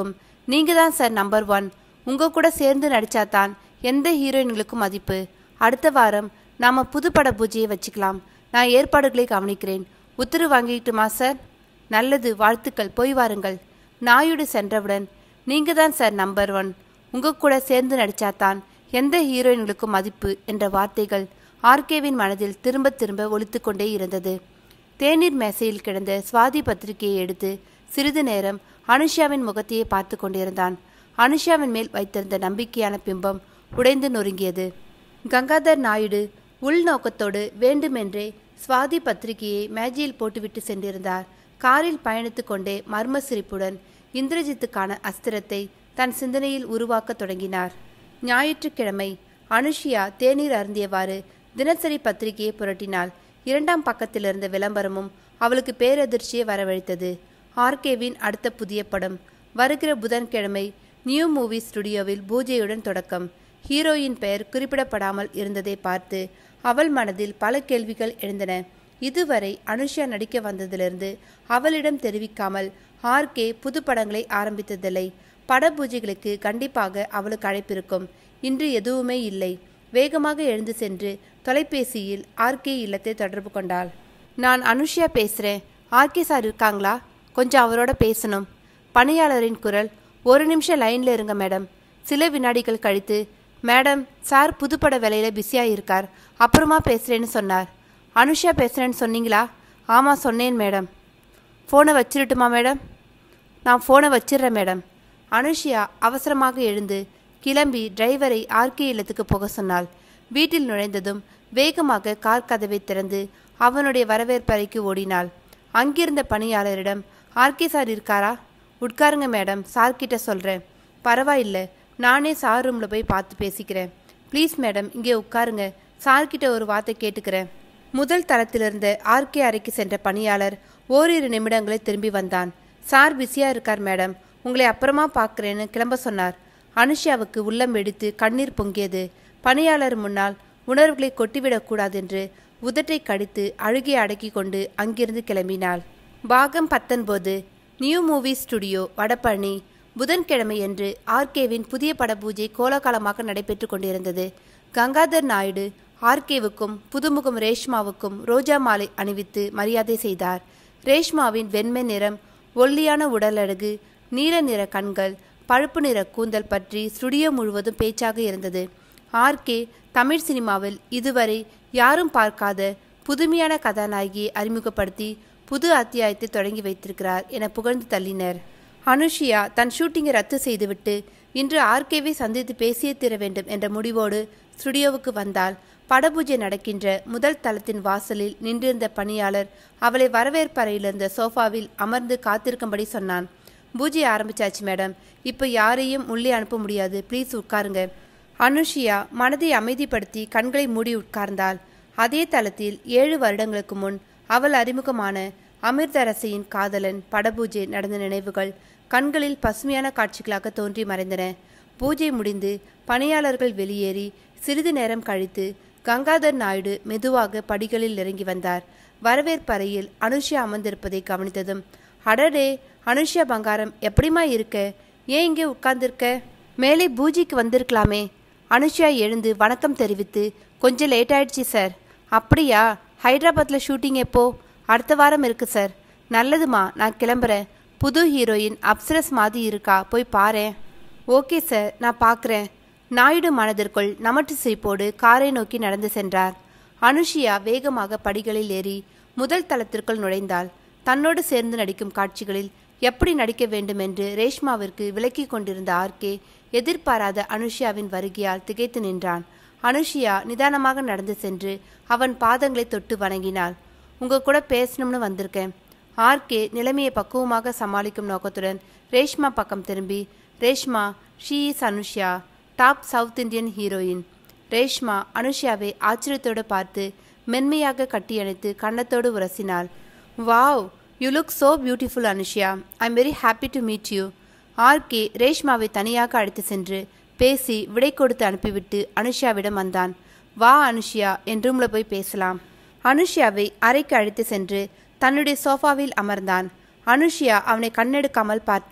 நீங்க தான் சார் நம்பர் ஒன் உங்க கூட சேர்ந்து நடிச்சாதான் எந்த ஹீரோயின்களுக்கும் மதிப்பு அடுத்த வாரம் நாம புதுப்பட பூஜையை வச்சுக்கலாம் நான் ஏற்பாடுகளை கவனிக்கிறேன் உத்தரவு வாங்கிட்டுமா சார் நல்லது வாழ்த்துக்கள் போய் வாருங்கள் நாயுடு சென்றவுடன் நீங்க தான் சார் நம்பர் ஒன் உங்க கூட சேர்ந்து நடிச்சாதான் எந்த ஹீரோயின்களுக்கும் மதிப்பு என்ற வார்த்தைகள் ஆர்கேவின் மனதில் திரும்ப திரும்ப ஒலித்து கொண்டே இருந்தது தேநீர் மேசையில் கிடந்த சுவாதி பத்திரிகையை எடுத்து சிறிது நேரம் அனுஷாவின் முகத்தையே பார்த்து கொண்டிருந்தான் அனுஷாவின் மேல் வைத்திருந்த நம்பிக்கையான பிம்பம் உடைந்து நொறுங்கியது கங்காதர் நாயுடு உள்நோக்கத்தோடு வேண்டுமென்றே சுவாதி பத்திரிகையை மேஜையில் போட்டுவிட்டு சென்றிருந்தார் காரில் பயணித்துக் கொண்டே மர்ம சிரிப்புடன் இந்திரஜித்துக்கான அஸ்திரத்தை தன் சிந்தனையில் உருவாக்கத் தொடங்கினார் ஞாயிற்றுக்கிழமை அனுஷியா தேநீர் அருந்தியவாறு தினசரி பத்திரிகையை புரட்டினாள் இரண்டாம் பக்கத்தில் இருந்த விளம்பரமும் அவளுக்கு பேரதிர்ச்சியை வரவழைத்தது ஆர்கேவின் அடுத்த புதிய படம் வருகிற புதன்கிழமை நியூ மூவி ஸ்டுடியோவில் பூஜையுடன் தொடக்கம் ஹீரோயின் பெயர் குறிப்பிடப்படாமல் இருந்ததை பார்த்து அவள் மனதில் பல கேள்விகள் எழுந்தன இதுவரை அனுஷா நடிக்க வந்ததிலிருந்து அவளிடம் தெரிவிக்காமல் ஆர்கே புது படங்களை ஆரம்பித்ததில்லை பட பூஜைகளுக்கு கண்டிப்பாக அவளுக்கு அழைப்பிருக்கும் இன்று எதுவுமே இல்லை வேகமாக எழுந்து சென்று தொலைபேசியில் ஆர்கே இல்லத்தை தொடர்பு கொண்டாள் நான் அனுஷியா பேசுறேன் ஆர்கே சார் இருக்காங்களா கொஞ்சம் அவரோட பேசணும் பணியாளரின் குரல் ஒரு நிமிஷம் லைன்ல இருங்க மேடம் சில வினாடிகள் கழித்து மேடம் சார் புதுப்பட வேலையில பிஸியா இருக்கார் அப்புறமா பேசுறேன்னு சொன்னார் அனுஷா பேசுறேன்னு சொன்னீங்களா ஆமா சொன்னேன் மேடம் ஃபோனை வச்சிருட்டுமா மேடம் நான் ஃபோனை வச்சிடுறேன் மேடம் அனுஷியா அவசரமாக எழுந்து கிளம்பி டிரைவரை ஆர்கே இல்லத்துக்கு போக சொன்னாள் வீட்டில் நுழைந்ததும் வேகமாக கார் கதவை திறந்து அவனுடைய வரவேற்பறைக்கு ஓடினாள் அங்கிருந்த பணியாளரிடம் ஆர்கே சார் இருக்காரா உட்காருங்க மேடம் சார் கிட்ட சொல்கிறேன் பரவாயில்ல நானே சார் ரூமில் போய் பார்த்து பேசிக்கிறேன் ப்ளீஸ் மேடம் இங்கே உட்காருங்க சார் கிட்ட ஒரு வார்த்தை கேட்டுக்கிறேன் முதல் தளத்திலிருந்த ஆர்கே அறைக்கு சென்ற பணியாளர் ஓரிரு நிமிடங்களில் திரும்பி வந்தான் சார் பிஸியா இருக்கார் மேடம் உங்களை அப்புறமா பார்க்குறேன்னு கிளம்ப சொன்னார் அனுஷாவுக்கு உள்ளம் வெடித்து கண்ணீர் பொங்கியது பணியாளர் முன்னால் உணர்வுகளை கொட்டிவிடக்கூடாது என்று உதட்டை கடித்து அழுகை அடக்கி கொண்டு அங்கிருந்து கிளம்பினாள் பாகம் பத்தொன்பது நியூ மூவி ஸ்டுடியோ வடபழனி புதன்கிழமையன்று ஆர்கேவின் புதிய பட பூஜை கோலாகலமாக நடைபெற்று கொண்டிருந்தது கங்காதர் நாயுடு ஆர்கேவுக்கும் புதுமுகம் ரேஷ்மாவுக்கும் ரோஜா மாலை அணிவித்து மரியாதை செய்தார் ரேஷ்மாவின் வெண்மை நிறம் ஒல்லியான உடலழகு நீல நிற கண்கள் பழுப்பு நிற கூந்தல் பற்றி ஸ்டுடியோ முழுவதும் பேச்சாக இருந்தது ஆர்கே தமிழ் சினிமாவில் இதுவரை யாரும் பார்க்காத புதுமையான கதாநாயகியை அறிமுகப்படுத்தி புது அத்தியாயத்தை தொடங்கி வைத்திருக்கிறார் என புகழ்ந்து தள்ளினர் அனுஷியா தன் ஷூட்டிங்கை ரத்து செய்துவிட்டு இன்று ஆர்கேவை சந்தித்து பேசியே தீர வேண்டும் என்ற முடிவோடு ஸ்டுடியோவுக்கு வந்தால் படபூஜை நடக்கின்ற முதல் தளத்தின் வாசலில் நின்றிருந்த பணியாளர் அவளை வரவேற்பறையில் இருந்த சோஃபாவில் அமர்ந்து காத்திருக்கும்படி சொன்னான் பூஜை ஆரம்பிச்சாச்சு மேடம் இப்போ யாரையும் உள்ளே அனுப்ப முடியாது ப்ளீஸ் உட்காருங்க அனுஷியா மனதை அமைதிப்படுத்தி கண்களை மூடி உட்கார்ந்தாள் அதே தளத்தில் ஏழு வருடங்களுக்கு முன் அவள் அறிமுகமான அமிர்தரசியின் காதலன் படபூஜை நடந்த நினைவுகள் கண்களில் பசுமையான காட்சிகளாக தோன்றி மறைந்தன பூஜை முடிந்து பணியாளர்கள் வெளியேறி சிறிது நேரம் கழித்து கங்காதர் நாயுடு மெதுவாக படிகளில் இறங்கி வந்தார் வரவேற்பறையில் அனுஷியா அமர்ந்திருப்பதை கவனித்ததும் அடடே அனுஷியா பங்காரம் எப்படிமா இருக்க ஏன் இங்கே உட்கார்ந்திருக்க மேலே பூஜைக்கு வந்திருக்கலாமே அனுஷியா எழுந்து வணக்கம் தெரிவித்து கொஞ்சம் லேட் ஆயிடுச்சு சார் அப்படியா ஹைதராபாத்தில் ஷூட்டிங் எப்போ அடுத்த வாரம் இருக்கு சார் நல்லதுமா நான் கிளம்புறேன் புது ஹீரோயின் அப்சரஸ் மாதிரி இருக்கா போய் பாரேன் ஓகே சார் நான் பார்க்குறேன் நாயுடு மனதிற்குள் நமட்டு சிரிப்போடு காரை நோக்கி நடந்து சென்றார் அனுஷியா வேகமாக படிகளில் ஏறி முதல் தளத்திற்குள் நுழைந்தாள் தன்னோடு சேர்ந்து நடிக்கும் காட்சிகளில் எப்படி நடிக்க வேண்டும் என்று ரேஷ்மாவிற்கு விளக்கிக் கொண்டிருந்த ஆர்கே எதிர்பாராத அனுஷியாவின் வருகையால் திகைத்து நின்றான் அனுஷியா நிதானமாக நடந்து சென்று அவன் பாதங்களை தொட்டு வணங்கினாள் உங்க கூட பேசணும்னு வந்திருக்கேன் ஆர்கே நிலைமையை பக்குவமாக சமாளிக்கும் நோக்கத்துடன் ரேஷ்மா பக்கம் திரும்பி Reshma she is Anushya top south Indian heroine Reshma அனுஷ்யாவை ஆச்சரியத்தோடு பார்த்து மென்மையாக கட்டியணைத்து கன்னத்தோடு உரசினாள் wow you look so beautiful Anushya I am very happy to meet you RK ரேஷ்மாவை தனியாக அழைத்து சென்று பேசி விடை கொடுத்து அனுப்பிவிட்டு அனுஷ்யாவிடம் வந்தான் வா அனுஷ்யா என் ரூம்ல போய் பேசலாம் அனுஷ்யாவை அறைக்கு அழைத்து சென்று தன்னுடைய சோஃபாவில் அமர்ந்தான் அனுஷ்யா அவனை கண்ணெடுக்காமல் பார்த்தாள்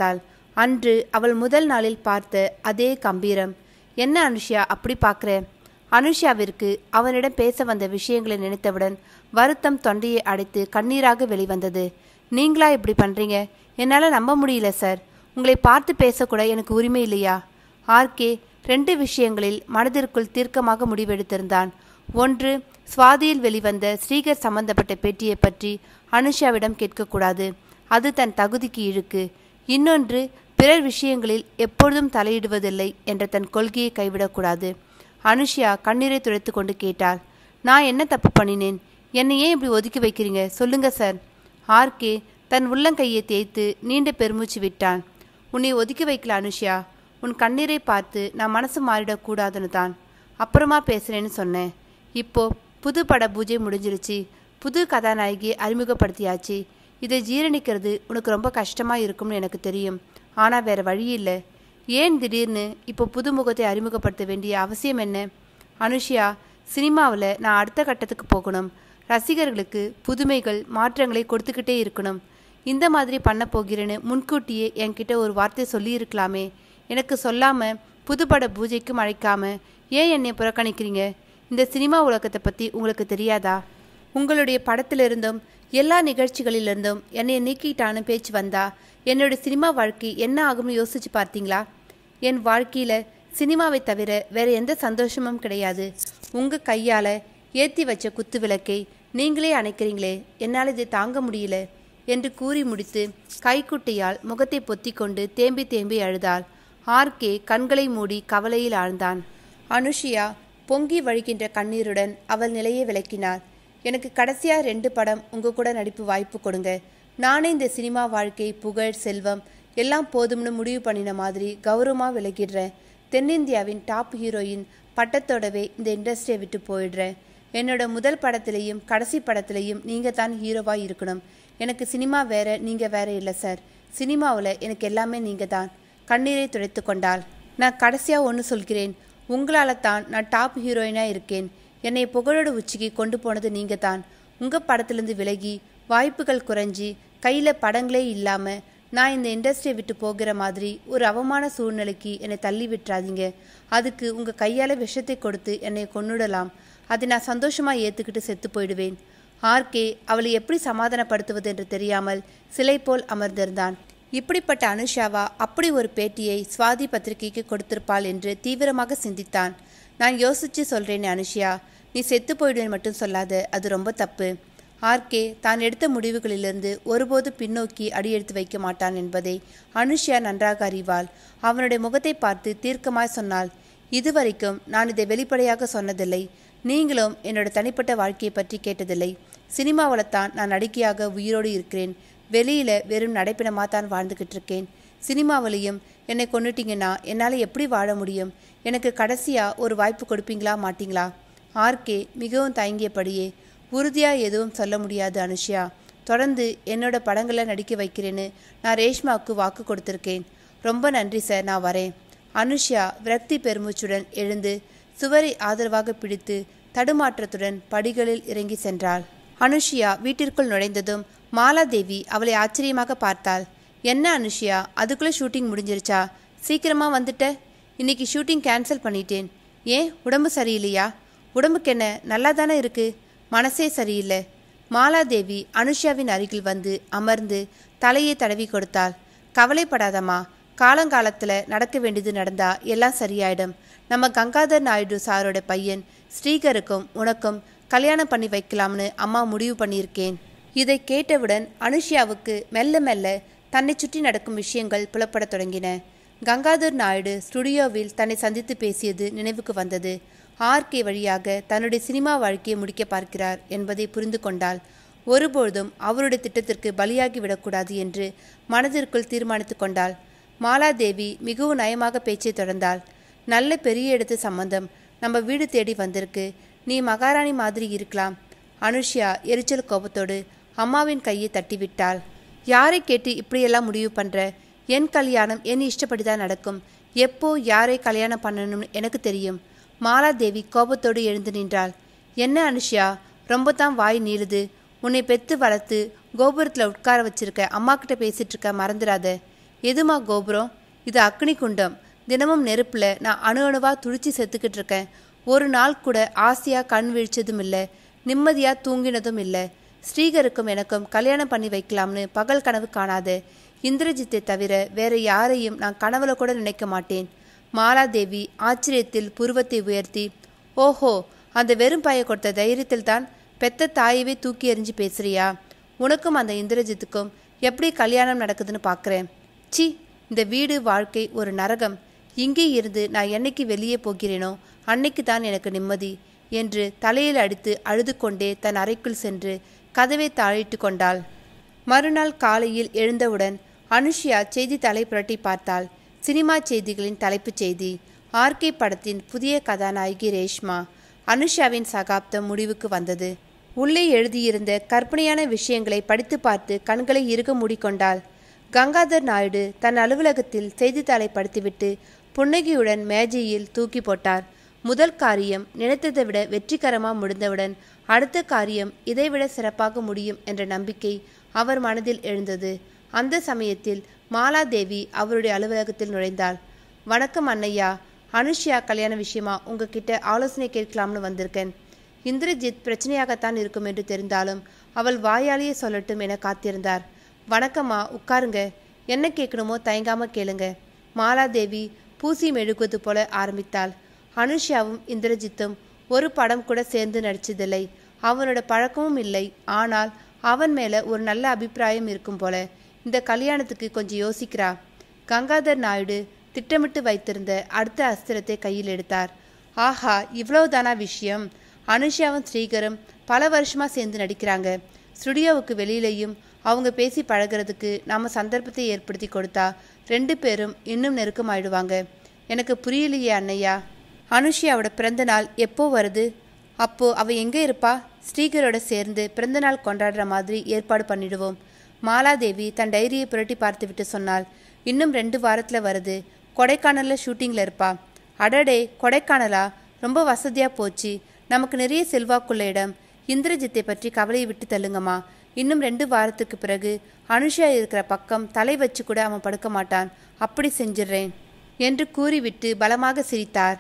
அன்று அவள் முதல் நாளில் பார்த்த அதே கம்பீரம் என்ன அனுஷ்யா அப்படி பார்க்குற அனுஷ்யாவிற்கு அவனிடம் பேச வந்த விஷயங்களை நினைத்தவுடன் வருத்தம் தொண்டையை அடைத்து கண்ணீராக வெளிவந்தது நீங்களா இப்படி பண்ணுறீங்க என்னால் நம்ப முடியல சார் உங்களை பார்த்து பேசக்கூட எனக்கு உரிமை இல்லையா ஆர்கே ரெண்டு விஷயங்களில் மனதிற்குள் தீர்க்கமாக முடிவெடுத்திருந்தான் ஒன்று சுவாதியில் வெளிவந்த ஸ்ரீகர் சம்பந்தப்பட்ட பேட்டியை பற்றி அனுஷாவிடம் கேட்கக்கூடாது அது தன் தகுதிக்கு இழுக்கு இன்னொன்று பிறர் விஷயங்களில் எப்பொழுதும் தலையிடுவதில்லை என்ற தன் கொள்கையை கைவிடக்கூடாது அனுஷியா கண்ணீரை துடைத்து கொண்டு கேட்டாள் நான் என்ன தப்பு பண்ணினேன் என்னை ஏன் இப்படி ஒதுக்கி வைக்கிறீங்க சொல்லுங்க சார் ஆர்கே தன் உள்ளங்கையை தேய்த்து நீண்ட பெருமூச்சு விட்டான் உன்னை ஒதுக்கி வைக்கல அனுஷியா உன் கண்ணீரை பார்த்து நான் மனசு மாறிடக்கூடாதுன்னு தான் அப்புறமா பேசுறேன்னு சொன்னேன் இப்போ புது பட பூஜை முடிஞ்சிருச்சு புது கதாநாயகியை அறிமுகப்படுத்தியாச்சு இதை ஜீரணிக்கிறது உனக்கு ரொம்ப கஷ்டமா இருக்கும்னு எனக்கு தெரியும் ஆனா வேற வழி இல்லை ஏன் திடீர்னு இப்போ புது முகத்தை அறிமுகப்படுத்த வேண்டிய அவசியம் என்ன அனுஷியா சினிமாவில் நான் அடுத்த கட்டத்துக்கு போகணும் ரசிகர்களுக்கு புதுமைகள் மாற்றங்களை கொடுத்துக்கிட்டே இருக்கணும் இந்த மாதிரி பண்ண போகிறேன்னு முன்கூட்டியே என்கிட்ட ஒரு வார்த்தை சொல்லியிருக்கலாமே எனக்கு சொல்லாம புதுப்பட பூஜைக்கும் அழைக்காம ஏன் என்னை புறக்கணிக்கிறீங்க இந்த சினிமா உலகத்தை பற்றி உங்களுக்கு தெரியாதா உங்களுடைய படத்திலிருந்தும் எல்லா நிகழ்ச்சிகளிலிருந்தும் என்னை நீக்கிட்டான்னு பேச்சு வந்தா என்னோட சினிமா வாழ்க்கை என்ன ஆகும்னு யோசிச்சு பார்த்தீங்களா என் வாழ்க்கையில சினிமாவை தவிர வேற எந்த சந்தோஷமும் கிடையாது உங்க கையால ஏத்தி வச்ச குத்து விளக்கை நீங்களே அணைக்கிறீங்களே என்னால் இதை தாங்க முடியல என்று கூறி முடித்து கைக்குட்டையால் முகத்தை பொத்திக் கொண்டு தேம்பி தேம்பி அழுதாள் ஆர்கே கண்களை மூடி கவலையில் ஆழ்ந்தான் அனுஷியா பொங்கி வழிகின்ற கண்ணீருடன் அவள் நிலையை விளக்கினாள் எனக்கு கடைசியா ரெண்டு படம் உங்க கூட நடிப்பு வாய்ப்பு கொடுங்க நானே இந்த சினிமா வாழ்க்கை புகழ் செல்வம் எல்லாம் போதும்னு முடிவு பண்ணின மாதிரி கௌரவமா விலகிடுறேன் தென்னிந்தியாவின் டாப் ஹீரோயின் பட்டத்தோடவே இந்த இண்டஸ்ட்ரியை விட்டு போயிடுறேன் என்னோட முதல் படத்திலையும் கடைசி படத்திலையும் நீங்க தான் ஹீரோவா இருக்கணும் எனக்கு சினிமா வேற நீங்க வேற இல்லை சார் சினிமாவில் எனக்கு எல்லாமே நீங்க தான் கண்ணீரை துடைத்து கொண்டாள் நான் கடைசியா ஒன்று சொல்கிறேன் உங்களால தான் நான் டாப் ஹீரோயினா இருக்கேன் என்னை புகழோட உச்சிக்கு கொண்டு போனது நீங்க தான் உங்க படத்திலிருந்து விலகி வாய்ப்புகள் குறைஞ்சி கையில படங்களே இல்லாம நான் இந்த இண்டஸ்ட்ரியை விட்டு போகிற மாதிரி ஒரு அவமான சூழ்நிலைக்கு என்னை தள்ளி விட்டுறாதீங்க அதுக்கு உங்க கையால விஷத்தை கொடுத்து என்னை கொன்னுடலாம் அதை நான் சந்தோஷமா ஏத்துக்கிட்டு செத்து போயிடுவேன் ஆர்கே அவளை எப்படி சமாதானப்படுத்துவது என்று தெரியாமல் சிலை போல் அமர்ந்திருந்தான் இப்படிப்பட்ட அனுஷாவா அப்படி ஒரு பேட்டியை சுவாதி பத்திரிகைக்கு கொடுத்திருப்பாள் என்று தீவிரமாக சிந்தித்தான் நான் யோசிச்சு சொல்றேனே அனுஷியா நீ செத்து போயிடுவேன் மட்டும் சொல்லாத அது ரொம்ப தப்பு ஆர்கே தான் எடுத்த முடிவுகளிலிருந்து ஒருபோது பின்னோக்கி அடியெடுத்து வைக்க மாட்டான் என்பதை அனுஷ்யா நன்றாக அறிவாள் அவனுடைய முகத்தை பார்த்து தீர்க்கமாய் சொன்னாள் இதுவரைக்கும் நான் இதை வெளிப்படையாக சொன்னதில்லை நீங்களும் என்னோட தனிப்பட்ட வாழ்க்கையை பற்றி கேட்டதில்லை சினிமாவில் தான் நான் நடிகையாக உயிரோடு இருக்கிறேன் வெளியில வெறும் நடைப்பிணமாக தான் வாழ்ந்துகிட்டு இருக்கேன் சினிமாவிலையும் என்னை கொன்னுட்டீங்கன்னா என்னால் எப்படி வாழ முடியும் எனக்கு கடைசியா ஒரு வாய்ப்பு கொடுப்பீங்களா மாட்டீங்களா ஆர்கே மிகவும் தயங்கியபடியே உறுதியா எதுவும் சொல்ல முடியாது அனுஷ்யா தொடர்ந்து என்னோட படங்களை நடிக்க வைக்கிறேன்னு நான் ரேஷ்மாவுக்கு வாக்கு கொடுத்துருக்கேன் ரொம்ப நன்றி சார் நான் வரேன் அனுஷ்யா விரக்தி பெருமூச்சுடன் எழுந்து சுவரை ஆதரவாக பிடித்து தடுமாற்றத்துடன் படிகளில் இறங்கி சென்றாள் அனுஷியா வீட்டிற்குள் நுழைந்ததும் மாலாதேவி அவளை ஆச்சரியமாக பார்த்தாள் என்ன அனுஷியா அதுக்குள்ள ஷூட்டிங் முடிஞ்சிருச்சா சீக்கிரமா வந்துட்ட இன்னைக்கு ஷூட்டிங் கேன்சல் பண்ணிட்டேன் ஏன் உடம்பு சரியில்லையா உடம்புக்கு என்ன நல்லா தானே இருக்கு மனசே சரியில்லை மாலாதேவி அனுஷியாவின் அருகில் வந்து அமர்ந்து தலையை தடவி கொடுத்தாள் கவலைப்படாதம்மா காலங்காலத்துல நடக்க வேண்டியது நடந்தா எல்லாம் சரியாயிடும் நம்ம கங்காதர் நாயுடு சாரோட பையன் ஸ்ரீகருக்கும் உனக்கும் கல்யாணம் பண்ணி வைக்கலாம்னு அம்மா முடிவு பண்ணியிருக்கேன் இதை கேட்டவுடன் அனுஷ்யாவுக்கு மெல்ல மெல்ல தன்னை சுற்றி நடக்கும் விஷயங்கள் புலப்படத் தொடங்கின கங்காதர் நாயுடு ஸ்டுடியோவில் தன்னை சந்தித்து பேசியது நினைவுக்கு வந்தது ஆர்கே வழியாக தன்னுடைய சினிமா வாழ்க்கையை முடிக்க பார்க்கிறார் என்பதை புரிந்து கொண்டாள் ஒருபொழுதும் அவருடைய திட்டத்திற்கு பலியாகி விடக்கூடாது என்று மனதிற்குள் தீர்மானித்து கொண்டாள் மாலாதேவி மிகவும் நயமாக பேச்சை தொடர்ந்தாள் நல்ல பெரிய இடத்து சம்பந்தம் நம்ம வீடு தேடி வந்திருக்கு நீ மகாராணி மாதிரி இருக்கலாம் அனுஷ்யா எரிச்சல் கோபத்தோடு அம்மாவின் கையை தட்டிவிட்டாள் யாரை கேட்டு இப்படியெல்லாம் முடிவு பண்ற என் கல்யாணம் என் இஷ்டப்படி தான் நடக்கும் எப்போ யாரை கல்யாணம் பண்ணணும்னு எனக்கு தெரியும் மாலாதேவி கோபத்தோடு எழுந்து நின்றாள் என்ன அனுஷ்யா ரொம்ப தான் வாய் நீளுது உன்னை பெத்து வளர்த்து கோபுரத்தில் உட்கார வச்சிருக்க அம்மா கிட்ட பேசிட்டு இருக்க மறந்துடாத எதுமா கோபுரம் இது அக்னி குண்டம் தினமும் நெருப்புல நான் அணு அணுவா துடிச்சு செத்துக்கிட்டு இருக்கேன் ஒரு நாள் கூட ஆசையா கண் விழிச்சதும் இல்லை நிம்மதியா தூங்கினதும் இல்லை ஸ்ரீகருக்கும் எனக்கும் கல்யாணம் பண்ணி வைக்கலாம்னு பகல் கனவு காணாது இந்திரஜித்தை தவிர வேற யாரையும் நான் கனவுல கூட நினைக்க மாட்டேன் மாலாதேவி ஆச்சரியத்தில் புருவத்தை உயர்த்தி ஓஹோ அந்த வெறும் பாயை கொடுத்த தைரியத்தில் தான் பெத்த தாயவே தூக்கி எறிஞ்சு பேசுறியா உனக்கும் அந்த இந்திரஜித்துக்கும் எப்படி கல்யாணம் நடக்குதுன்னு பார்க்குறேன் சி இந்த வீடு வாழ்க்கை ஒரு நரகம் இங்கே இருந்து நான் என்னைக்கு வெளியே போகிறேனோ அன்னைக்கு தான் எனக்கு நிம்மதி என்று தலையில் அடித்து அழுது கொண்டே தன் அறைக்குள் சென்று கதவை தாழிட்டு கொண்டாள் மறுநாள் காலையில் எழுந்தவுடன் அனுஷ்யா செய்தித்தாளை புரட்டி பார்த்தாள் சினிமா செய்திகளின் தலைப்புச் செய்தி ஆர்கே படத்தின் புதிய கதாநாயகி ரேஷ்மா அனுஷாவின் சகாப்தம் முடிவுக்கு வந்தது உள்ளே எழுதியிருந்த கற்பனையான விஷயங்களை படித்து பார்த்து கண்களை இறுக மூடிக்கொண்டாள் கங்காதர் நாயுடு தன் அலுவலகத்தில் செய்தித்தாளை படித்துவிட்டு புன்னகையுடன் மேஜையில் தூக்கி போட்டார் முதல் காரியம் நினைத்ததை விட வெற்றிகரமாக முடிந்தவுடன் அடுத்த காரியம் இதைவிட சிறப்பாக முடியும் என்ற நம்பிக்கை அவர் மனதில் எழுந்தது அந்த சமயத்தில் மாலாதேவி அவருடைய அலுவலகத்தில் நுழைந்தாள் வணக்கம் அண்ணையா அனுஷ்யா கல்யாண விஷயமா உங்ககிட்ட ஆலோசனை கேட்கலாம்னு வந்திருக்கேன் இந்திரஜித் பிரச்சனையாகத்தான் இருக்கும் என்று தெரிந்தாலும் அவள் வாயாலேயே சொல்லட்டும் என காத்திருந்தார் வணக்கம்மா உட்காருங்க என்ன கேட்கணுமோ தயங்காம கேளுங்க மாலாதேவி பூசி மெழுகுவது போல ஆரம்பித்தாள் அனுஷ்யாவும் இந்திரஜித்தும் ஒரு படம் கூட சேர்ந்து நடிச்சதில்லை அவனோட பழக்கமும் இல்லை ஆனால் அவன் மேல ஒரு நல்ல அபிப்பிராயம் இருக்கும் போல இந்த கல்யாணத்துக்கு கொஞ்சம் யோசிக்கிறா கங்காதர் நாயுடு திட்டமிட்டு வைத்திருந்த அடுத்த அஸ்திரத்தை கையில் எடுத்தார் ஆஹா இவ்வளவுதானா விஷயம் அனுஷாவும் ஸ்ரீகரும் பல வருஷமா சேர்ந்து நடிக்கிறாங்க ஸ்டுடியோவுக்கு வெளியிலையும் அவங்க பேசி பழகிறதுக்கு நாம சந்தர்ப்பத்தை ஏற்படுத்தி கொடுத்தா ரெண்டு பேரும் இன்னும் நெருக்கமாயிடுவாங்க எனக்கு புரியலையே அண்ணையா அனுஷியாவோட பிறந்த நாள் எப்போ வருது அப்போ அவ எங்க இருப்பா ஸ்ரீகரோட சேர்ந்து பிறந்த நாள் கொண்டாடுற மாதிரி ஏற்பாடு பண்ணிடுவோம் மாலாதேவி தன் டைரியை புரட்டி பார்த்துவிட்டு சொன்னாள் இன்னும் ரெண்டு வாரத்துல வருது கொடைக்கானல்ல ஷூட்டிங்ல இருப்பா அடடே கொடைக்கானலா ரொம்ப வசதியா போச்சு நமக்கு நிறைய செல்வாக்குள்ள இடம் இந்திரஜித்தை பற்றி கவலையை விட்டு தள்ளுங்கம்மா இன்னும் ரெண்டு வாரத்துக்கு பிறகு அனுஷா இருக்கிற பக்கம் தலை வச்சு கூட அவன் படுக்க மாட்டான் அப்படி செஞ்சிடுறேன் என்று கூறிவிட்டு பலமாக சிரித்தார்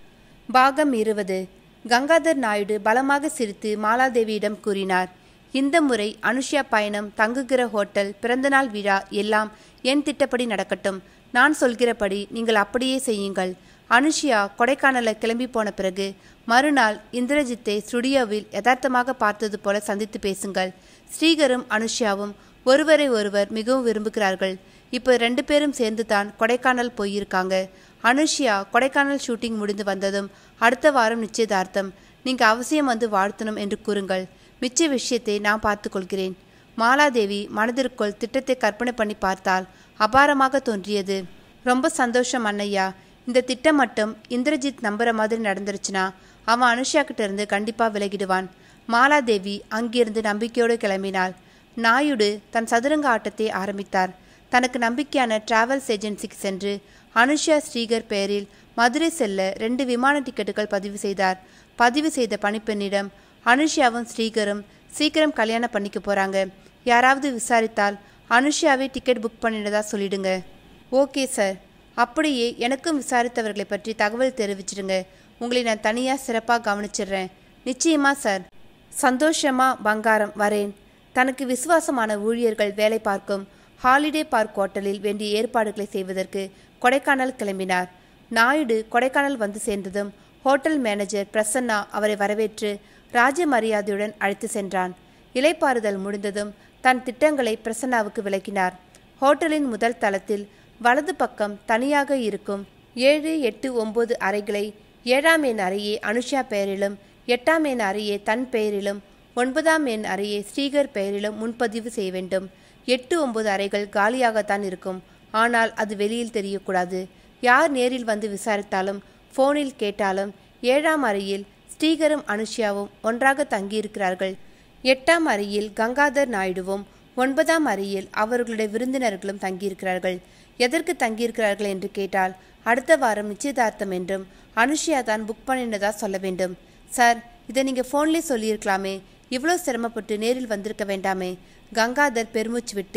பாகம் இருபது கங்காதர் நாயுடு பலமாக சிரித்து மாலாதேவியிடம் கூறினார் இந்த முறை அனுஷ்யா பயணம் தங்குகிற ஹோட்டல் பிறந்தநாள் விழா எல்லாம் என் திட்டப்படி நடக்கட்டும் நான் சொல்கிறபடி நீங்கள் அப்படியே செய்யுங்கள் அனுஷியா கொடைக்கானல கிளம்பி போன பிறகு மறுநாள் இந்திரஜித்தை ஸ்டுடியோவில் யதார்த்தமாக பார்த்தது போல சந்தித்து பேசுங்கள் ஸ்ரீகரும் அனுஷ்யாவும் ஒருவரை ஒருவர் மிகவும் விரும்புகிறார்கள் இப்போ ரெண்டு பேரும் சேர்ந்து தான் கொடைக்கானல் போயிருக்காங்க அனுஷ்யா கொடைக்கானல் ஷூட்டிங் முடிந்து வந்ததும் அடுத்த வாரம் நிச்சயதார்த்தம் நீங்க அவசியம் வந்து வாழ்த்தணும் என்று கூறுங்கள் மிச்ச விஷயத்தை நான் பார்த்து கொள்கிறேன் மாலாதேவி மனதிற்குள் திட்டத்தை கற்பனை பண்ணி பார்த்தால் அபாரமாக தோன்றியது ரொம்ப சந்தோஷம் அண்ணையா இந்த திட்டம் மட்டும் இந்திரஜித் நம்புற மாதிரி நடந்துருச்சுன்னா அவன் அனுஷா கிட்ட இருந்து கண்டிப்பா விலகிடுவான் மாலாதேவி அங்கிருந்து நம்பிக்கையோடு கிளம்பினாள் நாயுடு தன் சதுரங்க ஆட்டத்தை ஆரம்பித்தார் தனக்கு நம்பிக்கையான டிராவல்ஸ் ஏஜென்சிக்கு சென்று அனுஷா ஸ்ரீகர் பெயரில் மதுரை செல்ல ரெண்டு விமான டிக்கெட்டுகள் பதிவு செய்தார் பதிவு செய்த பணிப்பெண்ணிடம் அனுஷாவும் ஸ்ரீகரும் சீக்கிரம் கல்யாணம் பண்ணிக்க போறாங்க யாராவது விசாரித்தால் அனுஷாவே டிக்கெட் புக் பண்ணினதா சொல்லிடுங்க ஓகே சார் அப்படியே எனக்கும் விசாரித்தவர்களை பற்றி தகவல் தெரிவிச்சிடுங்க உங்களை நான் தனியாக சிறப்பாக கவனிச்சிடுறேன் நிச்சயமா சார் சந்தோஷமா பங்காரம் வரேன் தனக்கு விசுவாசமான ஊழியர்கள் வேலை பார்க்கும் ஹாலிடே பார்க் ஹோட்டலில் வேண்டிய ஏற்பாடுகளை செய்வதற்கு கொடைக்கானல் கிளம்பினார் நாயுடு கொடைக்கானல் வந்து சேர்ந்ததும் ஹோட்டல் மேனேஜர் பிரசன்னா அவரை வரவேற்று ராஜ மரியாதையுடன் அழைத்து சென்றான் இலைப்பாறுதல் முடிந்ததும் தன் திட்டங்களை பிரசன்னாவுக்கு விளக்கினார் ஹோட்டலின் முதல் தளத்தில் வலது பக்கம் தனியாக இருக்கும் ஏழு எட்டு ஒன்பது அறைகளை ஏழாம் எண் அறையே அனுஷா பெயரிலும் எட்டாம் எண் அறையே தன் பெயரிலும் ஒன்பதாம் எண் அறையே ஸ்ரீகர் பெயரிலும் முன்பதிவு செய்ய வேண்டும் எட்டு ஒன்பது அறைகள் காலியாகத்தான் இருக்கும் ஆனால் அது வெளியில் தெரியக்கூடாது யார் நேரில் வந்து விசாரித்தாலும் ஃபோனில் கேட்டாலும் ஏழாம் அறையில் ஸ்ரீகரும் அனுஷ்யாவும் ஒன்றாக தங்கியிருக்கிறார்கள் எட்டாம் அறையில் கங்காதர் நாயுடுவும் ஒன்பதாம் அறையில் அவர்களுடைய விருந்தினர்களும் தங்கியிருக்கிறார்கள் எதற்கு தங்கியிருக்கிறார்கள் என்று கேட்டால் அடுத்த வாரம் நிச்சயதார்த்தம் என்றும் அனுஷ்யா தான் புக் பண்ணினதா சொல்ல வேண்டும் சார் இதை நீங்க ஃபோன்லேயே சொல்லியிருக்கலாமே இவ்வளோ சிரமப்பட்டு நேரில் வந்திருக்க வேண்டாமே கங்காதர் பெருமூச்சு விட்டு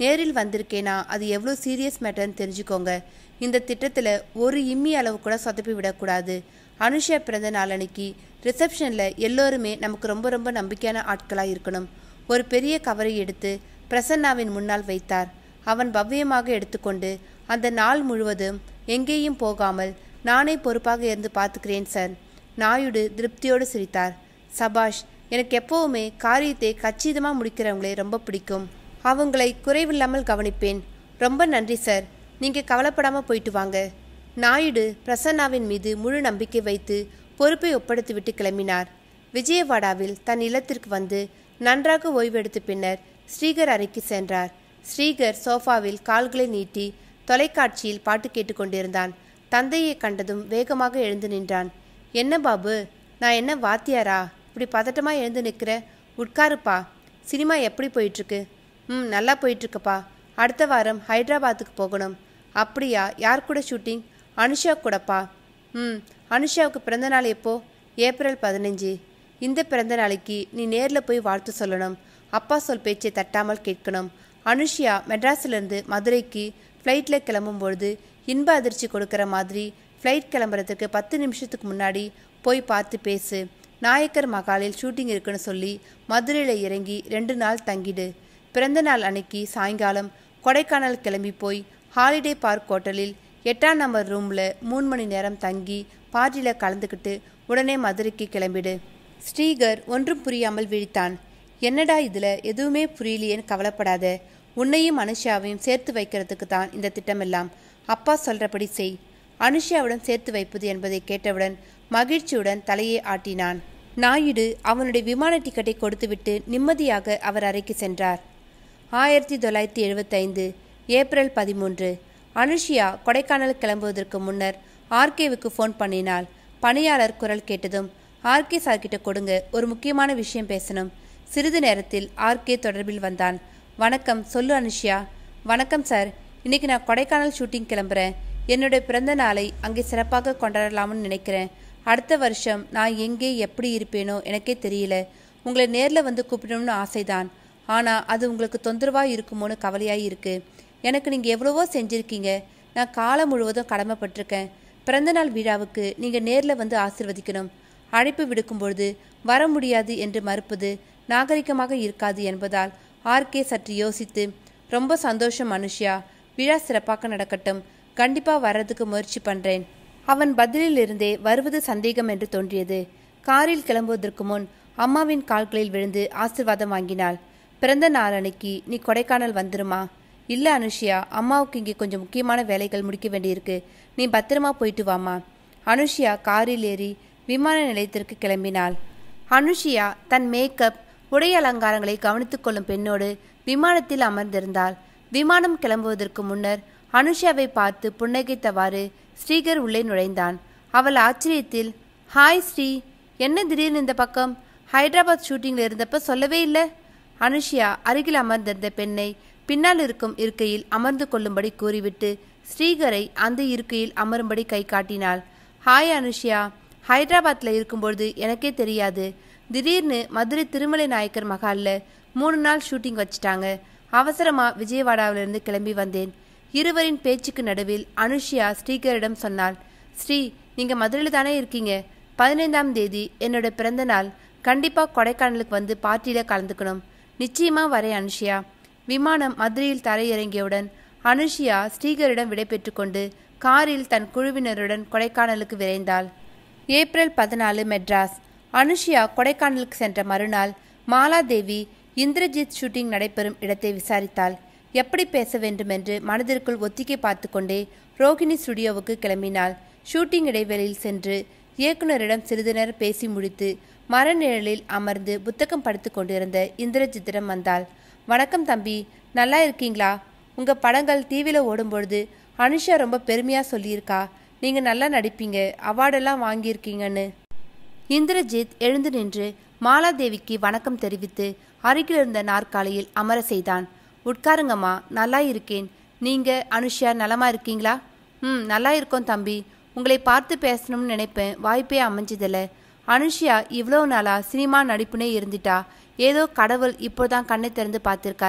நேரில் வந்திருக்கேனா அது எவ்வளோ சீரியஸ் மேட்டர்னு தெரிஞ்சுக்கோங்க இந்த திட்டத்தில் ஒரு இம்மி அளவு கூட சொதப்பி விடக்கூடாது அனுஷா பிறந்த நாளன்னைக்கு ரிசப்ஷனில் எல்லோருமே நமக்கு ரொம்ப ரொம்ப நம்பிக்கையான ஆட்களாக இருக்கணும் ஒரு பெரிய கவரை எடுத்து பிரசன்னாவின் முன்னால் வைத்தார் அவன் பவ்யமாக எடுத்துக்கொண்டு அந்த நாள் முழுவதும் எங்கேயும் போகாமல் நானே பொறுப்பாக இருந்து பார்த்துக்கிறேன் சார் நாயுடு திருப்தியோடு சிரித்தார் சபாஷ் எனக்கு எப்பவுமே காரியத்தை கச்சிதமாக முடிக்கிறவங்களே ரொம்ப பிடிக்கும் அவங்களை குறைவில்லாமல் கவனிப்பேன் ரொம்ப நன்றி சார் நீங்கள் கவலைப்படாமல் போயிட்டு வாங்க நாயுடு பிரசன்னாவின் மீது முழு நம்பிக்கை வைத்து பொறுப்பை ஒப்படைத்துவிட்டு கிளம்பினார் விஜயவாடாவில் தன் இல்லத்திற்கு வந்து நன்றாக ஓய்வெடுத்த பின்னர் ஸ்ரீகர் அறைக்கு சென்றார் ஸ்ரீகர் சோஃபாவில் கால்களை நீட்டி தொலைக்காட்சியில் பாட்டு கேட்டுக்கொண்டிருந்தான் தந்தையை கண்டதும் வேகமாக எழுந்து நின்றான் என்ன பாபு நான் என்ன வாத்தியாரா இப்படி பதட்டமாக எழுந்து நிற்கிற உட்காருப்பா சினிமா எப்படி போயிட்டுருக்கு ம் நல்லா போயிட்டுருக்குப்பா அடுத்த வாரம் ஹைதராபாத்துக்கு போகணும் அப்படியா யார் கூட ஷூட்டிங் அனுஷா கூடப்பா ம் அனுஷாவுக்கு பிறந்த நாள் எப்போ ஏப்ரல் பதினஞ்சு இந்த பிறந்த நாளைக்கு நீ நேரில் போய் வாழ்த்து சொல்லணும் அப்பா சொல் பேச்சை தட்டாமல் கேட்கணும் அனுஷியா மெட்ராஸிலிருந்து மதுரைக்கு ஃப்ளைட்டில் கிளம்பும்பொழுது இன்ப அதிர்ச்சி கொடுக்குற மாதிரி ஃப்ளைட் கிளம்புறதுக்கு பத்து நிமிஷத்துக்கு முன்னாடி போய் பார்த்து பேசு நாயக்கர் மகாலில் ஷூட்டிங் இருக்குன்னு சொல்லி மதுரையில் இறங்கி ரெண்டு நாள் தங்கிடு பிறந்த நாள் அன்னைக்கு சாயங்காலம் கொடைக்கானல் கிளம்பி போய் ஹாலிடே பார்க் ஹோட்டலில் எட்டாம் நம்பர் ரூமில் மூணு மணி நேரம் தங்கி பார்ட்டியில் கலந்துக்கிட்டு உடனே மதுரைக்கு கிளம்பிடு ஸ்ரீகர் ஒன்றும் புரியாமல் விழித்தான் என்னடா இதில் எதுவுமே புரியலையேன்னு கவலைப்படாத உன்னையும் அனுஷாவையும் சேர்த்து வைக்கிறதுக்கு தான் இந்த திட்டமெல்லாம் அப்பா சொல்றபடி செய் அனுஷாவுடன் சேர்த்து வைப்பது என்பதை கேட்டவுடன் மகிழ்ச்சியுடன் தலையை ஆட்டினான் நாயுடு அவனுடைய விமான டிக்கெட்டை கொடுத்துவிட்டு நிம்மதியாக அவர் அறைக்கு சென்றார் ஆயிரத்தி தொள்ளாயிரத்தி எழுபத்தைந்து ஏப்ரல் பதிமூன்று அனுஷியா கொடைக்கானல் கிளம்புவதற்கு முன்னர் ஆர்கேவுக்கு ஃபோன் பண்ணினாள் பணியாளர் குரல் கேட்டதும் ஆர்கே சார்கிட்ட கொடுங்க ஒரு முக்கியமான விஷயம் பேசணும் சிறிது நேரத்தில் ஆர்கே தொடர்பில் வந்தான் வணக்கம் சொல்லு அனுஷியா வணக்கம் சார் இன்னைக்கு நான் கொடைக்கானல் ஷூட்டிங் கிளம்புறேன் என்னுடைய பிறந்த நாளை அங்கே சிறப்பாக கொண்டாடலாம்னு நினைக்கிறேன் அடுத்த வருஷம் நான் எங்கே எப்படி இருப்பேனோ எனக்கே தெரியல உங்களை நேரில் வந்து கூப்பிடணும்னு ஆசைதான் ஆனால் அது உங்களுக்கு தொந்தரவாக இருக்குமோன்னு கவலையாக இருக்கு எனக்கு நீங்கள் எவ்வளவோ செஞ்சுருக்கீங்க நான் காலம் முழுவதும் கடமைப்பட்டிருக்கேன் பிறந்தநாள் விழாவுக்கு நீங்கள் நேரில் வந்து ஆசிர்வதிக்கணும் அழைப்பு விடுக்கும்பொழுது வர முடியாது என்று மறுப்பது நாகரிகமாக இருக்காது என்பதால் ஆர்கே சற்று யோசித்து ரொம்ப சந்தோஷம் அனுஷ்யா விழா சிறப்பாக நடக்கட்டும் கண்டிப்பா வர்றதுக்கு முயற்சி பண்றேன் அவன் பதிலிலிருந்தே வருவது சந்தேகம் என்று தோன்றியது காரில் கிளம்புவதற்கு முன் அம்மாவின் கால்களில் விழுந்து ஆசிர்வாதம் வாங்கினாள் பிறந்த நாள் அன்னைக்கு நீ கொடைக்கானல் வந்துருமா இல்ல அனுஷியா அம்மாவுக்கு இங்கே கொஞ்சம் முக்கியமான வேலைகள் முடிக்க வேண்டியிருக்கு நீ பத்திரமா போயிட்டு வாமா அனுஷியா காரில் ஏறி விமான நிலையத்திற்கு கிளம்பினாள் அனுஷியா தன் மேக்கப் உடை அலங்காரங்களை கவனித்துக் கொள்ளும் பெண்ணோடு விமானத்தில் அமர்ந்திருந்தாள் விமானம் கிளம்புவதற்கு முன்னர் அனுஷியாவை பார்த்து புன்னகைத்தவாறு ஸ்ரீகர் உள்ளே நுழைந்தான் அவள் ஆச்சரியத்தில் ஹாய் ஸ்ரீ என்ன திடீர்னு இந்த பக்கம் ஹைதராபாத் ஷூட்டிங்கில் இருந்தப்ப சொல்லவே இல்லை அனுஷியா அருகில் அமர்ந்திருந்த பெண்ணை பின்னால் இருக்கும் இருக்கையில் அமர்ந்து கொள்ளும்படி கூறிவிட்டு ஸ்ரீகரை அந்த இருக்கையில் அமரும்படி கை காட்டினாள் ஹாய் அனுஷியா ஹைதராபாத்தில் இருக்கும்பொழுது எனக்கே தெரியாது திடீர்னு மதுரை திருமலை நாயக்கர் மகாலில் மூணு நாள் ஷூட்டிங் வச்சிட்டாங்க அவசரமா விஜயவாடாவிலிருந்து கிளம்பி வந்தேன் இருவரின் பேச்சுக்கு நடுவில் அனுஷியா ஸ்ரீகரிடம் சொன்னாள் ஸ்ரீ நீங்க மதுரையில் தானே இருக்கீங்க பதினைந்தாம் தேதி என்னோட பிறந்த நாள் கண்டிப்பா கொடைக்கானலுக்கு வந்து பார்ட்டியில கலந்துக்கணும் நிச்சயமா வரேன் அனுஷியா விமானம் மதுரையில் தரையிறங்கியவுடன் அனுஷியா ஸ்ரீகரிடம் விடைபெற்று கொண்டு காரில் தன் குழுவினருடன் கொடைக்கானலுக்கு விரைந்தாள் ஏப்ரல் பதினாலு மெட்ராஸ் அனுஷியா கொடைக்கானலுக்கு சென்ற மறுநாள் மாலாதேவி இந்திரஜித் ஷூட்டிங் நடைபெறும் இடத்தை விசாரித்தாள் எப்படி பேச வேண்டுமென்று மனதிற்குள் ஒத்திகை பார்த்து கொண்டே ரோகிணி ஸ்டுடியோவுக்கு கிளம்பினாள் ஷூட்டிங் இடைவேளையில் சென்று இயக்குனரிடம் சிறிது நேரம் பேசி முடித்து மரநிழலில் அமர்ந்து புத்தகம் படித்துக் கொண்டிருந்த இந்திரஜித்திடம் வந்தாள் வணக்கம் தம்பி நல்லா இருக்கீங்களா உங்க படங்கள் டிவியில் ஓடும்பொழுது அனுஷா ரொம்ப பெருமையா சொல்லியிருக்கா நீங்க நல்லா நடிப்பீங்க அவார்டெல்லாம் வாங்கியிருக்கீங்கன்னு இந்திரஜித் எழுந்து நின்று மாலாதேவிக்கு வணக்கம் தெரிவித்து அருகில் இருந்த நாற்காலியில் அமர செய்தான் உட்காருங்கம்மா நல்லா இருக்கேன் நீங்க அனுஷா நலமா இருக்கீங்களா ம் நல்லா இருக்கோம் தம்பி உங்களை பார்த்து பேசணும்னு நினைப்பேன் வாய்ப்பே அமைஞ்சதில்ல அனுஷியா இவ்வளோ நாளா சினிமா நடிப்புனே இருந்துட்டா ஏதோ கடவுள் இப்போதான் கண்ணை திறந்து பார்த்திருக்கார்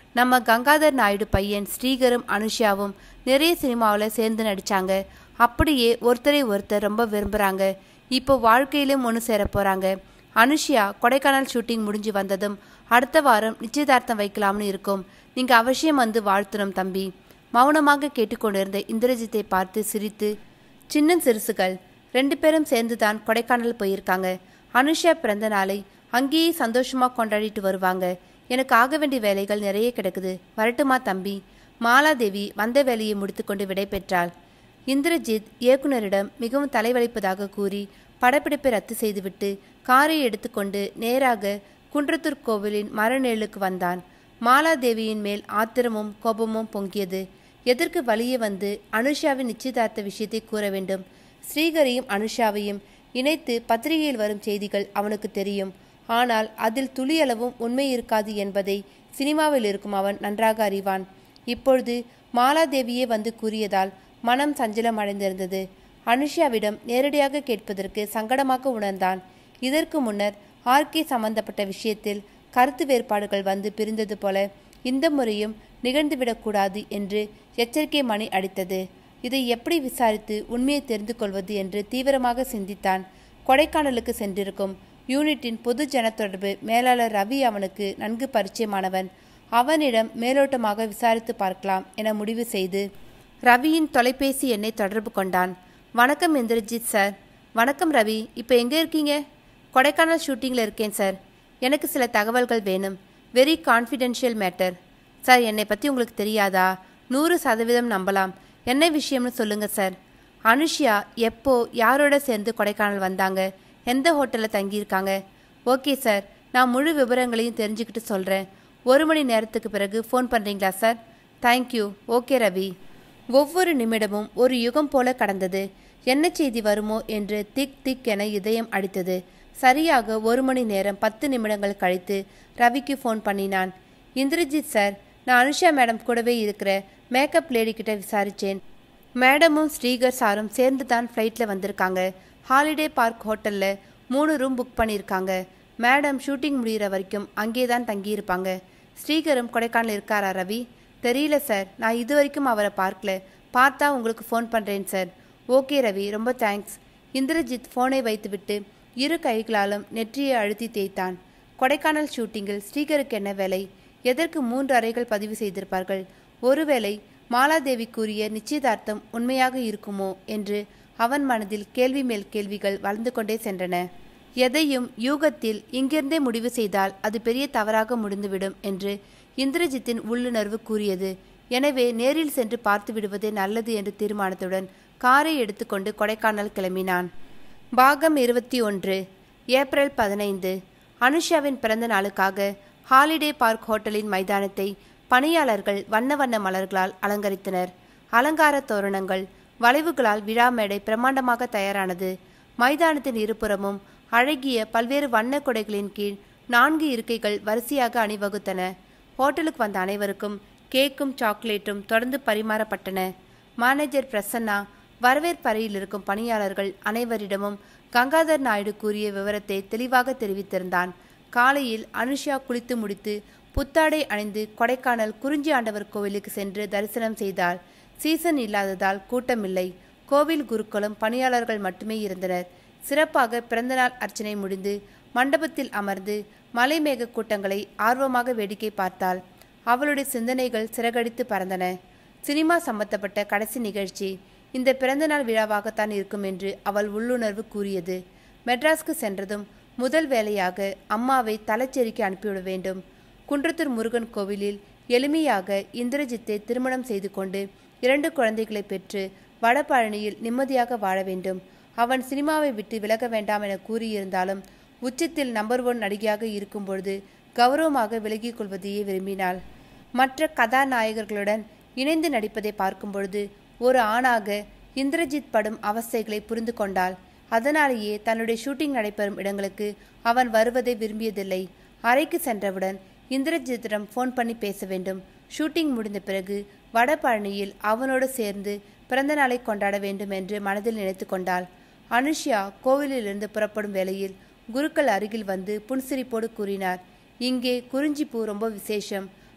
நம்ம கங்காதர் நாயுடு பையன் ஸ்ரீகரும் அனுஷாவும் நிறைய சினிமாவில் சேர்ந்து நடிச்சாங்க அப்படியே ஒருத்தரை ஒருத்தர் ரொம்ப விரும்புகிறாங்க இப்போ வாழ்க்கையிலும் ஒன்று சேர போகிறாங்க அனுஷியா கொடைக்கானல் ஷூட்டிங் முடிஞ்சு வந்ததும் அடுத்த வாரம் நிச்சயதார்த்தம் வைக்கலாம்னு இருக்கும் நீங்கள் அவசியம் வந்து வாழ்த்தணும் தம்பி மௌனமாக கேட்டுக்கொண்டிருந்த இந்திரஜித்தை பார்த்து சிரித்து சின்ன சிறுசுகள் ரெண்டு பேரும் சேர்ந்து தான் கொடைக்கானல் போயிருக்காங்க அனுஷா பிறந்த நாளை அங்கேயே சந்தோஷமா கொண்டாடிட்டு வருவாங்க எனக்கு ஆக வேண்டிய வேலைகள் நிறைய கிடக்குது வரட்டுமா தம்பி மாலாதேவி வந்த வேலையை முடித்துக்கொண்டு விடை பெற்றாள் இந்திரஜித் இயக்குனரிடம் மிகவும் தலைவலிப்பதாக கூறி படப்பிடிப்பை ரத்து செய்துவிட்டு காரை எடுத்துக்கொண்டு நேராக குன்றத்தூர் கோவிலின் மரநேழுக்கு வந்தான் மாலாதேவியின் மேல் ஆத்திரமும் கோபமும் பொங்கியது எதற்கு வழியே வந்து அனுஷாவின் நிச்சயதார்த்த விஷயத்தை கூற வேண்டும் ஸ்ரீகரையும் அனுஷாவையும் இணைத்து பத்திரிகையில் வரும் செய்திகள் அவனுக்கு தெரியும் ஆனால் அதில் துளியளவும் உண்மை இருக்காது என்பதை சினிமாவில் இருக்கும் அவன் நன்றாக அறிவான் இப்பொழுது மாலாதேவியே வந்து கூறியதால் மனம் சஞ்சலம் அடைந்திருந்தது அனுஷாவிடம் நேரடியாக கேட்பதற்கு சங்கடமாக உணர்ந்தான் இதற்கு முன்னர் ஆர்கே சம்பந்தப்பட்ட விஷயத்தில் கருத்து வேறுபாடுகள் வந்து பிரிந்தது போல இந்த முறையும் நிகழ்ந்துவிடக்கூடாது என்று எச்சரிக்கை மணி அடித்தது இதை எப்படி விசாரித்து உண்மையை தெரிந்து கொள்வது என்று தீவிரமாக சிந்தித்தான் கொடைக்கானலுக்கு சென்றிருக்கும் யூனிட்டின் பொது ஜன தொடர்பு மேலாளர் ரவி அவனுக்கு நன்கு பரிச்சயமானவன் அவனிடம் மேலோட்டமாக விசாரித்து பார்க்கலாம் என முடிவு செய்து ரவியின் தொலைபேசி எண்ணை தொடர்பு கொண்டான் வணக்கம் இந்திரஜித் சார் வணக்கம் ரவி இப்போ எங்கே இருக்கீங்க கொடைக்கானல் ஷூட்டிங்கில் இருக்கேன் சார் எனக்கு சில தகவல்கள் வேணும் வெரி கான்ஃபிடென்ஷியல் மேட்டர் சார் என்னை பற்றி உங்களுக்கு தெரியாதா நூறு சதவீதம் நம்பலாம் என்ன விஷயம்னு சொல்லுங்க சார் அனுஷ்யா எப்போ யாரோட சேர்ந்து கொடைக்கானல் வந்தாங்க எந்த ஹோட்டலில் தங்கியிருக்காங்க ஓகே சார் நான் முழு விவரங்களையும் தெரிஞ்சுக்கிட்டு சொல்கிறேன் ஒரு மணி நேரத்துக்கு பிறகு ஃபோன் பண்ணுறீங்களா சார் தேங்க்யூ ஓகே ரவி ஒவ்வொரு நிமிடமும் ஒரு யுகம் போல கடந்தது என்ன செய்தி வருமோ என்று திக் திக் என இதயம் அடித்தது சரியாக ஒரு மணி நேரம் பத்து நிமிடங்கள் கழித்து ரவிக்கு ஃபோன் பண்ணினான் இந்திரஜித் சார் நான் அனுஷா மேடம் கூடவே இருக்கிற மேக்கப் லேடி கிட்ட விசாரிச்சேன் மேடமும் ஸ்ரீகர் சாரும் சேர்ந்து தான் ஃப்ளைட்டில் வந்திருக்காங்க ஹாலிடே பார்க் ஹோட்டலில் மூணு ரூம் புக் பண்ணியிருக்காங்க மேடம் ஷூட்டிங் முடிகிற வரைக்கும் அங்கே தான் தங்கியிருப்பாங்க ஸ்ரீகரும் கொடைக்கானல் இருக்காரா ரவி தெரியல சார் நான் இது வரைக்கும் அவரை பார்க்கல பார்த்தா உங்களுக்கு ஃபோன் பண்ணுறேன் சார் ஓகே ரவி ரொம்ப தேங்க்ஸ் இந்திரஜித் ஃபோனை வைத்துவிட்டு இரு கைகளாலும் நெற்றியை அழுத்தி தேய்த்தான் கொடைக்கானல் ஷூட்டிங்கில் ஸ்ரீகருக்கு என்ன வேலை எதற்கு மூன்று அறைகள் பதிவு செய்திருப்பார்கள் ஒருவேளை மாலாதேவி கூறிய நிச்சயதார்த்தம் உண்மையாக இருக்குமோ என்று அவன் மனதில் கேள்வி மேல் கேள்விகள் வளர்ந்து கொண்டே சென்றன எதையும் யூகத்தில் இங்கிருந்தே முடிவு செய்தால் அது பெரிய தவறாக முடிந்துவிடும் என்று இந்திரஜித்தின் உள்ளுணர்வு கூறியது எனவே நேரில் சென்று பார்த்து விடுவதே நல்லது என்ற தீர்மானத்துடன் காரை எடுத்துக்கொண்டு கொடைக்கானல் கிளம்பினான் பாகம் இருபத்தி ஒன்று ஏப்ரல் பதினைந்து அனுஷாவின் பிறந்த நாளுக்காக ஹாலிடே பார்க் ஹோட்டலின் மைதானத்தை பணியாளர்கள் வண்ண வண்ண மலர்களால் அலங்கரித்தனர் அலங்கார தோரணங்கள் வளைவுகளால் விழா மேடை பிரம்மாண்டமாக தயாரானது மைதானத்தின் இருபுறமும் அழகிய பல்வேறு வண்ண கொடைகளின் கீழ் நான்கு இருக்கைகள் வரிசையாக அணிவகுத்தன ஹோட்டலுக்கு வந்த அனைவருக்கும் கேக்கும் சாக்லேட்டும் தொடர்ந்து பரிமாறப்பட்டன மேனேஜர் பிரசன்னா வரவேற்பறையில் இருக்கும் பணியாளர்கள் அனைவரிடமும் கங்காதர் நாயுடு கூறிய விவரத்தை தெளிவாக தெரிவித்திருந்தான் காலையில் அனுஷா குளித்து முடித்து புத்தாடை அணிந்து கொடைக்கானல் குறிஞ்சி ஆண்டவர் கோவிலுக்கு சென்று தரிசனம் செய்தாள் சீசன் இல்லாததால் கூட்டமில்லை கோவில் குருக்களும் பணியாளர்கள் மட்டுமே இருந்தனர் சிறப்பாக பிறந்தநாள் அர்ச்சனை முடிந்து மண்டபத்தில் அமர்ந்து மலைமேக கூட்டங்களை ஆர்வமாக வேடிக்கை பார்த்தாள் அவளுடைய சிந்தனைகள் சிறகடித்து பறந்தன சினிமா சம்பந்தப்பட்ட கடைசி நிகழ்ச்சி இந்த பிறந்தநாள் விழாவாகத்தான் இருக்கும் என்று அவள் உள்ளுணர்வு கூறியது மெட்ராஸ்க்கு சென்றதும் முதல் வேலையாக அம்மாவை தலைச்சேரிக்கு அனுப்பிவிட வேண்டும் குன்றத்தூர் முருகன் கோவிலில் எளிமையாக இந்திரஜித்தை திருமணம் செய்து கொண்டு இரண்டு குழந்தைகளை பெற்று வடபழனியில் நிம்மதியாக வாழ வேண்டும் அவன் சினிமாவை விட்டு விலக வேண்டாம் என கூறியிருந்தாலும் உச்சத்தில் நம்பர் ஒன் நடிகையாக இருக்கும் பொழுது கௌரவமாக விலகிக் கொள்வதையே விரும்பினாள் மற்ற கதாநாயகர்களுடன் இணைந்து நடிப்பதை பார்க்கும் பொழுது ஒரு ஆணாக இந்திரஜித் படும் அவஸ்தைகளை புரிந்து கொண்டாள் அதனாலேயே தன்னுடைய ஷூட்டிங் நடைபெறும் இடங்களுக்கு அவன் வருவதை விரும்பியதில்லை அறைக்கு சென்றவுடன் இந்திரஜித்திடம் ஃபோன் பண்ணி பேச வேண்டும் ஷூட்டிங் முடிந்த பிறகு வடபழனியில் அவனோடு சேர்ந்து பிறந்த நாளை கொண்டாட வேண்டும் என்று மனதில் நினைத்து கொண்டாள் அனுஷ்யா கோவிலிலிருந்து புறப்படும் வேளையில் குருக்கள் அருகில் வந்து புன்சிரிப்போடு கூறினார் இங்கே குறிஞ்சிப்பூ ரொம்ப விசேஷம்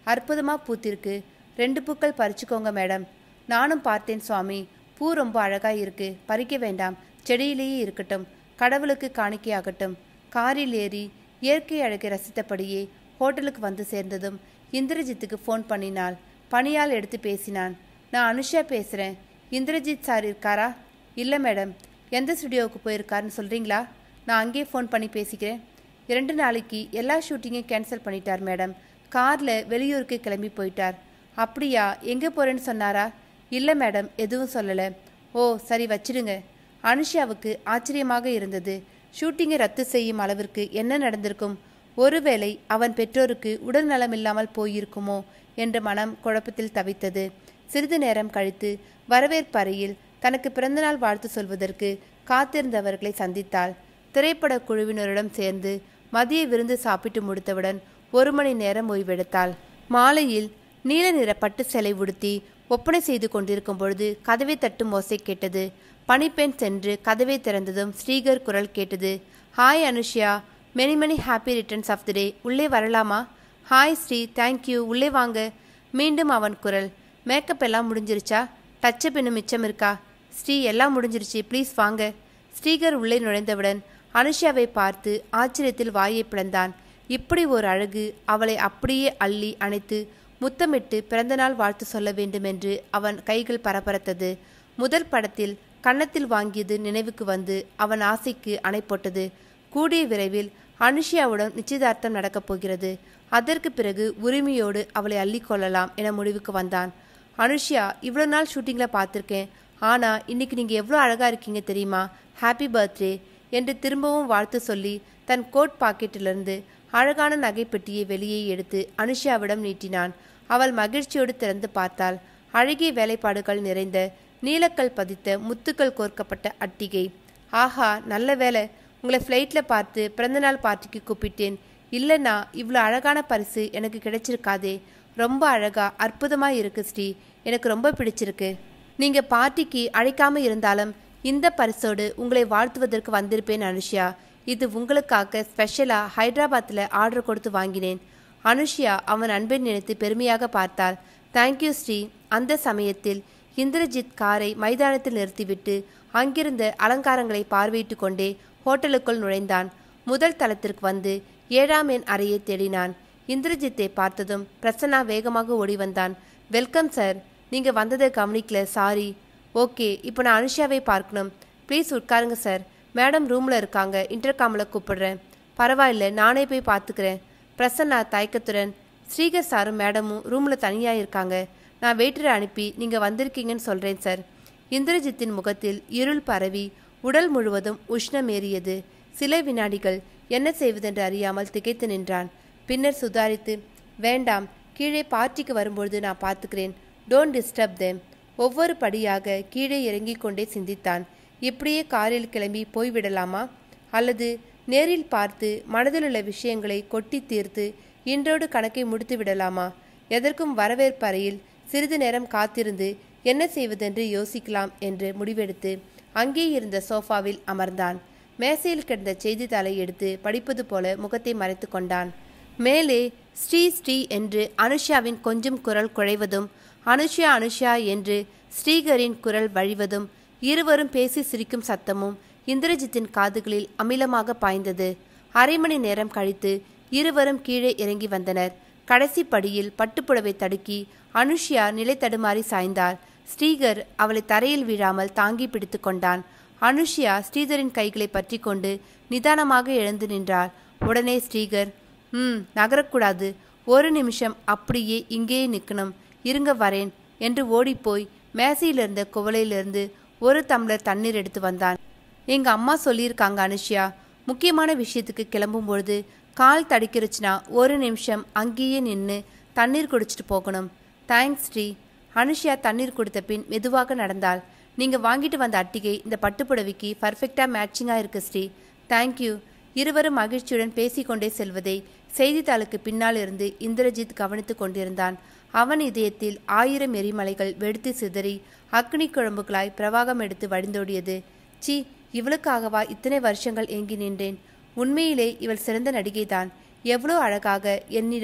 அற்புதமா பூத்திருக்கு ரெண்டு பூக்கள் பறிச்சுக்கோங்க மேடம் நானும் பார்த்தேன் சுவாமி பூ ரொம்ப அழகா இருக்கு பறிக்க வேண்டாம் செடியிலேயே இருக்கட்டும் கடவுளுக்கு காணிக்கையாகட்டும் காரில் ஏறி இயற்கை அழகை ரசித்தபடியே ஹோட்டலுக்கு வந்து சேர்ந்ததும் இந்திரஜித்துக்கு ஃபோன் பண்ணினாள் பணியால் எடுத்து பேசினான் நான் அனுஷா பேசுகிறேன் இந்திரஜித் சார் இருக்காரா இல்லை மேடம் எந்த ஸ்டுடியோவுக்கு போயிருக்காருன்னு சொல்கிறீங்களா நான் அங்கேயே ஃபோன் பண்ணி பேசிக்கிறேன் இரண்டு நாளைக்கு எல்லா ஷூட்டிங்கையும் கேன்சல் பண்ணிட்டார் மேடம் காரில் வெளியூருக்கு கிளம்பி போயிட்டார் அப்படியா எங்கே போகிறேன்னு சொன்னாரா இல்லை மேடம் எதுவும் சொல்லலை ஓ சரி வச்சிடுங்க அனுஷாவுக்கு ஆச்சரியமாக இருந்தது ஷூட்டிங்கை ரத்து செய்யும் அளவிற்கு என்ன நடந்திருக்கும் ஒருவேளை அவன் பெற்றோருக்கு உடல் நலமில்லாமல் போயிருக்குமோ என்ற மனம் குழப்பத்தில் தவித்தது சிறிது நேரம் கழித்து வரவேற்பறையில் தனக்கு பிறந்தநாள் வாழ்த்து சொல்வதற்கு காத்திருந்தவர்களை சந்தித்தாள் திரைப்பட குழுவினரிடம் சேர்ந்து மதிய விருந்து சாப்பிட்டு முடித்தவுடன் ஒரு மணி நேரம் ஓய்வெடுத்தாள் மாலையில் நீல நிற பட்டு சேலை உடுத்தி ஒப்பனை செய்து கொண்டிருக்கும் பொழுது கதவை தட்டும் ஓசை கேட்டது பணிப்பெண் சென்று கதவை திறந்ததும் ஸ்ரீகர் குரல் கேட்டது hi Anushya many many happy returns of the day உள்ளே வரலாமா ஹாய் ஸ்ரீ தேங்க்யூ உள்ளே வாங்க மீண்டும் அவன் குரல் மேக்கப் எல்லாம் முடிஞ்சிருச்சா டச்சப் இன்னும் மிச்சம் இருக்கா ஸ்ரீ எல்லாம் முடிஞ்சிருச்சு ப்ளீஸ் வாங்க ஸ்ரீகர் உள்ளே நுழைந்தவுடன் அனுஷ்யாவை பார்த்து ஆச்சரியத்தில் வாயை பிளந்தான் இப்படி ஒரு அழகு அவளை அப்படியே அள்ளி அணைத்து முத்தமிட்டு பிறந்தநாள் வாழ்த்து சொல்ல வேண்டுமென்று அவன் கைகள் பரபரத்தது முதல் படத்தில் கன்னத்தில் வாங்கியது நினைவுக்கு வந்து அவன் ஆசைக்கு அணை போட்டது கூடிய விரைவில் அனுஷியாவுடன் நிச்சயதார்த்தம் நடக்கப் போகிறது அதற்கு பிறகு உரிமையோடு அவளை அள்ளிக்கொள்ளலாம் என முடிவுக்கு வந்தான் அனுஷ்யா இவ்வளோ நாள் ஷூட்டிங்கில் பார்த்துருக்கேன் ஆனால் இன்னைக்கு நீங்கள் எவ்வளோ அழகாக இருக்கீங்க தெரியுமா ஹாப்பி பர்த்டே என்று திரும்பவும் வாழ்த்து சொல்லி தன் கோட் பாக்கெட்டிலிருந்து அழகான நகைப்பெட்டியை வெளியே எடுத்து அனுஷியாவிடம் நீட்டினான் அவள் மகிழ்ச்சியோடு திறந்து பார்த்தாள் அழகிய வேலைப்பாடுகள் நிறைந்த நீலக்கல் பதித்த முத்துக்கள் கோர்க்கப்பட்ட அட்டிகை ஆஹா நல்ல வேலை உங்களை ஃப்ளைட்டில் பார்த்து பிறந்தநாள் பார்ட்டிக்கு கூப்பிட்டேன் இல்லைன்னா இவ்வளோ அழகான பரிசு எனக்கு கிடைச்சிருக்காதே ரொம்ப அழகா அற்புதமா இருக்கு ஸ்ரீ எனக்கு ரொம்ப பிடிச்சிருக்கு நீங்க பார்ட்டிக்கு அழைக்காம இருந்தாலும் இந்த பரிசோடு உங்களை வாழ்த்துவதற்கு வந்திருப்பேன் அனுஷ்யா இது உங்களுக்காக ஸ்பெஷலா ஹைதராபாத்தில் ஆர்டர் கொடுத்து வாங்கினேன் அனுஷ்யா அவன் அன்பை நினைத்து பெருமையாக பார்த்தாள் தேங்க்யூ ஸ்ரீ அந்த சமயத்தில் இந்திரஜித் காரை மைதானத்தில் நிறுத்திவிட்டு அங்கிருந்த அலங்காரங்களை பார்வையிட்டு கொண்டே ஹோட்டலுக்குள் நுழைந்தான் முதல் தளத்திற்கு வந்து ஏழாம் எண் அறையை தேடினான் இந்திரஜித்தை பார்த்ததும் பிரசன்னா வேகமாக ஓடி வந்தான் வெல்கம் சார் நீங்க வந்ததை கவனிக்கல சாரி ஓகே இப்போ நான் அனுஷாவை பார்க்கணும் ப்ளீஸ் உட்காருங்க சார் மேடம் ரூம்ல இருக்காங்க இன்டர்காமில் கூப்பிடுறேன் பரவாயில்ல நானே போய் பார்த்துக்கிறேன் பிரசன்னா தயக்கத்துடன் ஸ்ரீகர் சாரும் மேடமும் ரூம்ல தனியாக இருக்காங்க நான் வெயிட்டரை அனுப்பி நீங்க வந்திருக்கீங்கன்னு சொல்றேன் சார் இந்திரஜித்தின் முகத்தில் இருள் பரவி உடல் முழுவதும் உஷ்ணமேறியது சில வினாடிகள் என்ன செய்வதென்று அறியாமல் திகைத்து நின்றான் பின்னர் சுதாரித்து வேண்டாம் கீழே பார்ட்டிக்கு வரும்பொழுது நான் பார்த்துக்கிறேன் டோன்ட் டிஸ்டர்ப் தேம் ஒவ்வொரு படியாக கீழே இறங்கிக் கொண்டே சிந்தித்தான் இப்படியே காரில் கிளம்பி போய்விடலாமா அல்லது நேரில் பார்த்து மனதிலுள்ள விஷயங்களை கொட்டி தீர்த்து இன்றோடு கணக்கை முடித்து விடலாமா எதற்கும் வரவேற்பறையில் சிறிது நேரம் காத்திருந்து என்ன செய்வதென்று யோசிக்கலாம் என்று முடிவெடுத்து அங்கே இருந்த சோஃபாவில் அமர்ந்தான் மேசையில் கிடந்த செய்தித்தாளை எடுத்து படிப்பது போல முகத்தை மறைத்து கொண்டான் மேலே ஸ்ரீ ஸ்ரீ என்று அனுஷாவின் கொஞ்சம் குரல் குழைவதும் அனுஷா அனுஷா என்று ஸ்ரீகரின் குரல் வழிவதும் இருவரும் பேசி சிரிக்கும் சத்தமும் இந்திரஜித்தின் காதுகளில் அமிலமாக பாய்ந்தது அரை மணி நேரம் கழித்து இருவரும் கீழே இறங்கி வந்தனர் கடைசி படியில் பட்டுப்புடவை தடுக்கி அனுஷ்யா நிலை தடுமாறி சாய்ந்தாள் ஸ்ரீகர் அவளை தரையில் வீழாமல் தாங்கி பிடித்து கொண்டான் அனுஷ்யா ஸ்ரீதரின் கைகளை பற்றி கொண்டு நிதானமாக எழுந்து நின்றாள் உடனே ஸ்ரீகர் ம் நகரக்கூடாது ஒரு நிமிஷம் அப்படியே இங்கேயே நிற்கணும் இருங்க வரேன் என்று ஓடிப்போய் மேசையிலிருந்த குவளையிலிருந்து ஒரு டம்ளர் தண்ணீர் எடுத்து வந்தான் எங்க அம்மா சொல்லியிருக்காங்க அனுஷ்யா முக்கியமான விஷயத்துக்கு கிளம்பும் பொழுது கால் தடிக்கிருச்சுன்னா ஒரு நிமிஷம் அங்கேயே நின்று தண்ணீர் குடிச்சிட்டு போகணும் தேங்க்ஸ் ஸ்ரீ அனுஷ்யா தண்ணீர் கொடுத்த பின் மெதுவாக நடந்தாள் நீங்க வாங்கிட்டு வந்த அட்டிகை இந்த பட்டுப்புடவைக்கு பர்ஃபெக்டா மேட்சிங்கா இருக்கு ஸ்ரீ தேங்க்யூ இருவரும் மகிழ்ச்சியுடன் பேசிக்கொண்டே செல்வதை செய்தித்தாளுக்கு பின்னால் இருந்து இந்திரஜித் கவனித்துக் கொண்டிருந்தான் அவன் இதயத்தில் ஆயிரம் எரிமலைகள் வெடித்து சிதறி அக்னி குழம்புகளாய் பிரவாகம் எடுத்து வழிந்தோடியது சி இவளுக்காகவா இத்தனை வருஷங்கள் ஏங்கி நின்றேன் உண்மையிலே இவள் சிறந்த நடிகைதான் எவ்வளோ அழகாக என்னிடம்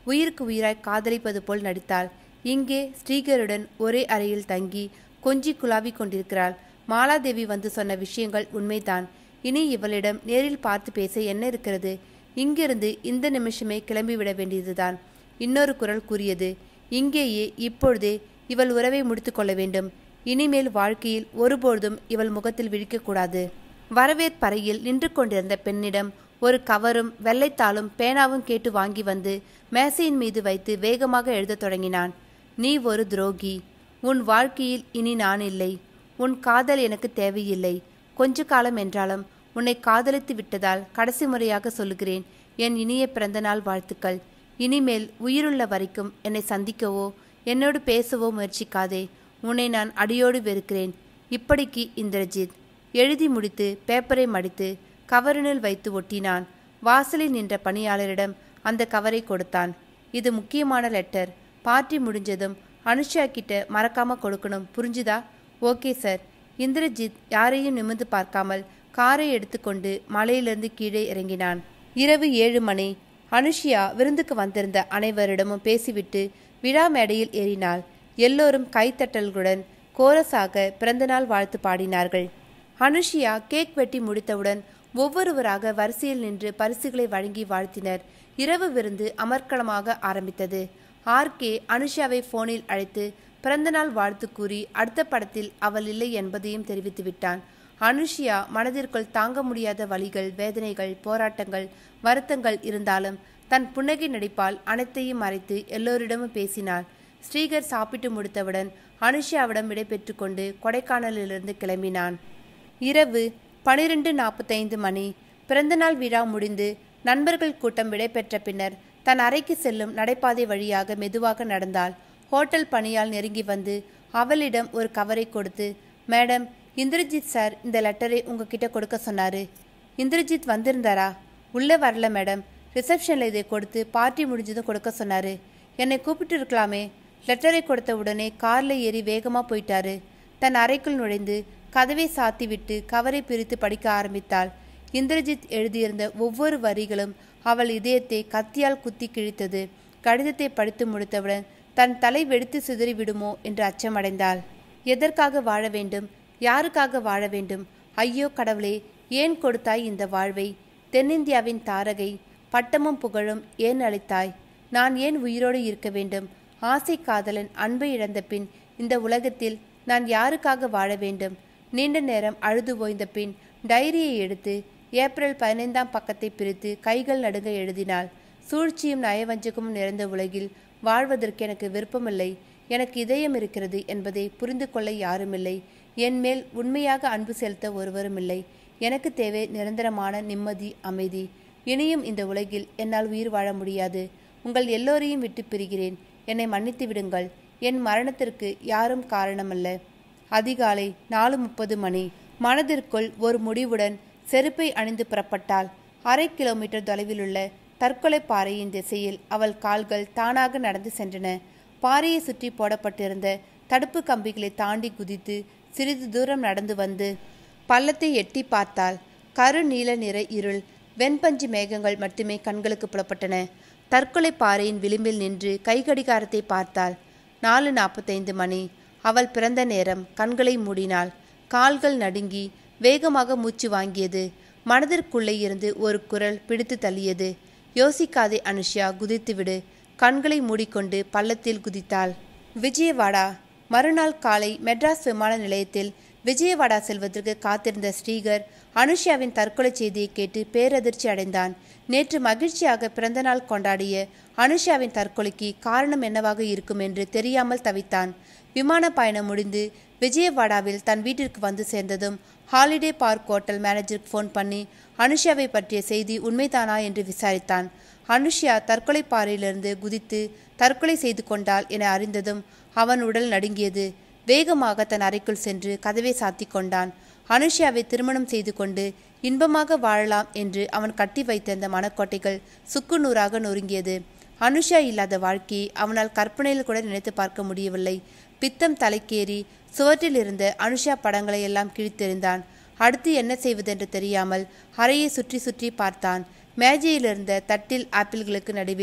உயிருக்கு உயிராய் காதலிப்பது போல் நடித்தாள் இங்கே ஸ்ரீகருடன் ஒரே அறையில் தங்கி கொஞ்சி குழாவி கொண்டிருக்கிறாள் மாலாதேவி வந்து சொன்ன விஷயங்கள் உண்மைதான் இனி இவளிடம் நேரில் பார்த்து பேச என்ன இருக்கிறது இங்கிருந்து இந்த நிமிஷமே கிளம்பிவிட வேண்டியதுதான் இன்னொரு குரல் கூறியது இங்கேயே இப்பொழுதே இவள் உறவை முடித்துக் கொள்ள வேண்டும் இனிமேல் வாழ்க்கையில் ஒருபொழுதும் இவள் முகத்தில் விழிக்கக்கூடாது வரவேற்பறையில் நின்று கொண்டிருந்த பெண்ணிடம் ஒரு கவரும் வெள்ளைத்தாளும் பேனாவும் கேட்டு வாங்கி வந்து மேசையின் மீது வைத்து வேகமாக எழுதத் தொடங்கினான் நீ ஒரு துரோகி உன் வாழ்க்கையில் இனி நான் இல்லை உன் காதல் எனக்கு தேவையில்லை கொஞ்ச காலம் என்றாலும் உன்னை காதலித்து விட்டதால் கடைசி முறையாக சொல்லுகிறேன் என் இனிய பிறந்தநாள் வாழ்த்துக்கள் இனிமேல் உயிருள்ள வரைக்கும் என்னை சந்திக்கவோ என்னோடு பேசவோ முயற்சிக்காதே உன்னை நான் அடியோடு வெறுக்கிறேன் இப்படிக்கு இந்திரஜித் எழுதி முடித்து பேப்பரை மடித்து கவரினில் வைத்து ஒட்டினான் வாசலில் நின்ற பணியாளரிடம் அந்த கவரை கொடுத்தான் இது முக்கியமான லெட்டர் பார்ட்டி முடிஞ்சதும் அனுஷா கிட்ட மறக்காம கொடுக்கணும் புரிஞ்சுதா ஓகே சார் இந்திரஜித் யாரையும் நிமிர்ந்து பார்க்காமல் காரை எடுத்துக்கொண்டு மலையிலிருந்து கீழே இறங்கினான் இரவு ஏழு மணி அனுஷியா விருந்துக்கு வந்திருந்த அனைவரிடமும் பேசிவிட்டு விழா மேடையில் ஏறினாள் எல்லோரும் கைத்தட்டல்களுடன் கோரஸாக பிறந்தநாள் வாழ்த்து பாடினார்கள் அனுஷியா கேக் வெட்டி முடித்தவுடன் ஒவ்வொருவராக வரிசையில் நின்று பரிசுகளை வழங்கி வாழ்த்தினர் இரவு விருந்து அமர்க்களமாக ஆரம்பித்தது ஆர்கே அனுஷாவை போனில் அழைத்து பிறந்தநாள் வாழ்த்து கூறி அடுத்த படத்தில் அவள் இல்லை என்பதையும் தெரிவித்து விட்டான் அனுஷியா மனதிற்குள் தாங்க முடியாத வலிகள் வேதனைகள் போராட்டங்கள் வருத்தங்கள் இருந்தாலும் தன் புன்னகை நடிப்பால் அனைத்தையும் மறைத்து எல்லோரிடமும் பேசினாள் ஸ்ரீகர் சாப்பிட்டு முடித்தவுடன் அனுஷியாவிடம் விடைபெற்று கொண்டு கொடைக்கானலிலிருந்து கிளம்பினான் இரவு பனிரெண்டு நாற்பத்தைந்து மணி பிறந்தநாள் விழா முடிந்து நண்பர்கள் கூட்டம் விடைபெற்ற பின்னர் தன் அறைக்கு செல்லும் நடைபாதை வழியாக மெதுவாக நடந்தாள் ஹோட்டல் பணியால் நெருங்கி வந்து அவளிடம் ஒரு கவரை கொடுத்து மேடம் இந்திரஜித் சார் இந்த லெட்டரை உங்ககிட்ட கொடுக்க சொன்னாரு இந்திரஜித் வந்திருந்தாரா உள்ளே வரல மேடம் ரிசப்ஷனில் இதை கொடுத்து பார்ட்டி முடிஞ்சதும் கொடுக்க சொன்னாரு என்னை கூப்பிட்டு இருக்கலாமே லெட்டரை கொடுத்த உடனே காரில் ஏறி வேகமாக போயிட்டாரு தன் அறைக்குள் நுழைந்து கதவை சாத்தி விட்டு கவரை பிரித்து படிக்க ஆரம்பித்தாள் இந்திரஜித் எழுதியிருந்த ஒவ்வொரு வரிகளும் அவள் இதயத்தை கத்தியால் குத்தி கிழித்தது கடிதத்தை படித்து முடித்தவுடன் தன் தலை வெடித்து சிதறி விடுமோ என்று அச்சமடைந்தாள் எதற்காக வாழ வேண்டும் யாருக்காக வாழ வேண்டும் ஐயோ கடவுளே ஏன் கொடுத்தாய் இந்த வாழ்வை தென்னிந்தியாவின் தாரகை பட்டமும் புகழும் ஏன் அளித்தாய் நான் ஏன் உயிரோடு இருக்க வேண்டும் ஆசை காதலன் அன்பை இழந்த பின் இந்த உலகத்தில் நான் யாருக்காக வாழ வேண்டும் நீண்ட நேரம் அழுது ஓய்ந்த பின் டைரியை எடுத்து ஏப்ரல் பதினைந்தாம் பக்கத்தை பிரித்து கைகள் நடுங்க எழுதினாள் சூழ்ச்சியும் நயவஞ்சகமும் நிறைந்த உலகில் வாழ்வதற்கு எனக்கு விருப்பமில்லை எனக்கு இதயம் இருக்கிறது என்பதை புரிந்து கொள்ள யாருமில்லை என் மேல் உண்மையாக அன்பு செலுத்த ஒருவருமில்லை எனக்கு தேவை நிரந்தரமான நிம்மதி அமைதி இனியும் இந்த உலகில் என்னால் உயிர் வாழ முடியாது உங்கள் எல்லோரையும் விட்டு பிரிகிறேன் என்னை மன்னித்து விடுங்கள் என் மரணத்திற்கு யாரும் காரணமல்ல அதிகாலை நாலு முப்பது மணி மனதிற்குள் ஒரு முடிவுடன் செருப்பை அணிந்து புறப்பட்டாள் அரை கிலோமீட்டர் தொலைவிலுள்ள தற்கொலை பாறையின் திசையில் அவள் கால்கள் தானாக நடந்து சென்றன பாறையை சுற்றி போடப்பட்டிருந்த தடுப்பு கம்பிகளை தாண்டி குதித்து சிறிது தூரம் நடந்து வந்து பள்ளத்தை எட்டி பார்த்தாள் கரு நீல நிற இருள் வெண்பஞ்சு மேகங்கள் மட்டுமே கண்களுக்கு புலப்பட்டன தற்கொலை பாறையின் விளிம்பில் நின்று கைகடிகாரத்தை பார்த்தாள் நாலு நாற்பத்தைந்து மணி அவள் பிறந்த நேரம் கண்களை மூடினாள் கால்கள் நடுங்கி வேகமாக மூச்சு வாங்கியது மனதிற்குள்ளே இருந்து ஒரு குரல் பிடித்து தள்ளியது யோசிக்காதே அனுஷ்யா குதித்துவிடு கண்களை மூடிக்கொண்டு பள்ளத்தில் குதித்தாள் விஜயவாடா மறுநாள் காலை மெட்ராஸ் விமான நிலையத்தில் விஜயவாடா செல்வதற்கு காத்திருந்த ஸ்ரீகர் அனுஷ்யாவின் தற்கொலை செய்தியை கேட்டு பேரதிர்ச்சி அடைந்தான் நேற்று மகிழ்ச்சியாக பிறந்தநாள் கொண்டாடிய அனுஷ்யாவின் தற்கொலைக்கு காரணம் என்னவாக இருக்கும் என்று தெரியாமல் தவித்தான் விமான பயணம் முடிந்து விஜயவாடாவில் தன் வீட்டிற்கு வந்து சேர்ந்ததும் ஹாலிடே பார்க் ஹோட்டல் மேனேஜருக்கு ஃபோன் பண்ணி அனுஷ்யாவை பற்றிய செய்தி உண்மைதானா என்று விசாரித்தான் அனுஷ்யா தற்கொலை பாறையிலிருந்து குதித்து தற்கொலை செய்து கொண்டாள் என அறிந்ததும் அவன் உடல் நடுங்கியது வேகமாக தன் அறைக்குள் சென்று கதவை சாத்தி கொண்டான் அனுஷ்யாவை திருமணம் செய்து கொண்டு இன்பமாக வாழலாம் என்று அவன் கட்டி வைத்திருந்த மனக்கோட்டைகள் சுக்குநூறாக நொறுங்கியது அனுஷா இல்லாத வாழ்க்கையை அவனால் கற்பனையில் கூட நினைத்து பார்க்க முடியவில்லை பித்தம் தலைக்கேறி சுவற்றில் இருந்த அனுஷா படங்களை எல்லாம் கிழித்தெறிந்தான் அடுத்து என்ன செய்வதென்று தெரியாமல் அறையை சுற்றி சுற்றி பார்த்தான் மேஜையில் இருந்த தட்டில் ஆப்பிள்களுக்கு நடுவில்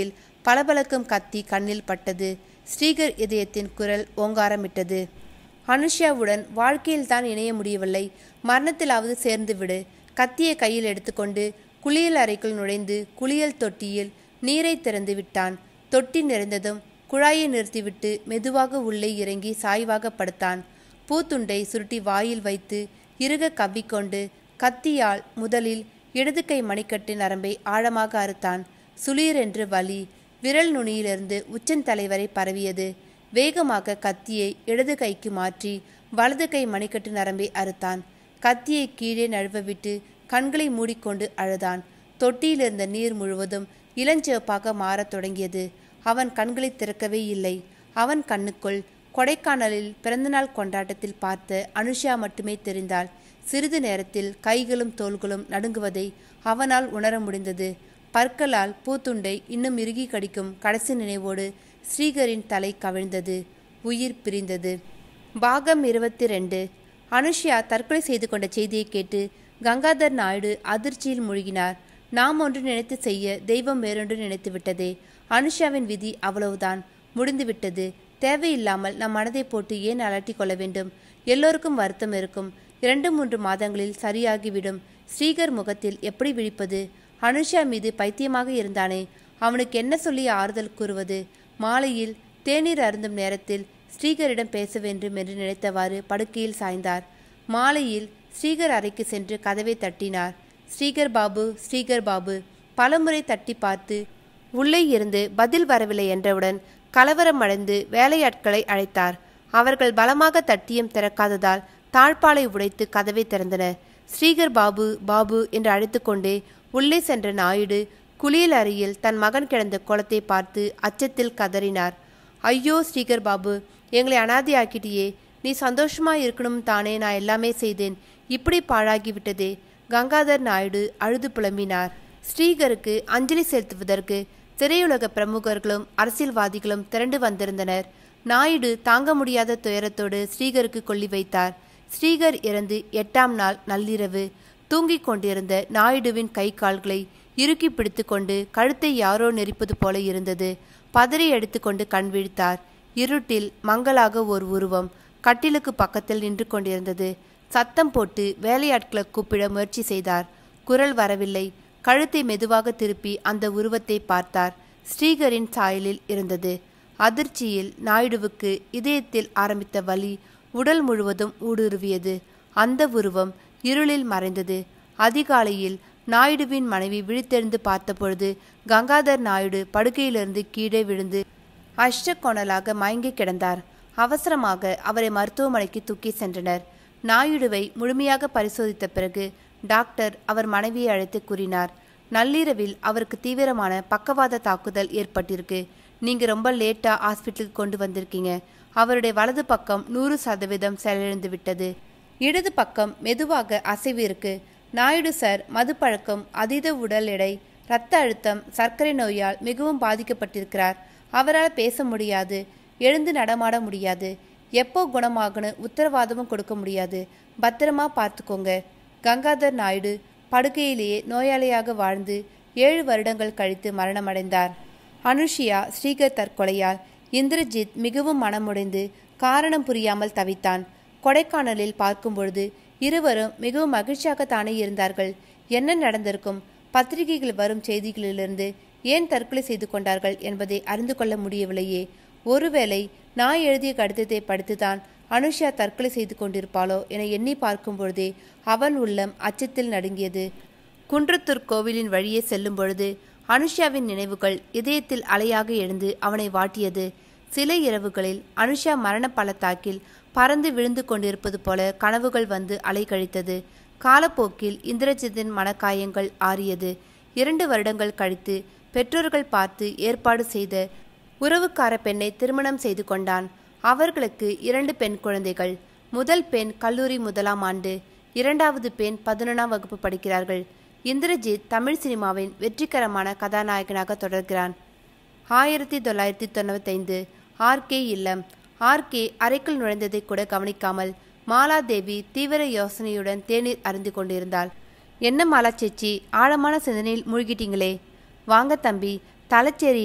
பளபளக்கும் கத்தி கண்ணில் பட்டது ஸ்ரீகர் இதயத்தின் குரல் ஓங்காரமிட்டது அனுஷ்யாவுடன் வாழ்க்கையில்தான் இணைய முடியவில்லை மரணத்திலாவது சேர்ந்து விடு கத்தியை கையில் எடுத்துக்கொண்டு குளியல் அறைக்குள் நுழைந்து குளியல் தொட்டியில் நீரை திறந்து விட்டான் தொட்டி நிறைந்ததும் குழாயை நிறுத்திவிட்டு மெதுவாக உள்ளே இறங்கி சாய்வாக படுத்தான் பூத்துண்டை சுருட்டி வாயில் வைத்து இறுக கவ்விக்கொண்டு கத்தியால் முதலில் இடது கை மணிக்கட்டு நரம்பை ஆழமாக அறுத்தான் சுளீரென்று வலி விரல் நுனியிலிருந்து உச்சந்தலை வரை பரவியது வேகமாக கத்தியை இடது கைக்கு மாற்றி வலது கை மணிக்கட்டு நரம்பை அறுத்தான் கத்தியை கீழே நழுவ விட்டு கண்களை மூடிக்கொண்டு அழுதான் தொட்டியிலிருந்த நீர் முழுவதும் இளஞ்சிவப்பாக மாறத் தொடங்கியது அவன் கண்களை திறக்கவே இல்லை அவன் கண்ணுக்குள் கொடைக்கானலில் பிறந்தநாள் கொண்டாட்டத்தில் பார்த்த அனுஷா மட்டுமே தெரிந்தாள் சிறிது நேரத்தில் கைகளும் தோள்களும் நடுங்குவதை அவனால் உணர முடிந்தது பற்களால் பூத்துண்டை இன்னும் இறுகி கடிக்கும் கடைசி நினைவோடு ஸ்ரீகரின் தலை கவிழ்ந்தது உயிர் பிரிந்தது பாகம் இருபத்தி ரெண்டு அனுஷ்யா தற்கொலை செய்து கொண்ட செய்தியை கேட்டு கங்காதர் நாயுடு அதிர்ச்சியில் மூழ்கினார் நாம் ஒன்று நினைத்து செய்ய தெய்வம் வேறொன்று நினைத்து விட்டதே அனுஷாவின் விதி அவ்வளவுதான் முடிந்துவிட்டது தேவையில்லாமல் நம் மனதை போட்டு ஏன் அலட்டி கொள்ள வேண்டும் எல்லோருக்கும் வருத்தம் இருக்கும் இரண்டு மூன்று மாதங்களில் சரியாகிவிடும் ஸ்ரீகர் முகத்தில் எப்படி விழிப்பது அனுஷா மீது பைத்தியமாக இருந்தானே அவனுக்கு என்ன சொல்லி ஆறுதல் கூறுவது மாலையில் தேநீர் அருந்தும் நேரத்தில் ஸ்ரீகரிடம் பேச வேண்டும் என்று நினைத்தவாறு படுக்கையில் சாய்ந்தார் மாலையில் ஸ்ரீகர் அறைக்கு சென்று கதவை தட்டினார் ஸ்ரீகர் பாபு ஸ்ரீகர் பாபு பலமுறை தட்டி பார்த்து உள்ளே இருந்து பதில் வரவில்லை என்றவுடன் கலவரம் அடைந்து வேலையாட்களை அழைத்தார் அவர்கள் பலமாக தட்டியும் திறக்காததால் தாழ்பாலை உடைத்து கதவை திறந்தனர் ஸ்ரீகர் பாபு பாபு என்று அழைத்துக்கொண்டே உள்ளே சென்ற நாயுடு குளியல் அறையில் தன் மகன் கிடந்த குளத்தை பார்த்து அச்சத்தில் கதறினார் ஐயோ ஸ்ரீகர் பாபு எங்களை அனாதையாக்கிட்டியே நீ சந்தோஷமா இருக்கணும் தானே நான் எல்லாமே செய்தேன் இப்படி பாழாகி விட்டதே கங்காதர் நாயுடு அழுது புலம்பினார் ஸ்ரீகருக்கு அஞ்சலி செலுத்துவதற்கு திரையுலக பிரமுகர்களும் அரசியல்வாதிகளும் திரண்டு வந்திருந்தனர் நாயுடு தாங்க முடியாத துயரத்தோடு ஸ்ரீகருக்கு கொல்லி வைத்தார் ஸ்ரீகர் இறந்து எட்டாம் நாள் நள்ளிரவு தூங்கிக் கொண்டிருந்த நாயுடுவின் கை கால்களை இறுக்கி பிடித்துக்கொண்டு கழுத்தை யாரோ நெரிப்பது போல இருந்தது பதறி எடுத்துக்கொண்டு கண் விழித்தார் இருட்டில் மங்களாக ஒரு உருவம் கட்டிலுக்கு பக்கத்தில் நின்று கொண்டிருந்தது சத்தம் போட்டு வேலையாட்களை கூப்பிட முயற்சி செய்தார் குரல் வரவில்லை கழுத்தை மெதுவாக திருப்பி அந்த உருவத்தை பார்த்தார் ஸ்ரீகரின் சாயலில் இருந்தது அதிர்ச்சியில் நாயுடுவுக்கு இதயத்தில் ஆரம்பித்த வலி உடல் முழுவதும் ஊடுருவியது அந்த உருவம் இருளில் மறைந்தது அதிகாலையில் நாயுடுவின் மனைவி விழித்தெழுந்து பார்த்தபொழுது கங்காதர் நாயுடு படுக்கையிலிருந்து கீழே விழுந்து அஷ்டகோணலாக மயங்கி கிடந்தார் அவசரமாக அவரை மருத்துவமனைக்கு தூக்கி சென்றனர் நாயுடுவை முழுமையாக பரிசோதித்த பிறகு டாக்டர் அவர் மனைவியை அழைத்து கூறினார் நள்ளிரவில் அவருக்கு தீவிரமான பக்கவாத தாக்குதல் ஏற்பட்டிருக்கு நீங்க ரொம்ப லேட்டா ஹாஸ்பிட்டலுக்கு கொண்டு வந்திருக்கீங்க அவருடைய வலது பக்கம் நூறு சதவீதம் செயலிழந்து விட்டது இடது பக்கம் மெதுவாக அசைவு இருக்கு நாயுடு சார் மது பழக்கம் அதீத உடல் எடை இரத்த அழுத்தம் சர்க்கரை நோயால் மிகவும் பாதிக்கப்பட்டிருக்கிறார் அவரால் பேச முடியாது எழுந்து நடமாட முடியாது எப்போ குணமாகுன்னு உத்தரவாதமும் கொடுக்க முடியாது பத்திரமா பார்த்துக்கோங்க கங்காதர் நாயுடு படுக்கையிலேயே நோயாளியாக வாழ்ந்து ஏழு வருடங்கள் கழித்து மரணமடைந்தார் அனுஷியா ஸ்ரீகர் தற்கொலையால் இந்திரஜித் மிகவும் மனமுடைந்து காரணம் புரியாமல் தவித்தான் கொடைக்கானலில் பார்க்கும் பொழுது இருவரும் மிகவும் மகிழ்ச்சியாகத்தானே இருந்தார்கள் என்ன நடந்திருக்கும் பத்திரிகைகள் வரும் செய்திகளிலிருந்து ஏன் தற்கொலை செய்து கொண்டார்கள் என்பதை அறிந்து கொள்ள முடியவில்லையே ஒருவேளை நான் எழுதிய கடிதத்தை படித்துதான் அனுஷா தற்கொலை செய்து கொண்டிருப்பாளோ என எண்ணி பார்க்கும் பொழுதே அவன் உள்ளம் அச்சத்தில் நடுங்கியது குன்றத்தூர் கோவிலின் வழியே செல்லும் பொழுது அனுஷாவின் நினைவுகள் இதயத்தில் அலையாக எழுந்து அவனை வாட்டியது சில இரவுகளில் அனுஷா மரண பள்ளத்தாக்கில் பறந்து விழுந்து கொண்டிருப்பது போல கனவுகள் வந்து அலைக்கழித்தது காலப்போக்கில் இந்திரஜித்தின் மனக்காயங்கள் ஆறியது இரண்டு வருடங்கள் கழித்து பெற்றோர்கள் பார்த்து ஏற்பாடு செய்த உறவுக்கார பெண்ணை திருமணம் செய்து கொண்டான் அவர்களுக்கு இரண்டு பெண் குழந்தைகள் முதல் பெண் கல்லூரி முதலாம் ஆண்டு இரண்டாவது பெண் பதினொன்றாம் வகுப்பு படிக்கிறார்கள் இந்திரஜித் தமிழ் சினிமாவின் வெற்றிகரமான கதாநாயகனாக தொடர்கிறான் ஆயிரத்தி தொள்ளாயிரத்தி தொண்ணூத்தைந்து ஆர்கே இல்லம் ஆர்கே அறைக்குள் நுழைந்ததை கூட கவனிக்காமல் மாலாதேவி தீவிர யோசனையுடன் தேநீர் அருந்து கொண்டிருந்தாள் என்ன மாலா சேச்சி ஆழமான சிந்தனையில் மூழ்கிட்டீங்களே வாங்க தம்பி தலைச்சேரியில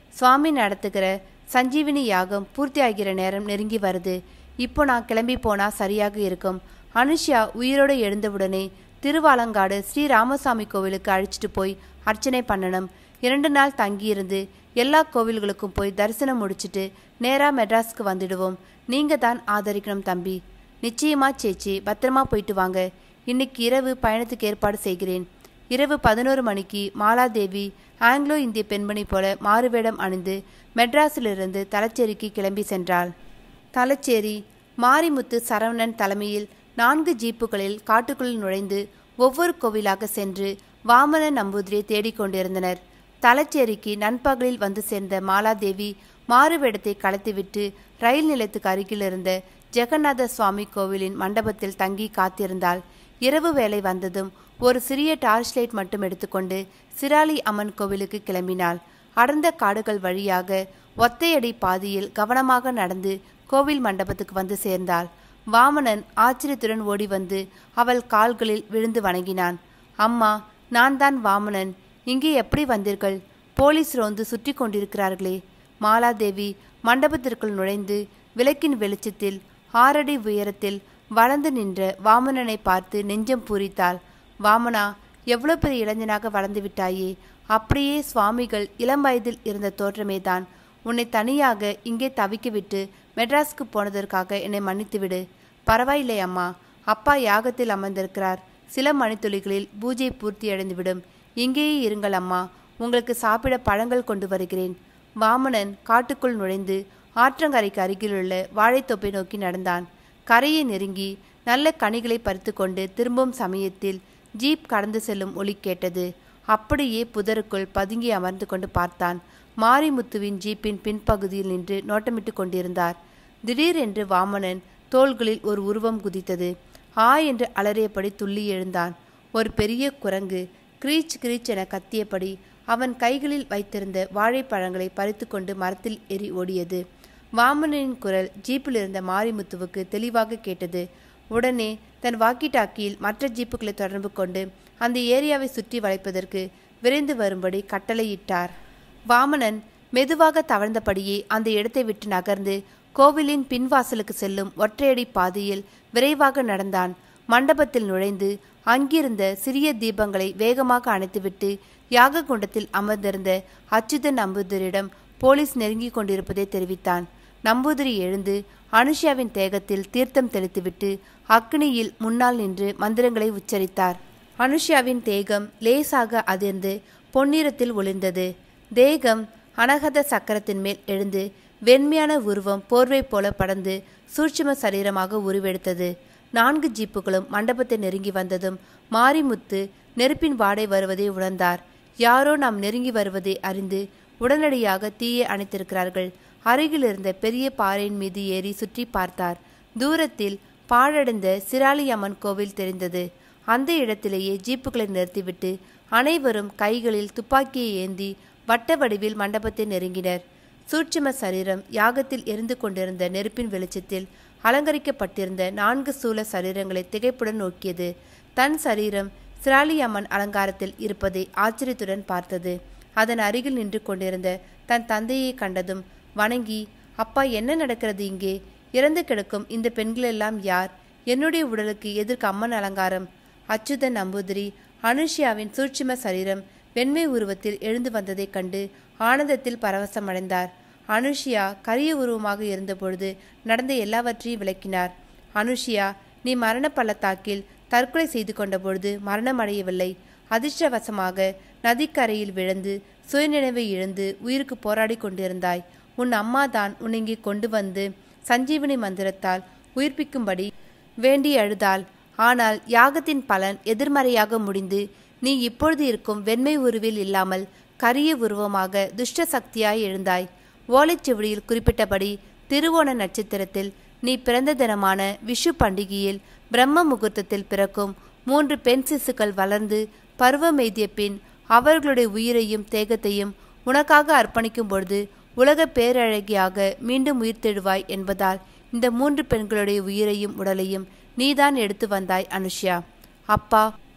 சுவாமி நடத்துகிற சஞ்சீவினி யாகம் பூர்த்தியாகிற நேரம் நெருங்கி வருது இப்போ நான் கிளம்பி போனா சரியாக இருக்கும் அனுஷ்யா உயிரோடு எழுந்தவுடனே திருவாலங்காடு ஸ்ரீ ராமசாமி கோவிலுக்கு அழைச்சிட்டு போய் அர்ச்சனை பண்ணணும் இரண்டு நாள் தங்கியிருந்து எல்லா கோவில்களுக்கும் போய் தரிசனம் முடிச்சிட்டு நேரா மெட்ராஸ்க்கு வந்துடுவோம் நீங்க தான் ஆதரிக்கணும் தம்பி நிச்சயமா சேச்சி பத்திரமா போயிட்டு வாங்க இன்னைக்கு இரவு பயணத்துக்கு ஏற்பாடு செய்கிறேன் இரவு பதினோரு மணிக்கு மாலாதேவி ஆங்கிலோ இந்திய பெண்மணி போல மாறுவேடம் அணிந்து மெட்ராஸிலிருந்து தலச்சேரிக்கு கிளம்பி சென்றாள் தலச்சேரி மாரிமுத்து சரவணன் தலைமையில் நான்கு ஜீப்புகளில் காட்டுக்குள் நுழைந்து ஒவ்வொரு கோவிலாக சென்று வாமன நம்பூதிரியை தேடிக் கொண்டிருந்தனர் தலச்சேரிக்கு நண்பகலில் வந்து சேர்ந்த மாலாதேவி மாறுவேடத்தை கலைத்துவிட்டு ரயில் நிலையத்துக்கு அருகில் இருந்த ஜெகநாத சுவாமி கோவிலின் மண்டபத்தில் தங்கி காத்திருந்தாள் இரவு வேலை வந்ததும் ஒரு சிறிய டார்ச் லைட் மட்டும் எடுத்துக்கொண்டு சிராலி அம்மன் கோவிலுக்கு கிளம்பினாள் அடர்ந்த காடுகள் வழியாக ஒத்தையடி பாதியில் கவனமாக நடந்து கோவில் மண்டபத்துக்கு வந்து சேர்ந்தாள் வாமனன் ஆச்சரியத்துடன் ஓடி வந்து அவள் கால்களில் விழுந்து வணங்கினான் அம்மா நான் தான் வாமனன் இங்கே எப்படி வந்தீர்கள் போலீஸ் ரோந்து சுற்றி கொண்டிருக்கிறார்களே மாலாதேவி மண்டபத்திற்குள் நுழைந்து விளக்கின் வெளிச்சத்தில் ஆறடி உயரத்தில் வளர்ந்து நின்ற வாமனனை பார்த்து நெஞ்சம் பூரித்தாள் வாமனா எவ்வளோ பெரிய இளைஞனாக வளர்ந்து விட்டாயே அப்படியே சுவாமிகள் இளம் வயதில் இருந்த தோற்றமேதான் உன்னை தனியாக இங்கே தவிக்க விட்டு மெட்ராஸ்க்கு போனதற்காக என்னை மன்னித்துவிடு பரவாயில்லை அம்மா அப்பா யாகத்தில் அமர்ந்திருக்கிறார் சில மணித்துளிகளில் பூஜை பூர்த்தி அடைந்துவிடும் இங்கேயே இருங்கள் அம்மா உங்களுக்கு சாப்பிட பழங்கள் கொண்டு வருகிறேன் வாமனன் காட்டுக்குள் நுழைந்து ஆற்றங்கரைக்கு அருகிலுள்ள வாழைத்தோப்பை நோக்கி நடந்தான் கரையை நெருங்கி நல்ல கனிகளை பறித்து கொண்டு திரும்பும் சமயத்தில் ஜீப் கடந்து செல்லும் ஒலி கேட்டது அப்படியே புதருக்குள் பதுங்கி அமர்ந்து கொண்டு பார்த்தான் மாரிமுத்துவின் ஜீப்பின் பின்பகுதியில் நின்று நோட்டமிட்டு கொண்டிருந்தார் திடீரென்று வாமனன் தோள்களில் ஒரு உருவம் குதித்தது ஆ என்று அலறியபடி துள்ளி எழுந்தான் ஒரு பெரிய குரங்கு கிரீச் கிரீச் என கத்தியபடி அவன் கைகளில் வைத்திருந்த வாழைப்பழங்களை பறித்துக்கொண்டு மரத்தில் ஏறி ஓடியது வாமனனின் குரல் ஜீப்பில் இருந்த மாரிமுத்துவுக்கு தெளிவாக கேட்டது உடனே தன் வாக்கி டாக்கியில் மற்ற ஜீப்புகளை தொடர்பு கொண்டு அந்த ஏரியாவை சுற்றி வளைப்பதற்கு விரைந்து வரும்படி கட்டளையிட்டார் வாமனன் மெதுவாக தவழ்ந்தபடியே அந்த இடத்தை விட்டு நகர்ந்து கோவிலின் பின்வாசலுக்கு செல்லும் ஒற்றையடி பாதையில் விரைவாக நடந்தான் மண்டபத்தில் நுழைந்து அங்கிருந்த சிறிய தீபங்களை வேகமாக அணைத்துவிட்டு யாக குண்டத்தில் அமர்ந்திருந்த அச்சுதன் நம்பூதிரியிடம் போலீஸ் நெருங்கிக் கொண்டிருப்பதை தெரிவித்தான் நம்பூதிரி எழுந்து அனுஷாவின் தேகத்தில் தீர்த்தம் தெளித்துவிட்டு அக்னியில் முன்னால் நின்று மந்திரங்களை உச்சரித்தார் அனுஷாவின் தேகம் லேசாக அதிர்ந்து பொன்னிறத்தில் ஒளிர்ந்தது தேகம் அனகத சக்கரத்தின் மேல் எழுந்து வெண்மையான உருவம் போர்வை போல படர்ந்து சூட்சும சரீரமாக உருவெடுத்தது நான்கு ஜீப்புகளும் மண்டபத்தை நெருங்கி வந்ததும் மாரிமுத்து நெருப்பின் வாடை வருவதை உணர்ந்தார் யாரோ நாம் நெருங்கி வருவதை அறிந்து உடனடியாக தீயை அணைத்திருக்கிறார்கள் அருகில் இருந்த பெரிய பாறையின் மீது ஏறி சுற்றி பார்த்தார் தூரத்தில் பாழடைந்த சிராளி அம்மன் கோவில் தெரிந்தது அந்த இடத்திலேயே ஜீப்புகளை நிறுத்திவிட்டு அனைவரும் கைகளில் துப்பாக்கியை ஏந்தி வட்ட வடிவில் மண்டபத்தை நெருங்கினர் சூட்சும சரீரம் யாகத்தில் எரிந்து கொண்டிருந்த நெருப்பின் வெளிச்சத்தில் அலங்கரிக்கப்பட்டிருந்த நான்கு சூல சரீரங்களை திகைப்புடன் நோக்கியது தன் சரீரம் சிராளி அம்மன் அலங்காரத்தில் இருப்பதை ஆச்சரியத்துடன் பார்த்தது அதன் அருகில் நின்று கொண்டிருந்த தன் தந்தையை கண்டதும் வணங்கி அப்பா என்ன நடக்கிறது இங்கே இறந்து கிடக்கும் இந்த பெண்களெல்லாம் யார் என்னுடைய உடலுக்கு எதற்கு அம்மன் அலங்காரம் அச்சுதன் நம்பூதிரி அனுஷ்யாவின் சூட்சும சரீரம் வெண்மை உருவத்தில் எழுந்து வந்ததைக் கண்டு ஆனந்தத்தில் பரவசமடைந்தார் அனுஷியா கரிய உருவமாக இருந்தபொழுது நடந்த எல்லாவற்றையும் விளக்கினார் அனுஷியா நீ மரண பள்ளத்தாக்கில் தற்கொலை செய்து கொண்ட பொழுது மரணமடையவில்லை அதிர்ஷ்டவசமாக நதிக்கரையில் விழுந்து சுயநினைவை இழந்து உயிருக்கு போராடி கொண்டிருந்தாய் உன் அம்மா தான் உன்னை இங்கே கொண்டு வந்து சஞ்சீவனி மந்திரத்தால் உயிர்ப்பிக்கும்படி வேண்டி அழுதாள் ஆனால் யாகத்தின் பலன் எதிர்மறையாக முடிந்து நீ இப்பொழுது இருக்கும் வெண்மை உருவில் இல்லாமல் கரிய உருவமாக துஷ்ட சக்தியாய் எழுந்தாய் ஓலைச்சுவடியில் குறிப்பிட்டபடி திருவோண நட்சத்திரத்தில் நீ பிறந்த தினமான விஷு பண்டிகையில் பிரம்ம முகூர்த்தத்தில் பிறக்கும் மூன்று பெண் சிசுக்கள் வளர்ந்து பருவமெய்திய பின் அவர்களுடைய உயிரையும் தேகத்தையும் உனக்காக அர்ப்பணிக்கும் பொழுது உலக பேரழகியாக மீண்டும் உயிர்த்தெழுவாய் என்பதால் இந்த மூன்று பெண்களுடைய உயிரையும் உடலையும் நீதான் எடுத்து வந்தாய் அனுஷ்யா அப்பா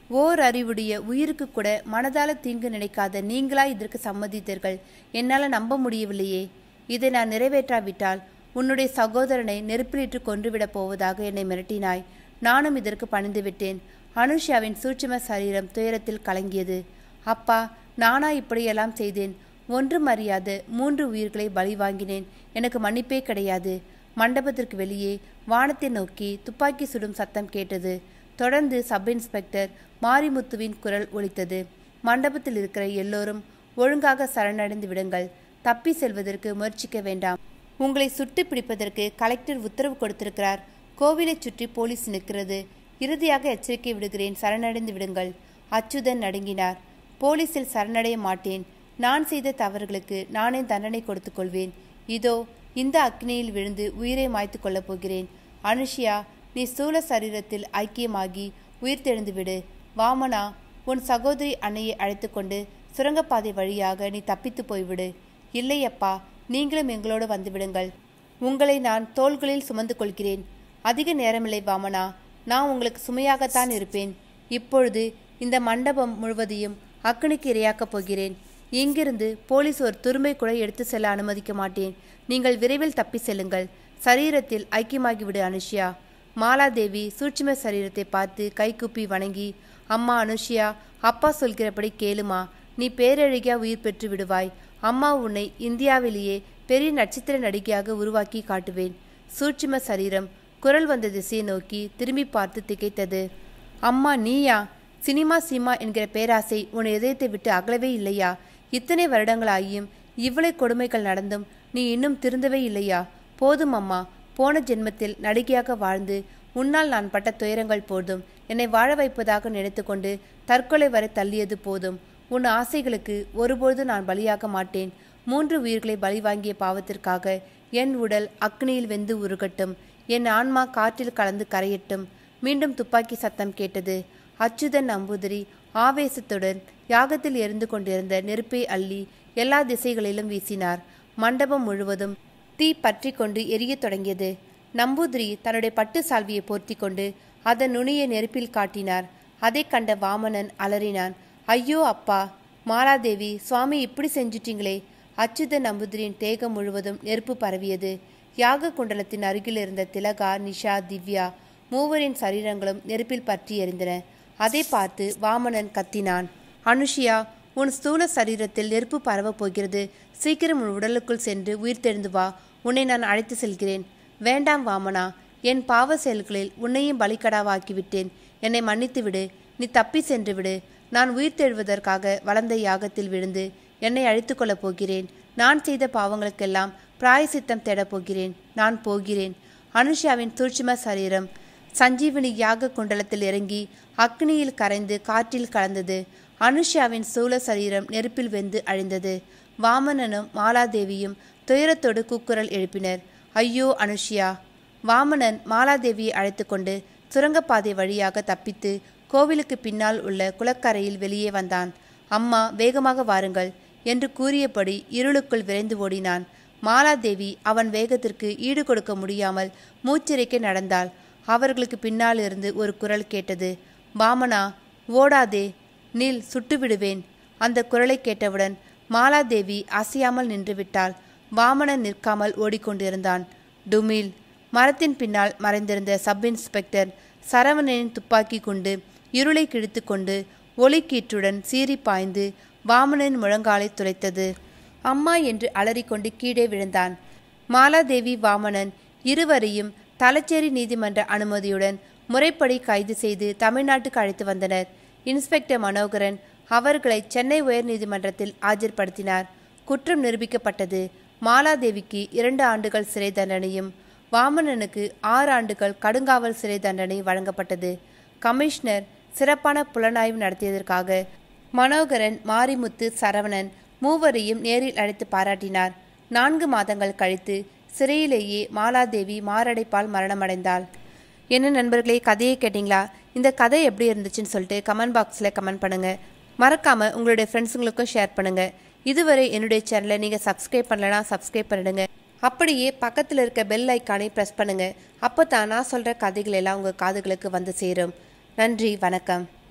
ஓர் அறிவுடைய உயிருக்கு கூட மனதால தீங்கு நினைக்காத நீங்களா இதற்கு சம்மதித்தீர்கள் என்னால நம்ப முடியவில்லையே இதை நான் நிறைவேற்றாவிட்டால் உன்னுடைய சகோதரனை நெருப்பிலிட்டு கொன்றுவிடப் போவதாக என்னை மிரட்டினாய் நானும் இதற்கு பணிந்து விட்டேன் அனுஷாவின் சூட்சும சரீரம் துயரத்தில் கலங்கியது அப்பா நானா இப்படியெல்லாம் செய்தேன் ஒன்றும் அறியாத மூன்று உயிர்களை பலி வாங்கினேன் எனக்கு மன்னிப்பே கிடையாது மண்டபத்திற்கு வெளியே வானத்தை நோக்கி துப்பாக்கி சுடும் சத்தம் கேட்டது தொடர்ந்து சப் இன்ஸ்பெக்டர் மாரிமுத்துவின் குரல் ஒலித்தது மண்டபத்தில் இருக்கிற எல்லோரும் ஒழுங்காக சரணடைந்து விடுங்கள் தப்பி செல்வதற்கு முயற்சிக்க வேண்டாம் உங்களை சுட்டு பிடிப்பதற்கு கலெக்டர் உத்தரவு கொடுத்திருக்கிறார் கோவிலைச் சுற்றி போலீஸ் நிற்கிறது இறுதியாக எச்சரிக்கை விடுகிறேன் சரணடைந்து விடுங்கள் அச்சுதன் நடுங்கினார் போலீஸில் சரணடைய மாட்டேன் நான் செய்த தவறுகளுக்கு நானே தண்டனை கொடுத்துக் கொள்வேன் இதோ இந்த அக்னியில் விழுந்து உயிரை மாய்த்து கொள்ளப் போகிறேன் அனுஷியா நீ ஸ்தூல சரீரத்தில் ஐக்கியமாகி உயிர் தெழுந்து விடு வாமனா உன் சகோதரி அன்னையை அழைத்து கொண்டு சுரங்கப்பாதை வழியாக நீ தப்பித்து போய்விடு இல்லையப்பா நீங்களும் எங்களோடு வந்துவிடுங்கள் உங்களை நான் தோள்களில் சுமந்து கொள்கிறேன் அதிக நேரமில்லை வாமனா நான் உங்களுக்கு சுமையாகத்தான் இருப்பேன் இப்பொழுது இந்த மண்டபம் முழுவதையும் அக்னிக்கு இரையாக்கப் போகிறேன் இங்கிருந்து போலீஸ் ஒரு துரும்பை கூட எடுத்து செல்ல அனுமதிக்க மாட்டேன் நீங்கள் விரைவில் தப்பி செல்லுங்கள் சரீரத்தில் ஐக்கியமாகிவிடு அனுஷ்யா மாலாதேவி சூட்சும சரீரத்தை பார்த்து கைகுப்பி வணங்கி அம்மா அனுஷ்யா அப்பா சொல்கிறபடி கேளுமா நீ பேரழகியா உயிர் பெற்று விடுவாய் அம்மா உன்னை இந்தியாவிலேயே பெரிய நட்சத்திர நடிகையாக உருவாக்கி காட்டுவேன் சூட்சும சரீரம் குரல் வந்த திசையை நோக்கி திரும்பி பார்த்து திகைத்தது அம்மா நீயா சினிமா சீமா என்கிற பேராசை உன் இதயத்தை விட்டு அகலவே இல்லையா இத்தனை வருடங்களாகியும் இவ்வளவு கொடுமைகள் நடந்தும் நீ இன்னும் திருந்தவே இல்லையா போதும் அம்மா போன ஜென்மத்தில் நடிகையாக வாழ்ந்து உன்னால் நான் பட்ட துயரங்கள் போதும் என்னை வாழ வைப்பதாக நினைத்துக்கொண்டு தற்கொலை வரை தள்ளியது போதும் உன் ஆசைகளுக்கு ஒருபொழுதும் நான் பலியாக மாட்டேன் மூன்று உயிர்களை பலி வாங்கிய பாவத்திற்காக என் உடல் அக்னியில் வெந்து உருகட்டும் என் ஆன்மா காற்றில் கலந்து கரையட்டும் மீண்டும் துப்பாக்கி சத்தம் கேட்டது அச்சுதன் நம்பூதிரி ஆவேசத்துடன் யாகத்தில் எரிந்து கொண்டிருந்த நெருப்பை அள்ளி எல்லா திசைகளிலும் வீசினார் மண்டபம் முழுவதும் தீ பற்றி கொண்டு எரியத் தொடங்கியது நம்பூதிரி தன்னுடைய பட்டு சால்வியை போர்த்தி கொண்டு அதன் நுனியை நெருப்பில் காட்டினார் அதைக் கண்ட வாமனன் அலறினான் ஐயோ அப்பா மாலாதேவி சுவாமி இப்படி செஞ்சிட்டீங்களே அச்சுத நம்பூதிரியின் தேகம் முழுவதும் நெருப்பு பரவியது யாக குண்டலத்தின் அருகில் இருந்த திலகா நிஷா திவ்யா மூவரின் சரீரங்களும் நெருப்பில் பற்றி எரிந்தன அதை பார்த்து வாமனன் கத்தினான் அனுஷியா உன் ஸ்தூல சரீரத்தில் நெருப்பு பரவப் போகிறது சீக்கிரம் உன் உடலுக்குள் சென்று உயிர் தெழுந்து வா உன்னை நான் அழைத்து செல்கிறேன் வேண்டாம் வாமனா என் பாவ செயல்களில் உன்னையும் பலிக்கடாவாக்கிவிட்டேன் என்னை மன்னித்து விடு நீ தப்பி சென்று விடு நான் உயிர் தெழுவதற்காக வளர்ந்த யாகத்தில் விழுந்து என்னை அழித்துக் கொள்ளப் போகிறேன் நான் செய்த பாவங்களுக்கெல்லாம் பிராயசித்தம் தேடப் போகிறேன் நான் போகிறேன் அனுஷாவின் சூட்சும சரீரம் சஞ்சீவனி யாக குண்டலத்தில் இறங்கி அக்னியில் கரைந்து காற்றில் கலந்தது அனுஷாவின் சூல சரீரம் நெருப்பில் வெந்து அழிந்தது வாமனனும் மாலாதேவியும் துயரத்தோடு கூக்குரல் எழுப்பினர் ஐயோ அனுஷியா வாமனன் மாலாதேவியை அழைத்து கொண்டு சுரங்கப்பாதை வழியாக தப்பித்து கோவிலுக்கு பின்னால் உள்ள குளக்கரையில் வெளியே வந்தான் அம்மா வேகமாக வாருங்கள் என்று கூறியபடி இருளுக்குள் விரைந்து ஓடினான் மாலாதேவி அவன் வேகத்திற்கு ஈடு கொடுக்க முடியாமல் மூச்சிறைக்க நடந்தாள் அவர்களுக்கு பின்னால் இருந்து ஒரு குரல் கேட்டது பாமனா ஓடாதே நில் சுட்டுவிடுவேன் அந்த குரலை கேட்டவுடன் மாலாதேவி அசையாமல் நின்றுவிட்டாள் வாமனன் நிற்காமல் ஓடிக்கொண்டிருந்தான் டுமில் மரத்தின் பின்னால் மறைந்திருந்த சப் இன்ஸ்பெக்டர் சரவணனின் துப்பாக்கி கொண்டு இருளை கிழித்து கொண்டு ஒளிக்கீற்றுடன் சீறி பாய்ந்து வாமனின் முழங்காலை துளைத்தது அம்மா என்று அலறிக்கொண்டு கீழே விழுந்தான் மாலாதேவி வாமனன் இருவரையும் தலச்சேரி நீதிமன்ற அனுமதியுடன் முறைப்படி கைது செய்து தமிழ்நாட்டுக்கு அழைத்து வந்தனர் இன்ஸ்பெக்டர் மனோகரன் அவர்களை சென்னை உயர்நீதிமன்றத்தில் ஆஜர்படுத்தினார் குற்றம் நிரூபிக்கப்பட்டது மாலாதேவிக்கு இரண்டு ஆண்டுகள் சிறை தண்டனையும் வாமனனுக்கு ஆறு ஆண்டுகள் கடுங்காவல் சிறை தண்டனை வழங்கப்பட்டது கமிஷனர் சிறப்பான புலனாய்வு நடத்தியதற்காக மனோகரன் மாரிமுத்து சரவணன் மூவரையும் நேரில் அழைத்து பாராட்டினார் நான்கு மாதங்கள் கழித்து சிறையிலேயே மாலாதேவி மாரடைப்பால் மரணமடைந்தாள் என்ன நண்பர்களே கதையை கேட்டிங்களா இந்த கதை எப்படி இருந்துச்சுன்னு சொல்லிட்டு கமெண்ட் பாக்ஸில் கமெண்ட் பண்ணுங்கள் மறக்காமல் உங்களுடைய ஃப்ரெண்ட்ஸுங்களுக்கும் ஷேர் பண்ணுங்கள் இதுவரை என்னுடைய சேனலை நீங்கள் சப்ஸ்கிரைப் பண்ணலனா சப்ஸ்கிரைப் பண்ணிடுங்க அப்படியே பக்கத்தில் இருக்க பெல் ஐக்கானை ப்ரெஸ் பண்ணுங்கள் அப்போ தான் நான் சொல்கிற கதைகள் எல்லாம் உங்கள் காதுகளுக்கு வந்து சேரும் நன்றி வணக்கம்